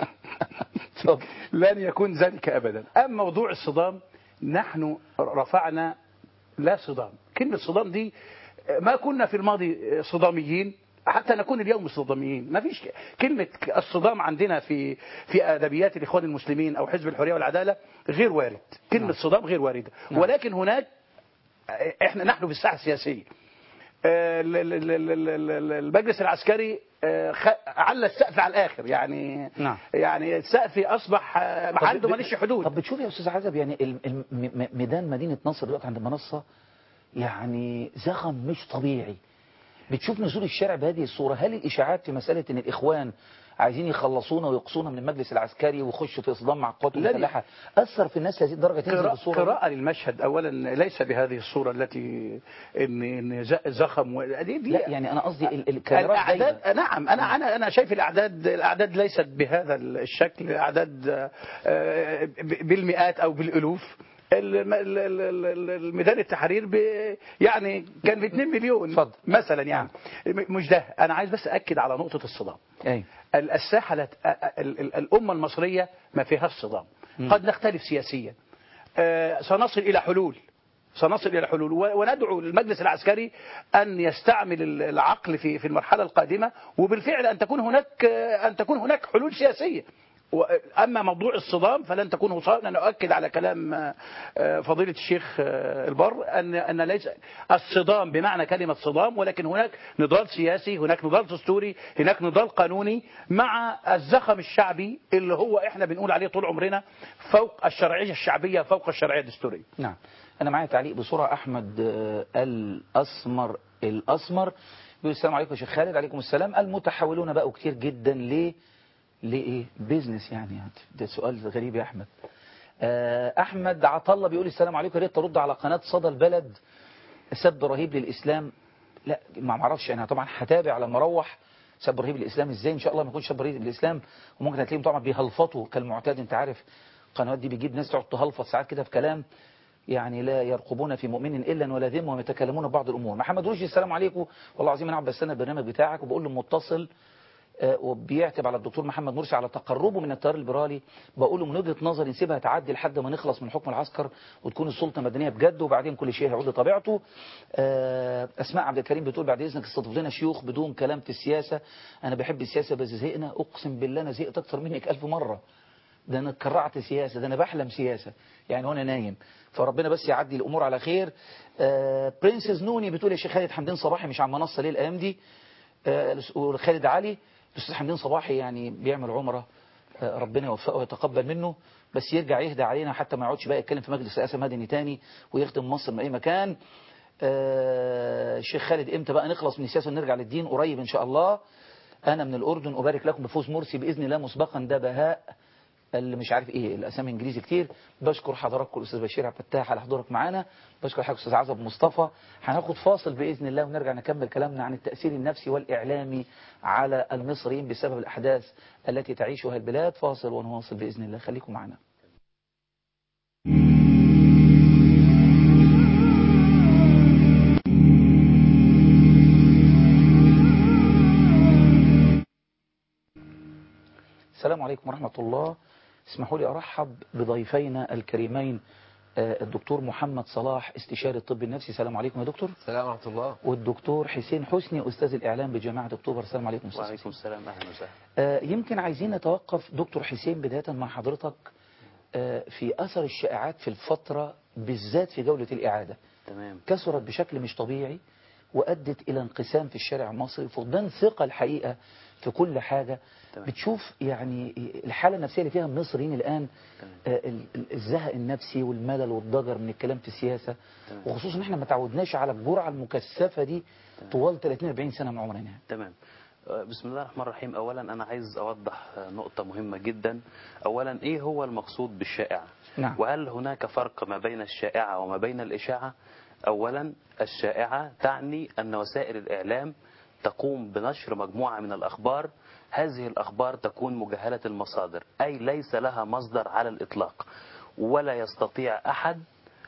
اتفضل. لن يكون ذلك ابدا اما موضوع الصدام نحن رفعنا لا صدام كلمه صدام دي ما كنا في الماضي صداميين حتى نكون اليوم صداميين ما فيش كلمة الصدام عندنا في في أدبيات الإخوان المسلمين أو حزب الحرية والعدالة غير وارد كلمة صدام غير واردة ولكن هناك احنا نحن في الساحة السياسية آه، ال- ال- ال- ال- ال- ال- المجلس العسكري آه، خ- على السقف على الاخر يعني نعم. يعني السقف اصبح آه، طب عنده ب- ماليش حدود طب بتشوف يا استاذ عزب يعني الم- الم- م- ميدان مدينه نصر دلوقتي عند المنصه يعني زخم مش طبيعي بتشوف نزول الشارع بهذه الصوره هل الاشاعات في مساله ان الاخوان عايزين يخلصونا ويقصونا من المجلس العسكري ويخشوا في اصدام مع القوات لا، المسلحه اثر في الناس هذه الدرجه تنزل قراءة, بالصوره دي؟ قراءة للمشهد اولا ليس بهذه الصورة التي ان ان ز- زخم و- دي, دي لا يعني انا قصدي ال- الكاميرات الاعداد جايبة. نعم انا انا انا شايف الاعداد الاعداد ليست بهذا الشكل اعداد آه، ب- بالمئات او بالالوف الم- ال- ال- ال- الميدان التحرير ب يعني كان ب 2 مليون اتفضل. مثلا يعني م- مش ده انا عايز بس اكد على نقطه الصدام ايوه ال- الساحه لا ت- ال- ال- الامه المصريه ما فيهاش صدام قد نختلف سياسيا آه، سنصل الى حلول سنصل الى حلول و- وندعو المجلس العسكري ان يستعمل ال- العقل في في المرحله القادمه وبالفعل ان تكون هناك آه، ان تكون هناك حلول سياسيه و- اما موضوع الصدام فلن تكون وصلنا انا اؤكد على كلام آه، آه، فضيله الشيخ آه، البر ان ان ليس الصدام بمعنى كلمه صدام ولكن هناك نضال سياسي هناك نضال دستوري هناك نضال قانوني مع الزخم الشعبي اللي هو احنا بنقول عليه طول عمرنا فوق الشرعيه الشعبيه فوق الشرعيه الدستوريه نعم أنا معايا تعليق بسرعة أحمد آه، الأسمر الأسمر بيقول السلام عليكم يا شيخ خالد عليكم السلام المتحولون بقوا كتير جدا ليه لإيه بيزنس يعني ده سؤال غريب يا أحمد آه، أحمد عطلة بيقول السلام عليكم يا ريت ترد على قناة صدى البلد سب رهيب للإسلام لا ما معرفش أنا طبعا هتابع لما أروح سب رهيب للإسلام إزاي إن شاء الله ما يكونش سب رهيب للإسلام وممكن هتلاقيهم طبعا بيهلفطوا كالمعتاد أنت عارف القنوات دي بيجيب ناس تقعد تهلفط ساعات كده في كلام يعني لا يرقبون في مؤمن الا ولا ذمه ويتكلمون ببعض الامور محمد رشدي السلام عليكم والله العظيم انا قاعد بستنى البرنامج بتاعك وبقول له متصل آه، وبيعتب على الدكتور محمد مرسي على تقربه من التيار الليبرالي بقول له من وجهه نظري نسيبها تعدي لحد ما نخلص من حكم العسكر وتكون السلطه مدنيه بجد وبعدين كل شيء هيعود لطبيعته آه، اسماء عبد الكريم بتقول بعد اذنك استضيف لنا شيوخ بدون كلام في السياسه انا بحب السياسه بس زهقنا اقسم بالله انا زهقت اكتر منك ألف مره ده انا اتكرعت سياسة ده انا بحلم سياسة يعني وانا نايم فربنا بس يعدي الامور على خير آه برنسز نوني بتقول يا شيخ خالد حمدين صباحي مش على المنصة ليه الايام دي آه وخالد علي الاستاذ حمدين صباحي يعني بيعمل عمرة آه ربنا يوفقه ويتقبل منه بس يرجع يهدى علينا حتى ما يقعدش بقى يتكلم في مجلس رئاسة مدني تاني ويخدم مصر من اي مكان آه الشيخ خالد امتى بقى نخلص من السياسة ونرجع للدين قريب ان شاء الله انا من الاردن ابارك لكم بفوز مرسي باذن الله مسبقا ده بهاء اللي مش عارف ايه الاسامي انجليزي كتير بشكر حضراتكم الاستاذ بشير عبد الفتاح على حضورك معانا بشكر حضرتك استاذ عزب مصطفى هناخد فاصل باذن الله ونرجع نكمل كلامنا عن التاثير النفسي والاعلامي على المصريين بسبب الاحداث التي تعيشها البلاد فاصل ونواصل باذن الله خليكم معنا السلام عليكم ورحمة الله اسمحوا لي أرحب بضيفينا الكريمين آه، الدكتور محمد صلاح استشاري الطب النفسي السلام عليكم يا دكتور السلام ورحمة الله والدكتور حسين حسني أستاذ الإعلام بجامعة أكتوبر السلام عليكم أستاذ وعليكم حسين. السلام أهلا وسهلا آه، يمكن عايزين نتوقف دكتور حسين بداية مع حضرتك آه، في أثر الشائعات في الفترة بالذات في جولة الإعادة تمام كثرت بشكل مش طبيعي وأدت إلى انقسام في الشارع المصري فقدان ثقة الحقيقة في كل حاجة تمام. بتشوف يعني الحالة النفسية اللي فيها المصريين الآن تمام. آه، ال- ال- الزهق النفسي والملل والضجر من الكلام في السياسة تمام. وخصوصا ان احنا ما تعودناش على الجرعة المكثفة دي طوال 30 40 سنة من عمرنا تمام آه، بسم الله الرحمن الرحيم أولا أنا عايز أوضح آه، نقطة مهمة جدا أولا إيه هو المقصود بالشائعة نعم. وهل هناك فرق ما بين الشائعة وما بين الإشاعة أولا الشائعة تعني أن وسائل الإعلام تقوم بنشر مجموعة من الأخبار هذه الأخبار تكون مجهلة المصادر أي ليس لها مصدر على الإطلاق ولا يستطيع أحد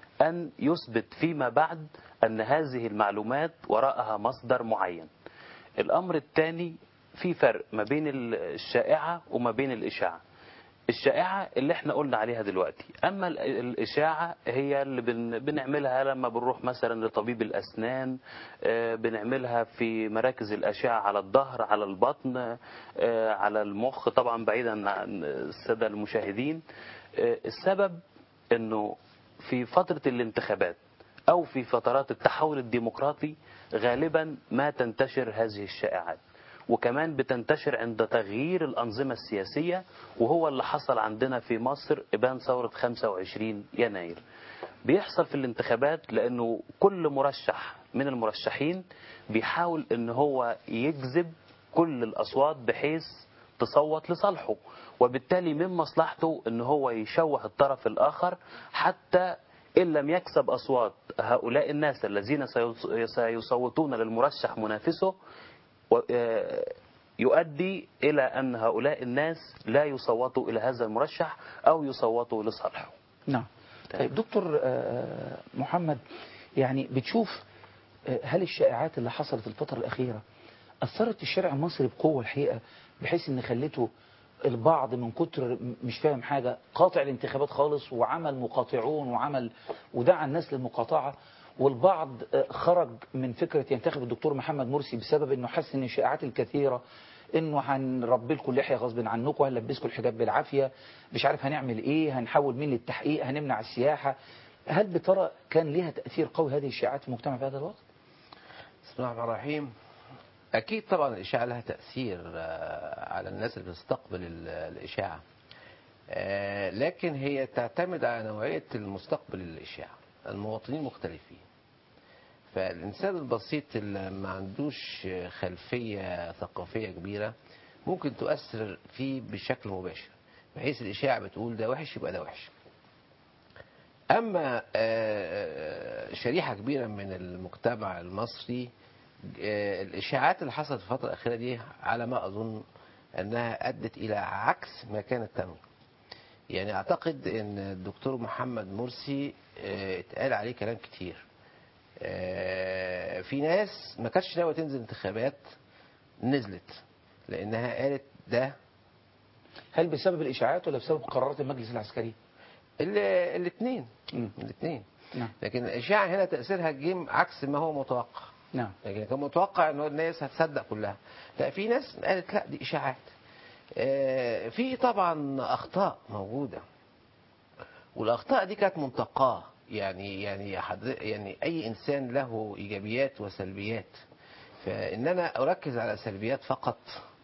أن يثبت فيما بعد أن هذه المعلومات وراءها مصدر معين الأمر الثاني في فرق ما بين الشائعة وما بين الإشاعة الشائعة اللي احنا قلنا عليها دلوقتي أما ال- الإشاعة هي اللي بن بنعملها لما بنروح مثلا لطبيب الأسنان آه، بنعملها في مراكز الأشعة على الظهر على البطن آه، على المخ طبعا بعيدا عن السادة المشاهدين آه، السبب أنه في فترة الانتخابات أو في فترات التحول الديمقراطي غالبا ما تنتشر هذه الشائعات وكمان بتنتشر عند تغيير الأنظمة السياسية وهو اللي حصل عندنا في مصر إبان ثورة 25 يناير بيحصل في الانتخابات لأنه كل مرشح من المرشحين بيحاول أن هو يجذب كل الأصوات بحيث تصوت لصالحه وبالتالي من مصلحته أن هو يشوه الطرف الآخر حتى إن لم يكسب أصوات هؤلاء الناس الذين سيص- سيصوتون للمرشح منافسه و- آه، يؤدي إلى أن هؤلاء الناس لا يصوتوا إلى هذا المرشح أو يصوتوا لصالحه نعم طيب دكتور آه، محمد يعني بتشوف آه، هل الشائعات اللي حصلت الفترة الأخيرة أثرت الشارع المصري بقوة الحقيقة بحيث إن خلته البعض من كتر م- مش فاهم حاجة قاطع الانتخابات خالص وعمل مقاطعون وعمل ودعا الناس للمقاطعة والبعض آه، خرج من فكرة ينتخب الدكتور محمد مرسي بسبب إنه حس إن الشائعات الكثيرة انه هنربي لكم اللحيه غصب عنكم هنلبسكم الحجاب بالعافيه مش عارف هنعمل ايه هنحول مين للتحقيق هنمنع السياحه هل بترى كان ليها تاثير قوي هذه الشائعات في المجتمع في هذا الوقت؟ بسم الله الرحمن الرحيم أكيد طبعا الإشاعة لها تأثير آه، على الناس اللي بتستقبل ال- الإشاعة آه، لكن هي تعتمد على نوعية المستقبل للإشاعة المواطنين مختلفين فالإنسان البسيط اللي ما عندوش خلفية ثقافية كبيرة ممكن تؤثر فيه بشكل مباشر بحيث الإشاعة بتقول ده وحش يبقى ده وحش أما آه، شريحة كبيرة من المجتمع المصري آه، الإشاعات اللي حصلت في الفترة الأخيرة دي على ما أظن أنها أدت إلى عكس ما كانت تنوي يعني أعتقد أن الدكتور محمد مرسي آه، اتقال عليه كلام كتير آه، في ناس ما كانتش ناوية تنزل انتخابات نزلت لأنها قالت ده هل بسبب الاشاعات ولا بسبب قرارات المجلس العسكري؟ الاثنين مم. الاثنين نعم لكن الإشاعة هنا تأثيرها جه عكس ما هو متوقع نعم لكن كان متوقع ان الناس هتصدق كلها لا في ناس قالت لا دي اشاعات آه، في طبعا اخطاء موجوده والاخطاء دي كانت منتقاه يعني يعني حضر- يعني اي انسان له ايجابيات وسلبيات فان انا اركز على سلبيات فقط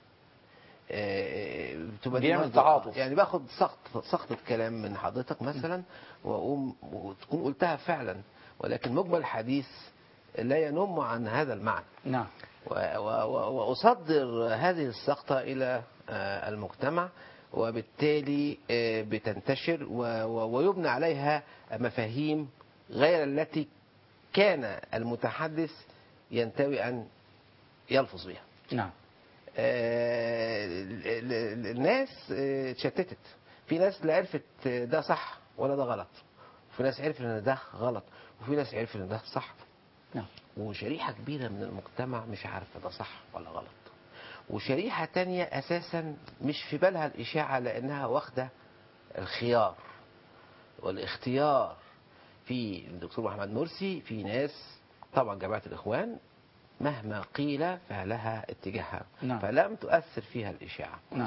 آه، بتبقى دي بيعمل برضه- تعاطف. يعني باخد سقط سقطة كلام من حضرتك مثلا واقوم وتكون قلتها فعلا ولكن مجمل الحديث لا ينم عن هذا المعنى نعم و- و- و- وأصدر هذه السقطة إلى آه، المجتمع وبالتالي آه، بتنتشر و- و- ويبنى عليها مفاهيم غير التي كان المتحدث ينتوي أن يلفظ بها نعم آه، ال- ال- الناس آه، اتشتتت في ناس لا عرفت ده صح ولا ده غلط وفي ناس عرفت ان ده غلط وفي ناس عرفت ان ده صح نعم وشريحة كبيرة من المجتمع مش عارفة ده صح ولا غلط وشريحة تانية أساسا مش في بالها الإشاعة لأنها واخدة الخيار والاختيار في الدكتور محمد مرسي في ناس طبعا جماعة الإخوان مهما قيل فلها اتجاهها نعم. فلم تؤثر فيها الإشاعة نعم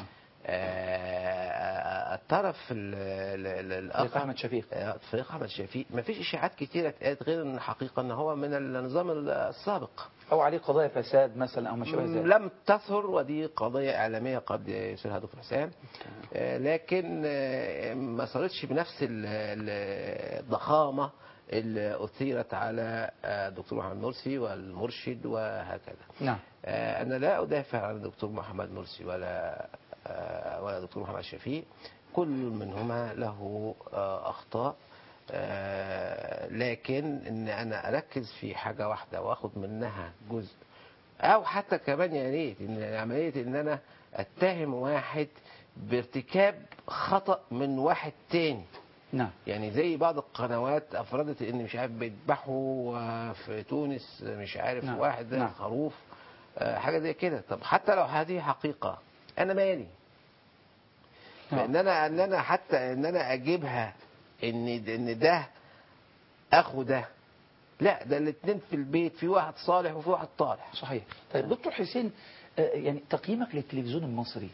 آه، الطرف ال- ال- ال- فريق الآخر احمد شفيق آه، فريق احمد شفيق ما فيش اشاعات كتيره اتقالت غير ان الحقيقه ان هو من النظام السابق او عليه قضايا فساد مثلا او ما شابه ذلك لم تثر ودي قضيه اعلاميه قد يثيرها دكتور حسام آه، لكن آه، ما صارتش بنفس ال- ال- الضخامه اللي اثيرت على آه، الدكتور محمد مرسي والمرشد وهكذا نعم آه، أنا لا أدافع عن الدكتور محمد مرسي ولا آه، ولا الدكتور محمد شفيق كل منهما له آه، أخطاء آه، لكن إن أنا أركز في حاجة واحدة وأخذ منها جزء او حتى كمان يا ريت ان عمليه ان انا اتهم واحد بارتكاب خطا من واحد تاني نعم يعني زي بعض القنوات افردت ان مش عارف بيذبحوا آه، في تونس مش عارف نعم. واحد زي نعم. خروف آه، حاجه زي كده طب حتى لو هذه حقيقه انا مالي نعم. فان انا ان انا حتى ان انا اجيبها ان ان ده اخو ده لا ده الاثنين في البيت في واحد صالح وفي واحد طالح صحيح طيب دكتور حسين آه، يعني تقييمك للتلفزيون المصري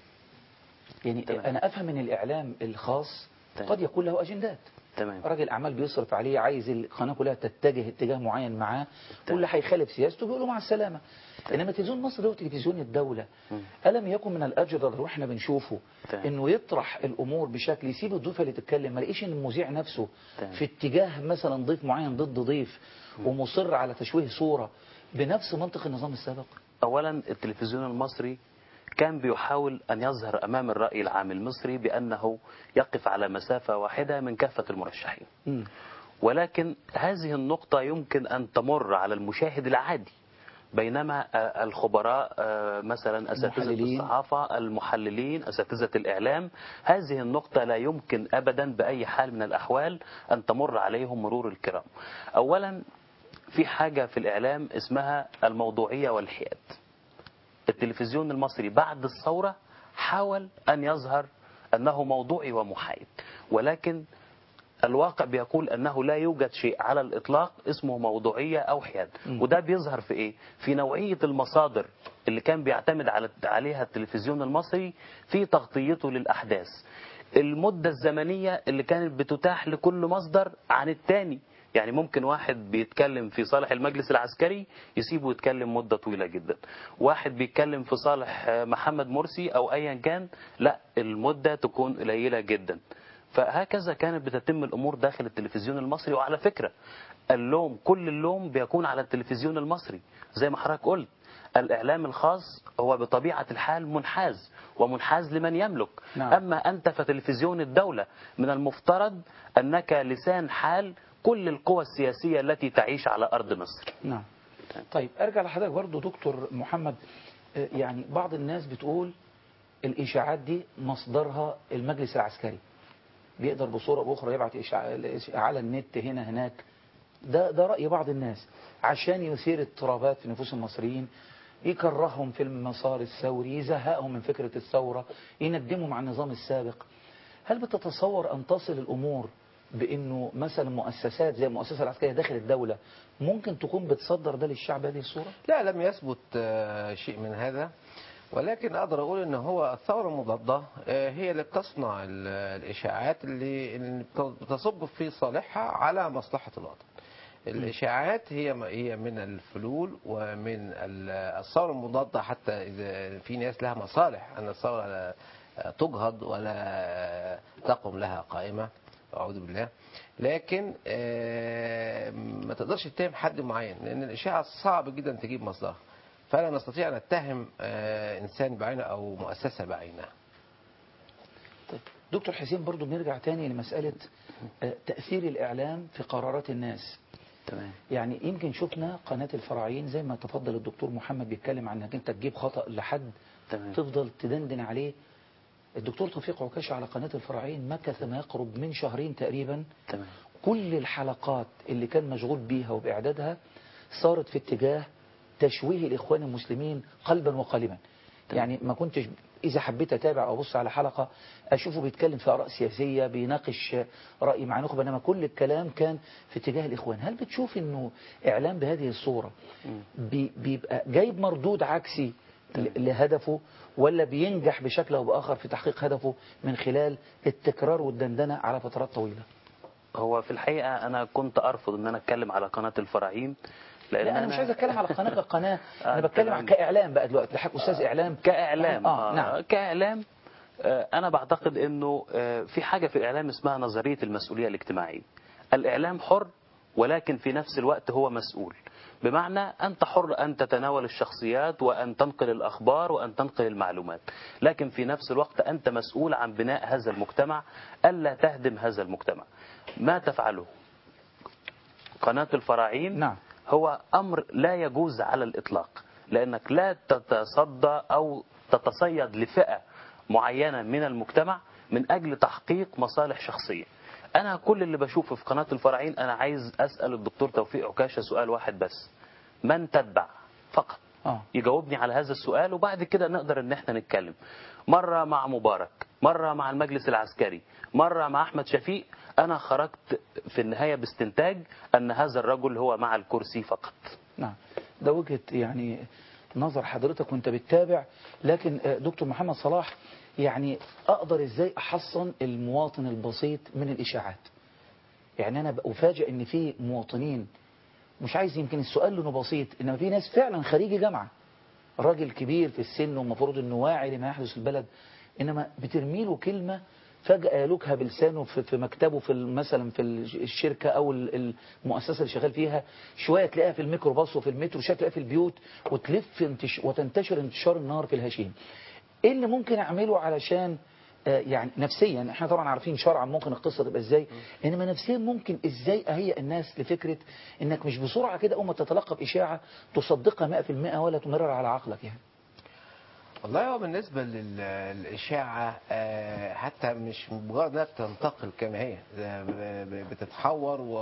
يعني تمام. انا افهم ان الاعلام الخاص تمام. قد يكون له اجندات تمام راجل اعمال بيصرف عليه عايز القناه كلها تتجه اتجاه معين معاه تمام. واللي هيخالف سياسته بيقولوا مع السلامه انما التلفزيون المصري هو تلفزيون الدوله مم. الم يكن من الاجدر واحنا بنشوفه تمام. انه يطرح الامور بشكل يسيب الضيوف اللي تتكلم ما لقيش ان المذيع نفسه تمام. في اتجاه مثلا ضيف معين ضد ضيف ومصر على تشويه صوره بنفس منطق النظام السابق اولا التلفزيون المصري كان بيحاول ان يظهر امام الراي العام المصري بانه يقف على مسافه واحده من كافه المرشحين مم. ولكن هذه النقطة يمكن أن تمر على المشاهد العادي بينما آه، الخبراء آه، مثلا أساتذة المحللين. الصحافة المحللين أساتذة الإعلام هذه النقطة لا يمكن أبدا بأي حال من الأحوال أن تمر عليهم مرور الكرام أولا في حاجة في الإعلام اسمها الموضوعية والحياد التلفزيون المصري بعد الثورة حاول أن يظهر أنه موضوعي ومحايد ولكن الواقع بيقول أنه لا يوجد شيء على الإطلاق اسمه موضوعية أو حياد مم. وده بيظهر في إيه؟ في نوعية المصادر اللي كان بيعتمد على عليها التلفزيون المصري في تغطيته للأحداث المدة الزمنية اللي كانت بتتاح لكل مصدر عن التاني يعني ممكن واحد بيتكلم في صالح المجلس العسكري يسيبه يتكلم مدة طويلة جدا واحد بيتكلم في صالح آه، محمد مرسي أو أيا كان لا المدة تكون قليلة جدا فهكذا كانت بتتم الأمور داخل التلفزيون المصري وعلى فكرة اللوم كل اللوم بيكون على التلفزيون المصري زي ما حضرتك قلت الإعلام الخاص هو بطبيعة الحال منحاز ومنحاز لمن يملك نعم. أما أنت فتلفزيون الدولة من المفترض أنك لسان حال كل القوى السياسية التي تعيش على أرض مصر نعم طيب ارجع لحضرتك برضو دكتور محمد آه، يعني بعض الناس بتقول الاشاعات دي مصدرها المجلس العسكري بيقدر بصورة أو بأخرى يبعت إشاع- على النت هنا هناك ده ده رأي بعض الناس عشان يثير اضطرابات في نفوس المصريين يكرههم في المسار الثوري يزهقهم من فكرة الثورة يندمهم على النظام السابق هل بتتصور أن تصل الأمور بأنه مثلا مؤسسات زي المؤسسة العسكرية داخل الدولة ممكن تكون بتصدر ده للشعب هذه الصورة؟ لا لم يثبت آه، شيء من هذا ولكن اقدر اقول ان هو الثوره المضاده آه، هي اللي بتصنع ال- الاشاعات اللي اللي بتصب في صالحها على مصلحه الوطن. الاشاعات هي هي من الفلول ومن ال- الثوره المضاده حتى اذا في ناس لها مصالح ان الثوره لا تجهض ولا تقم لها قائمه اعوذ بالله لكن آه، ما تقدرش تتهم حد معين لان الاشاعه صعب جدا تجيب مصدرها فلا نستطيع ان نتهم آه، انسان بعينه او مؤسسه بعينها طيب دكتور حسين برضو بنرجع تاني لمسألة آه، تأثير الإعلام في قرارات الناس تمام يعني يمكن شفنا قناة الفراعين زي ما تفضل الدكتور محمد بيتكلم عن انك انت تجيب خطأ لحد تمام تفضل تدندن عليه الدكتور توفيق عكاشة على قناة الفراعين مكث ما يقرب من شهرين تقريبا تمام كل الحلقات اللي كان مشغول بيها وبإعدادها صارت في اتجاه تشويه الإخوان المسلمين قلبا وقالبا يعني ما كنتش إذا حبيت أتابع أو أبص على حلقة أشوفه بيتكلم في آراء سياسية بيناقش رأي مع نخبة إنما كل الكلام كان في اتجاه الإخوان هل بتشوف إنه إعلام بهذه الصورة بي- بيبقى جايب مردود عكسي ل- لهدفه ولا بينجح بشكل أو بآخر في تحقيق هدفه من خلال التكرار والدندنة على فترات طويلة هو في الحقيقة أنا كنت أرفض أن أنا أتكلم على قناة الفراعين لأن لا أنا مش عايز أتكلم على قناة كقناة آه، أنا بتكلم تمام. عن كإعلام بقى دلوقتي لحق أستاذ إعلام كإعلام آه نعم كإعلام آه، أنا بعتقد أنه آه، في حاجة في الإعلام اسمها نظرية المسؤولية الاجتماعية الإعلام حر ولكن في نفس الوقت هو مسؤول بمعنى أنت حر أن تتناول الشخصيات وأن تنقل الأخبار وأن تنقل المعلومات لكن في نفس الوقت أنت مسؤول عن بناء هذا المجتمع ألا تهدم هذا المجتمع ما تفعله قناة الفراعين نعم. هو أمر لا يجوز على الإطلاق لأنك لا تتصدى أو تتصيد لفئة معينة من المجتمع من أجل تحقيق مصالح شخصية أنا كل اللي بشوفه في قناة الفراعين أنا عايز أسأل الدكتور توفيق عكاشة سؤال واحد بس من تتبع فقط اه يجاوبني على هذا السؤال وبعد كده نقدر ان احنا نتكلم مرة مع مبارك مرة مع المجلس العسكري مرة مع احمد شفيق انا خرجت في النهاية باستنتاج ان هذا الرجل هو مع الكرسي فقط نعم ده وجهة يعني نظر حضرتك وانت بتتابع لكن آه، دكتور محمد صلاح يعني اقدر ازاي احصن المواطن البسيط من الاشاعات يعني انا افاجئ ان في مواطنين مش عايز يمكن السؤال لانه بسيط انما في ناس فعلا خريجي جامعه راجل كبير في السن ومفروض انه واعي لما يحدث في البلد انما بترمي له كلمه فجأة يلوكها بلسانه في في مكتبه في ال- مثلا في ال- الشركة أو ال- المؤسسة اللي شغال فيها شوية تلاقيها في الميكروباص وفي المترو شوية تلاقيها في البيوت وتلف انتش وتنتشر انتشار النار في الهشيم ايه اللي ممكن اعمله علشان آه، يعني نفسيا احنا طبعا عارفين شرعا ممكن القصه تبقى ازاي انما نفسيا ممكن ازاي اهيئ الناس لفكره انك مش بسرعه كده اول ما تتلقى باشاعه تصدقها 100% ولا تمرر على عقلك يعني والله هو بالنسبة لل- للإشاعة آه، حتى مش مجرد إنها بتنتقل كما هي ده ب- ب- بتتحور و-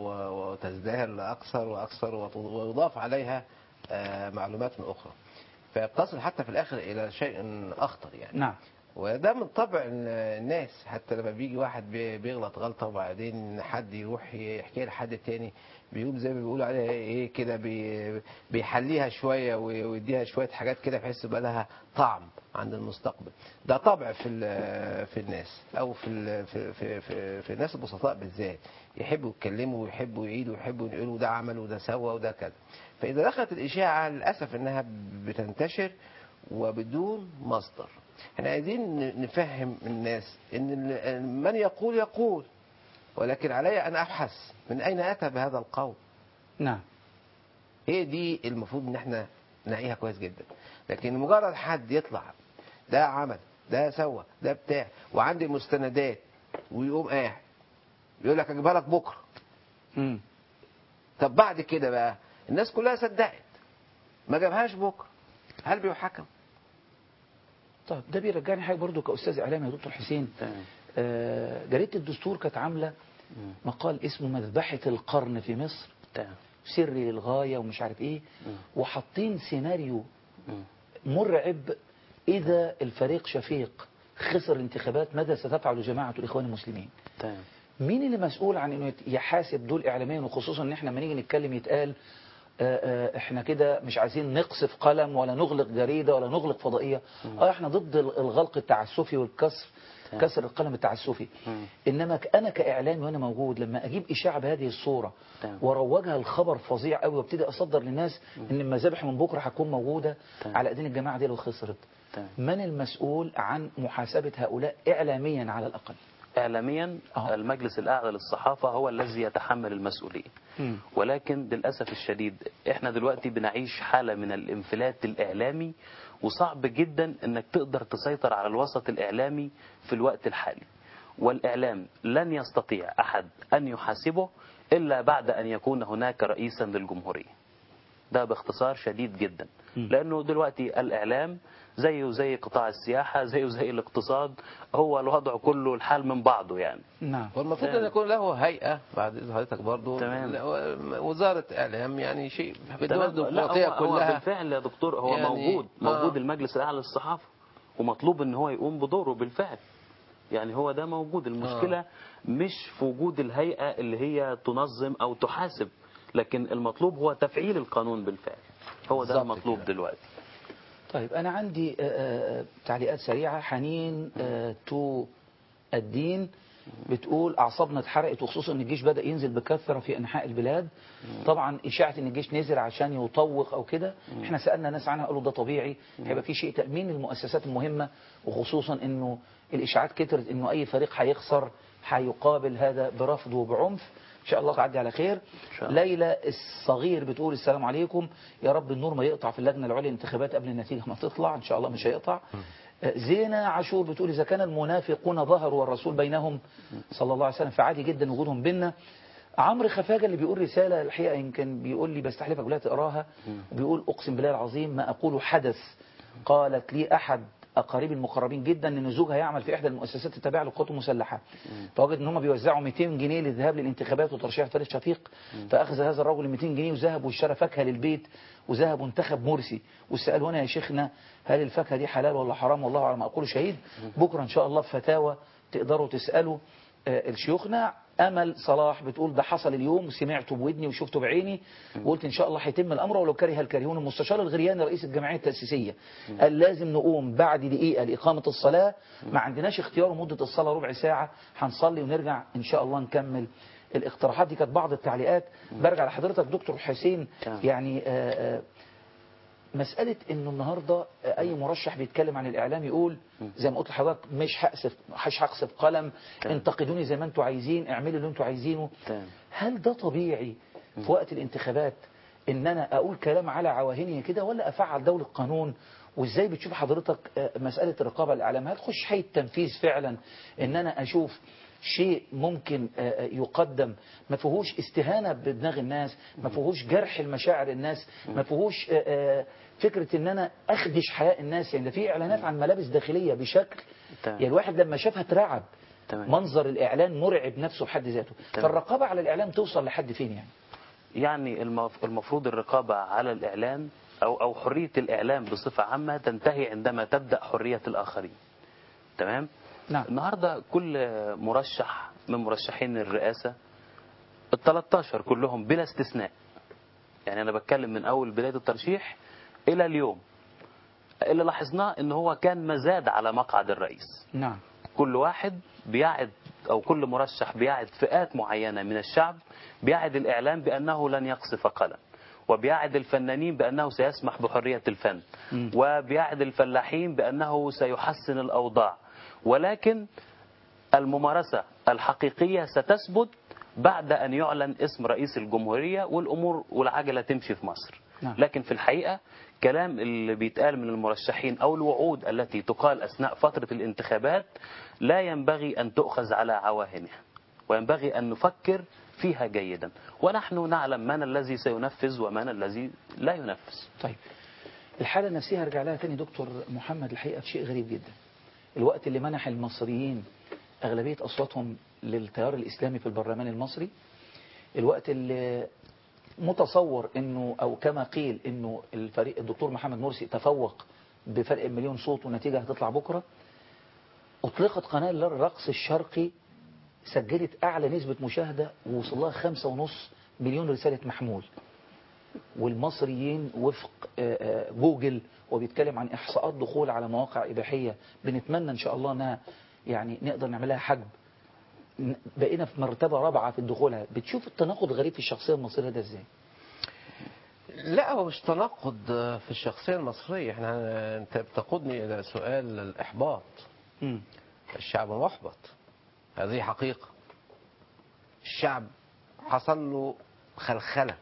و- وتزدهر أكثر وأكثر وت- ويضاف عليها آه، معلومات أخرى فيتصل حتى في الآخر إلى شيء أخطر يعني نعم وده من طبع ال- الناس حتى لما بيجي واحد بي- بيغلط غلطة وبعدين حد يروح يحكيها لحد تاني بيقوم زي ما بيقولوا عليها ايه كده بي- بيحليها شوية وي- ويديها شوية حاجات كده بحيث يبقى لها طعم عند المستقبل ده طبع في ال- في الناس او في ال- في في في, في الناس البسطاء بالذات يحبوا يتكلموا ويحبوا يعيدوا ويحبوا يقولوا ده عمل وده سوى وده كذا فاذا دخلت الاشاعه للاسف انها بتنتشر وبدون مصدر احنا عايزين ن- نفهم الناس ان ال- من يقول يقول ولكن علي ان ابحث من اين اتى بهذا القول نعم هي دي المفروض ان احنا نلاقيها كويس جدا لكن مجرد حد يطلع ده عمل ده سوى ده بتاع وعندي مستندات ويقوم قاعد يقول لك اجيبها لك بكره مم. طب بعد كده بقى الناس كلها صدقت ما جابهاش بكره هل بيحكم طيب ده بيرجعني حاجه برضو كاستاذ اعلام يا دكتور حسين تمام. آه، جريده الدستور كانت عامله مم. مقال اسمه مذبحه القرن في مصر تمام. سري للغايه ومش عارف ايه مم. وحاطين سيناريو مم. مرعب إذا الفريق شفيق خسر الانتخابات ماذا ستفعل جماعة الإخوان المسلمين تمام. مين اللي مسؤول عن انه يت- يحاسب دول اعلاميا وخصوصا ان احنا لما نيجي نتكلم يتقال آه، آه، احنا كده مش عايزين نقصف قلم ولا نغلق جريدة ولا نغلق فضائية اه احنا ضد ال- الغلق التعسفي والكسر تمام. كسر القلم التعسفي مم. انما ك- انا كاعلامي وانا موجود لما اجيب اشاعه بهذه الصوره تمام. واروجها الخبر فظيع قوي وابتدي اصدر للناس ان المذابح من بكره هتكون موجوده تمام. على ايدين الجماعه دي لو خسرت تمام. من المسؤول عن محاسبه هؤلاء اعلاميا على الاقل إعلاميا آه. المجلس الأعلى للصحافة هو الذي يتحمل المسؤولية مم. ولكن للأسف الشديد احنا دلوقتي بنعيش حالة من الانفلات الإعلامي وصعب جدا انك تقدر تسيطر على الوسط الإعلامي في الوقت الحالي والإعلام لن يستطيع أحد أن يحاسبه إلا بعد أن يكون هناك رئيسا للجمهورية ده باختصار شديد جدا مم. لأنه دلوقتي الإعلام زيه زي قطاع السياحة زيه زي الاقتصاد هو الوضع كله الحال من بعضه يعني نعم والمفروض تمام. ان يكون له هيئه بعد اذن حضرتك برضه تمام. وزاره اعلام يعني شيء تمام. بالدول لا الديمقراطيه هو, هو كلها بالفعل يا دكتور هو يعني- موجود آه. موجود المجلس الاعلى للصحافه ومطلوب ان هو يقوم بدوره بالفعل يعني هو ده موجود المشكله آه. مش في وجود الهيئه اللي هي تنظم او تحاسب لكن المطلوب هو تفعيل القانون بالفعل هو ده بالظبط المطلوب كده. دلوقتي طيب أنا عندي آه، آه، تعليقات سريعة حنين آه، تو الدين بتقول أعصابنا اتحرقت وخصوصا أن الجيش بدأ ينزل بكثرة في أنحاء البلاد طبعا إشاعة أن الجيش نزل عشان يطوق أو كده احنا سألنا ناس عنها قالوا ده طبيعي هيبقى في شيء تأمين المؤسسات المهمة وخصوصا أنه الإشاعات كترت أنه أي فريق هيخسر هيقابل هذا برفض وبعنف إن شاء الله تعدي على خير شاء الله. ليلى الصغير بتقول السلام عليكم يا رب النور ما يقطع في اللجنة العليا للانتخابات قبل النتيجة ما تطلع إن شاء الله مش هيقطع آه، زينة عاشور بتقول إذا كان المنافقون ظهروا والرسول بينهم صلى الله عليه وسلم فعادي جدا وجودهم بيننا عمرو خفاجة اللي بيقول رسالة الحقيقة يمكن بيقول لي بستحلفك بالله تقراها بيقول أقسم بالله العظيم ما أقول حدث قالت لي أحد أقاربي المقربين جدا إن زوجها يعمل في إحدى المؤسسات التابعة للقوات المسلحة فوجد إن هم بيوزعوا 200 جنيه للذهاب للانتخابات وترشيح فريد شفيق فأخذ هذا الرجل 200 جنيه وذهب واشترى فاكهة للبيت وذهب وانتخب مرسي وسأل وانا يا شيخنا هل الفاكهة دي حلال ولا حرام والله على ما أقول شهيد بكرة إن شاء الله في فتاوى تقدروا تسألوا آه، الشيوخنا امل صلاح بتقول ده حصل اليوم وسمعته بودني وشفته بعيني وقلت ان شاء الله هيتم الامر ولو كره الكارهون المستشار الغرياني رئيس الجمعيه التاسيسيه قال لازم نقوم بعد دقيقه لاقامه الصلاه ما عندناش اختيار مده الصلاه ربع ساعه هنصلي ونرجع ان شاء الله نكمل الاقتراحات دي كانت بعض التعليقات برجع لحضرتك دكتور حسين تمام. يعني آه، آه، مسألة انه النهاردة اي مرشح بيتكلم عن الاعلام يقول زي ما قلت لحضرتك مش هقصف مش هقصف قلم تمام. انتقدوني زي ما انتوا عايزين اعملوا اللي انتوا عايزينه تمام. هل ده طبيعي في وقت الانتخابات ان انا اقول كلام على عواهني كده ولا افعل دولة قانون وازاي بتشوف حضرتك آه، مسألة الرقابة على الاعلام هل تخش حي التنفيذ فعلا ان انا اشوف شيء ممكن آه، آه، يقدم ما فيهوش استهانة بدماغ الناس ما فيهوش جرح المشاعر الناس ما فيهوش آه، آه، فكرة ان انا اخدش حياء الناس يعني ده في اعلانات عن ملابس داخلية بشكل تمام. يعني الواحد لما شافها اترعب تمام. منظر الاعلان مرعب نفسه بحد ذاته تمام. فالرقابة على الاعلام توصل لحد فين يعني يعني المف- المفروض الرقابة على الإعلام أو أو حرية الإعلام بصفة عامة تنتهي عندما تبدأ حرية الآخرين تمام نعم. النهاردة كل مرشح من مرشحين الرئاسة ال 13 كلهم بلا استثناء يعني أنا بتكلم من أول بداية الترشيح إلى اليوم اللي لاحظناه إن هو كان مزاد على مقعد الرئيس نعم كل واحد بيعد أو كل مرشح بيعد فئات معينة من الشعب بيعد الإعلام بأنه لن يقصف قلم وبيعد الفنانين بأنه سيسمح بحرية الفن مم. وبيعد الفلاحين بأنه سيحسن الأوضاع ولكن الممارسة الحقيقية ستثبت بعد أن يعلن اسم رئيس الجمهورية والأمور والعجلة تمشي في مصر نعم. لكن في الحقيقة كلام اللي بيتقال من المرشحين أو الوعود التي تقال أثناء فترة الانتخابات لا ينبغي أن تؤخذ على عواهنها وينبغي أن نفكر فيها جيدا ونحن نعلم من الذي سينفذ ومن الذي لا ينفذ طيب الحالة النفسية هرجع لها تاني دكتور محمد الحقيقة في شيء غريب جدا الوقت اللي منح المصريين أغلبية أصواتهم للتيار الإسلامي في البرلمان المصري الوقت اللي متصور انه او كما قيل انه الفريق الدكتور محمد مرسي تفوق بفرق مليون صوت والنتيجة هتطلع بكرة اطلقت قناة الرقص الشرقي سجلت اعلى نسبة مشاهدة ووصل لها خمسة ونص مليون رسالة محمول والمصريين وفق آه، آه، جوجل وبيتكلم عن احصاءات دخول على مواقع اباحيه بنتمنى ان شاء الله انها يعني نقدر نعملها حجب ن- بقينا في مرتبه رابعه في دخولها بتشوف التناقض غريب في الشخصيه المصريه ده ازاي لا هو مش تناقض في الشخصية المصرية احنا انت بتقودني الى سؤال الاحباط مم. الشعب محبط هذه حقيقة الشعب حصل له خلخلة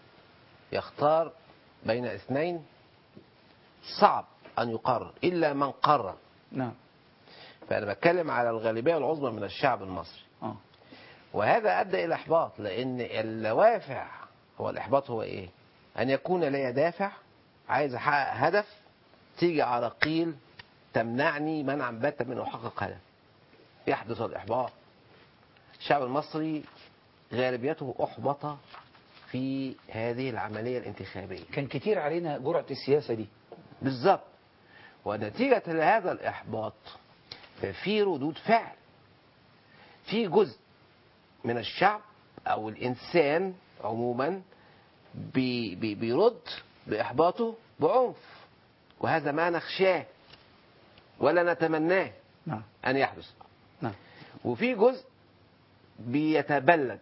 يختار بين اثنين صعب أن يقرر إلا من قرر نعم فأنا بتكلم على الغالبية العظمى من الشعب المصري اه وهذا أدى إلى إحباط لأن الدوافع هو الإحباط هو إيه؟ أن يكون لي دافع عايز أحقق هدف تيجي على قيل تمنعني منعا باتا من أحقق هدف يحدث الإحباط الشعب المصري غالبيته أحبط في هذه العملية الانتخابية كان كتير علينا جرعه السياسه دي بالظبط ونتيجة لهذا الإحباط ففي ردود فعل في جزء من الشعب أو الإنسان عموما بي بي بيرد بإحباطه بعنف وهذا ما نخشاه ولا نتمناه نعم أن يحدث نعم وفي جزء بيتبلد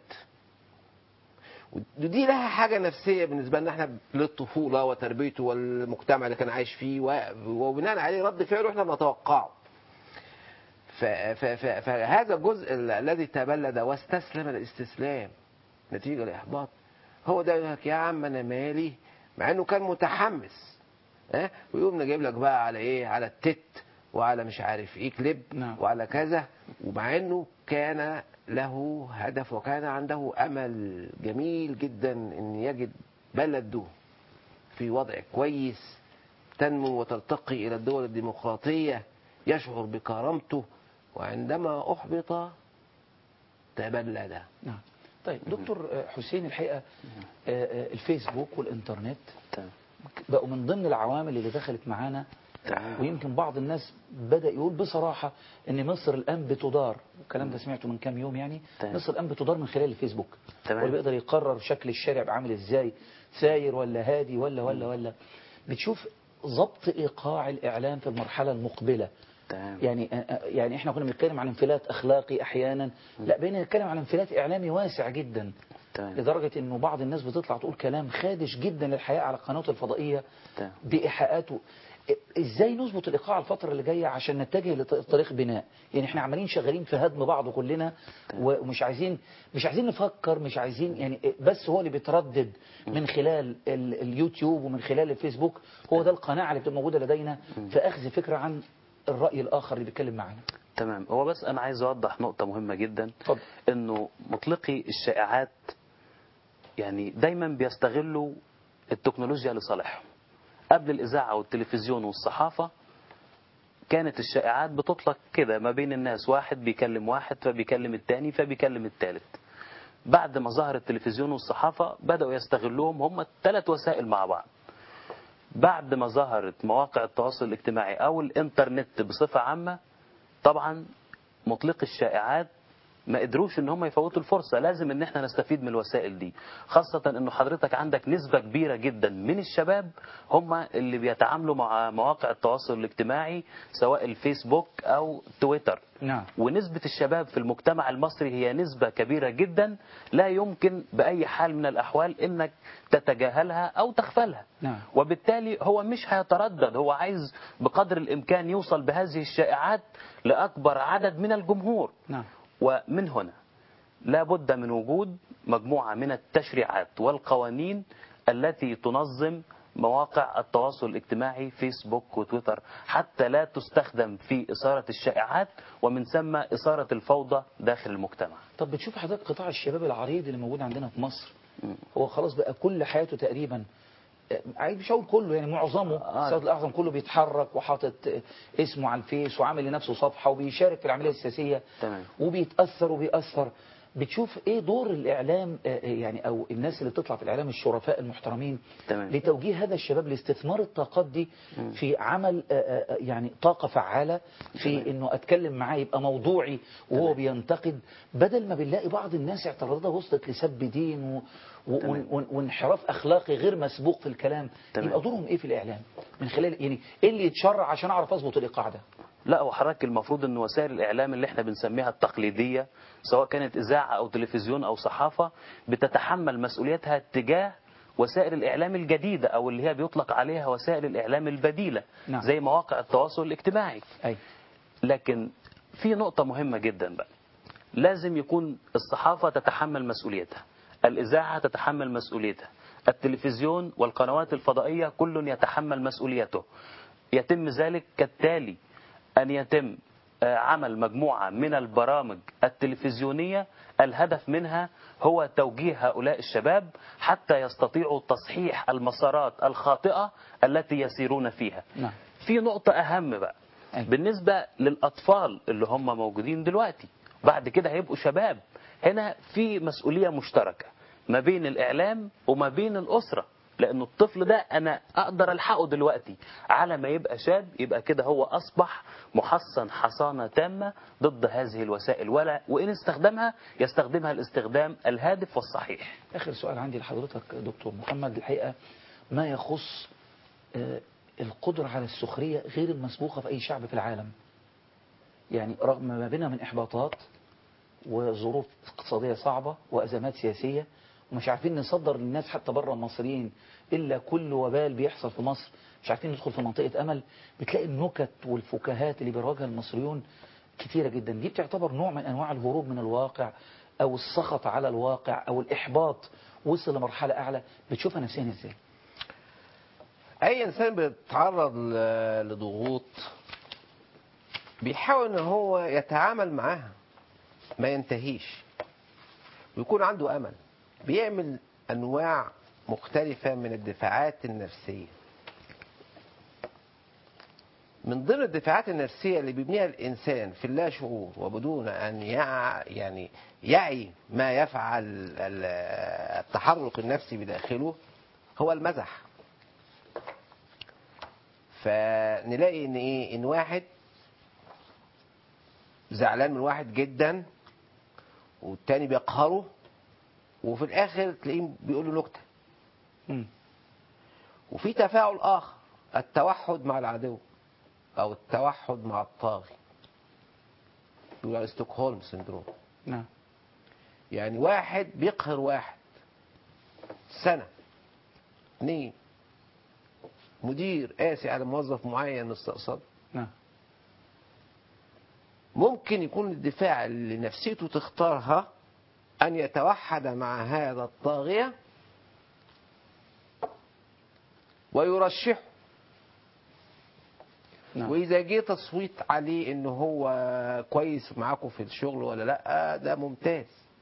ودي لها حاجة نفسية بالنسبة لنا احنا للطفولة وتربيته والمجتمع اللي كان عايش فيه و- وبناء عليه رد فعله احنا بنتوقعه ف- ف- ف- فهذا الجزء ال- الذي تبلد واستسلم الاستسلام نتيجة الإحباط هو ده يقول لك يا عم أنا مالي مع إنه كان متحمس ها ويقوم جايب لك بقى على إيه على التت وعلى مش عارف ايه كليب نعم. وعلى كذا ومع انه كان له هدف وكان عنده امل جميل جدا ان يجد بلده في وضع كويس تنمو وترتقي الى الدول الديمقراطيه يشعر بكرامته وعندما احبط تبلد نعم طيب دكتور آه، حسين الحقيقة آه، آه، الفيسبوك والإنترنت تمام. بقوا من ضمن العوامل اللي دخلت معانا ويمكن بعض الناس بدأ يقول بصراحة ان مصر الآن بتدار والكلام ده سمعته من كام يوم يعني تمام. مصر الآن بتدار من خلال الفيسبوك تمام. واللي بيقدر يقرر شكل الشارع يبقى عامل ازاي ساير ولا هادي ولا ولا ولا بتشوف ضبط إيقاع الإعلام في المرحلة المقبلة تمام يعني يعني احنا كنا بنتكلم عن انفلات اخلاقي احيانا لا بقينا نتكلم عن انفلات اعلامي واسع جدا تمام لدرجه انه بعض الناس بتطلع تقول كلام خادش جدا للحياه على القنوات الفضائيه تمام. بايحاءاته ازاي نظبط الايقاع الفتره اللي جايه عشان نتجه لطريق بناء يعني احنا عمالين شغالين في هدم بعض كلنا ومش عايزين مش عايزين نفكر مش عايزين يعني بس هو اللي بيتردد من خلال ال- اليوتيوب ومن خلال الفيسبوك هو ده القناعه اللي بتبقى موجوده لدينا في اخذ فكره عن الراي الاخر اللي بيتكلم معانا تمام هو بس انا عايز اوضح نقطة مهمة جدا اتفضل. انه مطلقي الشائعات يعني دايما بيستغلوا التكنولوجيا لصالحهم قبل الاذاعة والتلفزيون والصحافة كانت الشائعات بتطلق كده ما بين الناس واحد بيكلم واحد فبيكلم التاني فبيكلم التالت بعد ما ظهر التلفزيون والصحافة بدأوا يستغلوهم هم الثلاث وسائل مع بعض بعد ما ظهرت مواقع التواصل الاجتماعي او الانترنت بصفة عامة طبعا مطلق الشائعات ما قدروش ان هم يفوتوا الفرصة لازم ان احنا نستفيد من الوسائل دي خاصة انه حضرتك عندك نسبة كبيرة جدا من الشباب هم اللي بيتعاملوا مع مواقع التواصل الاجتماعي سواء الفيسبوك او تويتر نعم ونسبة الشباب في المجتمع المصري هي نسبة كبيرة جدا لا يمكن بأي حال من الأحوال إنك تتجاهلها أو تغفلها نعم. وبالتالي هو مش هيتردد هو عايز بقدر الإمكان يوصل بهذه الشائعات لأكبر عدد من الجمهور نعم ومن هنا لا بد من وجود مجموعة من التشريعات والقوانين التي تنظم مواقع التواصل الاجتماعي فيسبوك وتويتر حتى لا تستخدم في إثارة الشائعات ومن ثم إثارة الفوضى داخل المجتمع طب بتشوف حضرتك قطاع الشباب العريض اللي موجود عندنا في مصر هو خلاص بقى كل حياته تقريبا آه، عايز مش هقول كله يعني معظمه آه. السيد الاعظم كله بيتحرك وحاطط آه، اسمه على الفيس وعامل لنفسه صفحه وبيشارك في العمليه السياسيه تمام. وبيتاثر وبيأثر بتشوف ايه دور الاعلام آه، آه، يعني او الناس اللي بتطلع في الاعلام الشرفاء المحترمين تمام. لتوجيه هذا الشباب لاستثمار الطاقات دي في عمل آه، آه، يعني طاقه فعاله في انه اتكلم معاه يبقى موضوعي وهو بينتقد بدل ما بنلاقي بعض الناس اعتراضاتها وصلت لسب دين و... و... تمام. و... وانحراف اخلاقي غير مسبوق في الكلام تمام. يبقى دورهم ايه في الاعلام من خلال يعني ايه اللي يتشرع عشان اعرف اظبط الايقاع ده لا وحضرتك المفروض ان وسائل الاعلام اللي احنا بنسميها التقليديه سواء كانت اذاعه او تلفزيون او صحافه بتتحمل مسؤوليتها تجاه وسائل الاعلام الجديده او اللي هي بيطلق عليها وسائل الاعلام البديله نعم. زي مواقع التواصل الاجتماعي اي لكن في نقطه مهمه جدا بقى لازم يكون الصحافه تتحمل مسؤوليتها الاذاعه تتحمل مسؤوليتها التلفزيون والقنوات الفضائيه كل يتحمل مسؤوليته يتم ذلك كالتالي أن يتم آه، عمل مجموعة من البرامج التلفزيونية الهدف منها هو توجيه هؤلاء الشباب حتى يستطيعوا تصحيح المسارات الخاطئة التي يسيرون فيها نعم في نقطة أهم بقى أي. بالنسبة للأطفال اللي هم موجودين دلوقتي بعد كده هيبقوا شباب هنا في مسؤولية مشتركة ما بين الإعلام وما بين الأسرة لأنه الطفل ده أنا أقدر ألحقه دلوقتي على ما يبقى شاب يبقى كده هو أصبح محصن حصانة تامة ضد هذه الوسائل ولا وإن استخدمها يستخدمها الاستخدام الهادف والصحيح اخر سؤال عندي لحضرتك دكتور محمد الحقيقه ما يخص آه، القدره على السخريه غير المسبوقه في اي شعب في العالم يعني رغم ما بيننا من احباطات وظروف اقتصاديه صعبه وازمات سياسيه ومش عارفين نصدر للناس حتى بره المصريين الا كل وبال بيحصل في مصر مش عارفين ندخل في منطقه امل بتلاقي النكت والفكاهات اللي بيواجهها المصريون كتيره جدا دي بتعتبر نوع من انواع الهروب من الواقع او السخط على الواقع او الاحباط وصل لمرحله اعلى بتشوفها نفسيا ازاي اي انسان بيتعرض ل- لضغوط بيحاول ان هو يتعامل معاها ما ينتهيش ويكون عنده امل بيعمل انواع مختلفة من الدفاعات النفسية من ضمن الدفاعات النفسية اللي بيبنيها الإنسان في اللا شعور وبدون أن يع يعني يعي ما يفعل ال- التحرك النفسي بداخله هو المزح فنلاقي ان ايه ان واحد زعلان من واحد جدا والتاني بيقهره وفي الاخر تلاقيه بيقول له نكته مم. وفي تفاعل اخر التوحد مع العدو او التوحد مع الطاغي بيقول على ستوكهولم سندروم نعم يعني واحد بيقهر واحد سنة اثنين مدير قاسي على موظف معين مستقصد نعم ممكن يكون الدفاع اللي نفسيته تختارها أن يتوحد مع هذا الطاغية ويرشحه نعم وإذا جه تصويت عليه إن هو كويس معاكم في الشغل ولا لأ ده ممتاز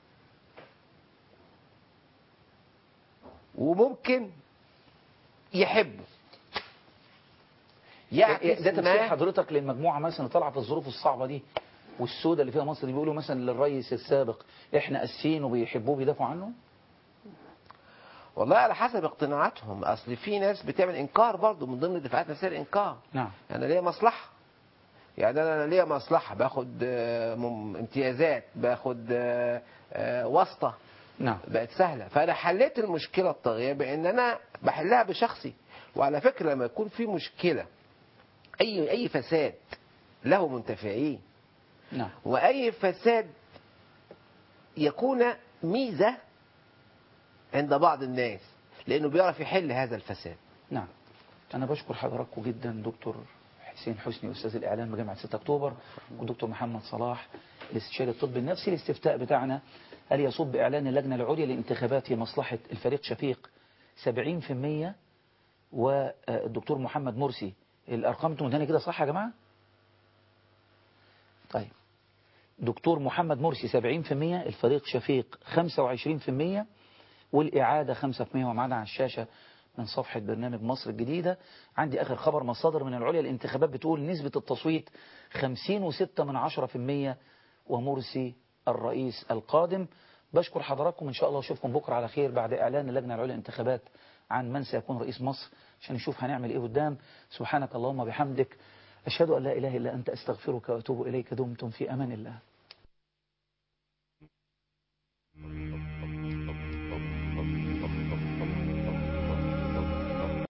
وممكن يحبه يعكس ده تفسير ما حضرتك للمجموعة مثلا طالعة في الظروف الصعبة دي والسودة اللي فيها مصر دي بيقولوا مثلا للرئيس السابق احنا قاسيين وبيحبوه بيدافعوا عنه والله على حسب اقتناعاتهم اصل في ناس بتعمل انكار برضو من ضمن دفاعات نفسيه الانكار نعم انا ليا مصلحه يعني انا ليا مصلحه باخد آه، مم- امتيازات باخد آه، آه، واسطه نعم بقت سهله فانا حليت المشكله الطاغيه بان انا بحلها بشخصي وعلى فكره لما يكون في مشكله اي اي فساد له منتفعين نعم واي فساد يكون ميزه عند بعض الناس لانه بيعرف يحل هذا الفساد نعم أنا بشكر حضراتكم جدا دكتور حسين حسني أستاذ الإعلام بجامعة 6 أكتوبر ودكتور محمد صلاح الاستشاري الطبي النفسي الاستفتاء بتاعنا هل يصب إعلان اللجنة العليا للانتخابات في مصلحة الفريق شفيق 70% والدكتور محمد مرسي الأرقام انتم مداني كده صح يا جماعة؟ طيب دكتور محمد مرسي 70% الفريق شفيق 25% والإعادة 5% ومعنا على الشاشة من صفحة برنامج مصر الجديدة عندي آخر خبر مصادر من العليا الانتخابات بتقول نسبة التصويت 50.6 من 10% ومرسي الرئيس القادم بشكر حضراتكم إن شاء الله أشوفكم بكرة على خير بعد إعلان اللجنة العليا للانتخابات عن من سيكون رئيس مصر عشان نشوف هنعمل إيه قدام سبحانك اللهم بحمدك أشهد أن لا إله إلا أنت أستغفرك وأتوب إليك دمتم في أمان الله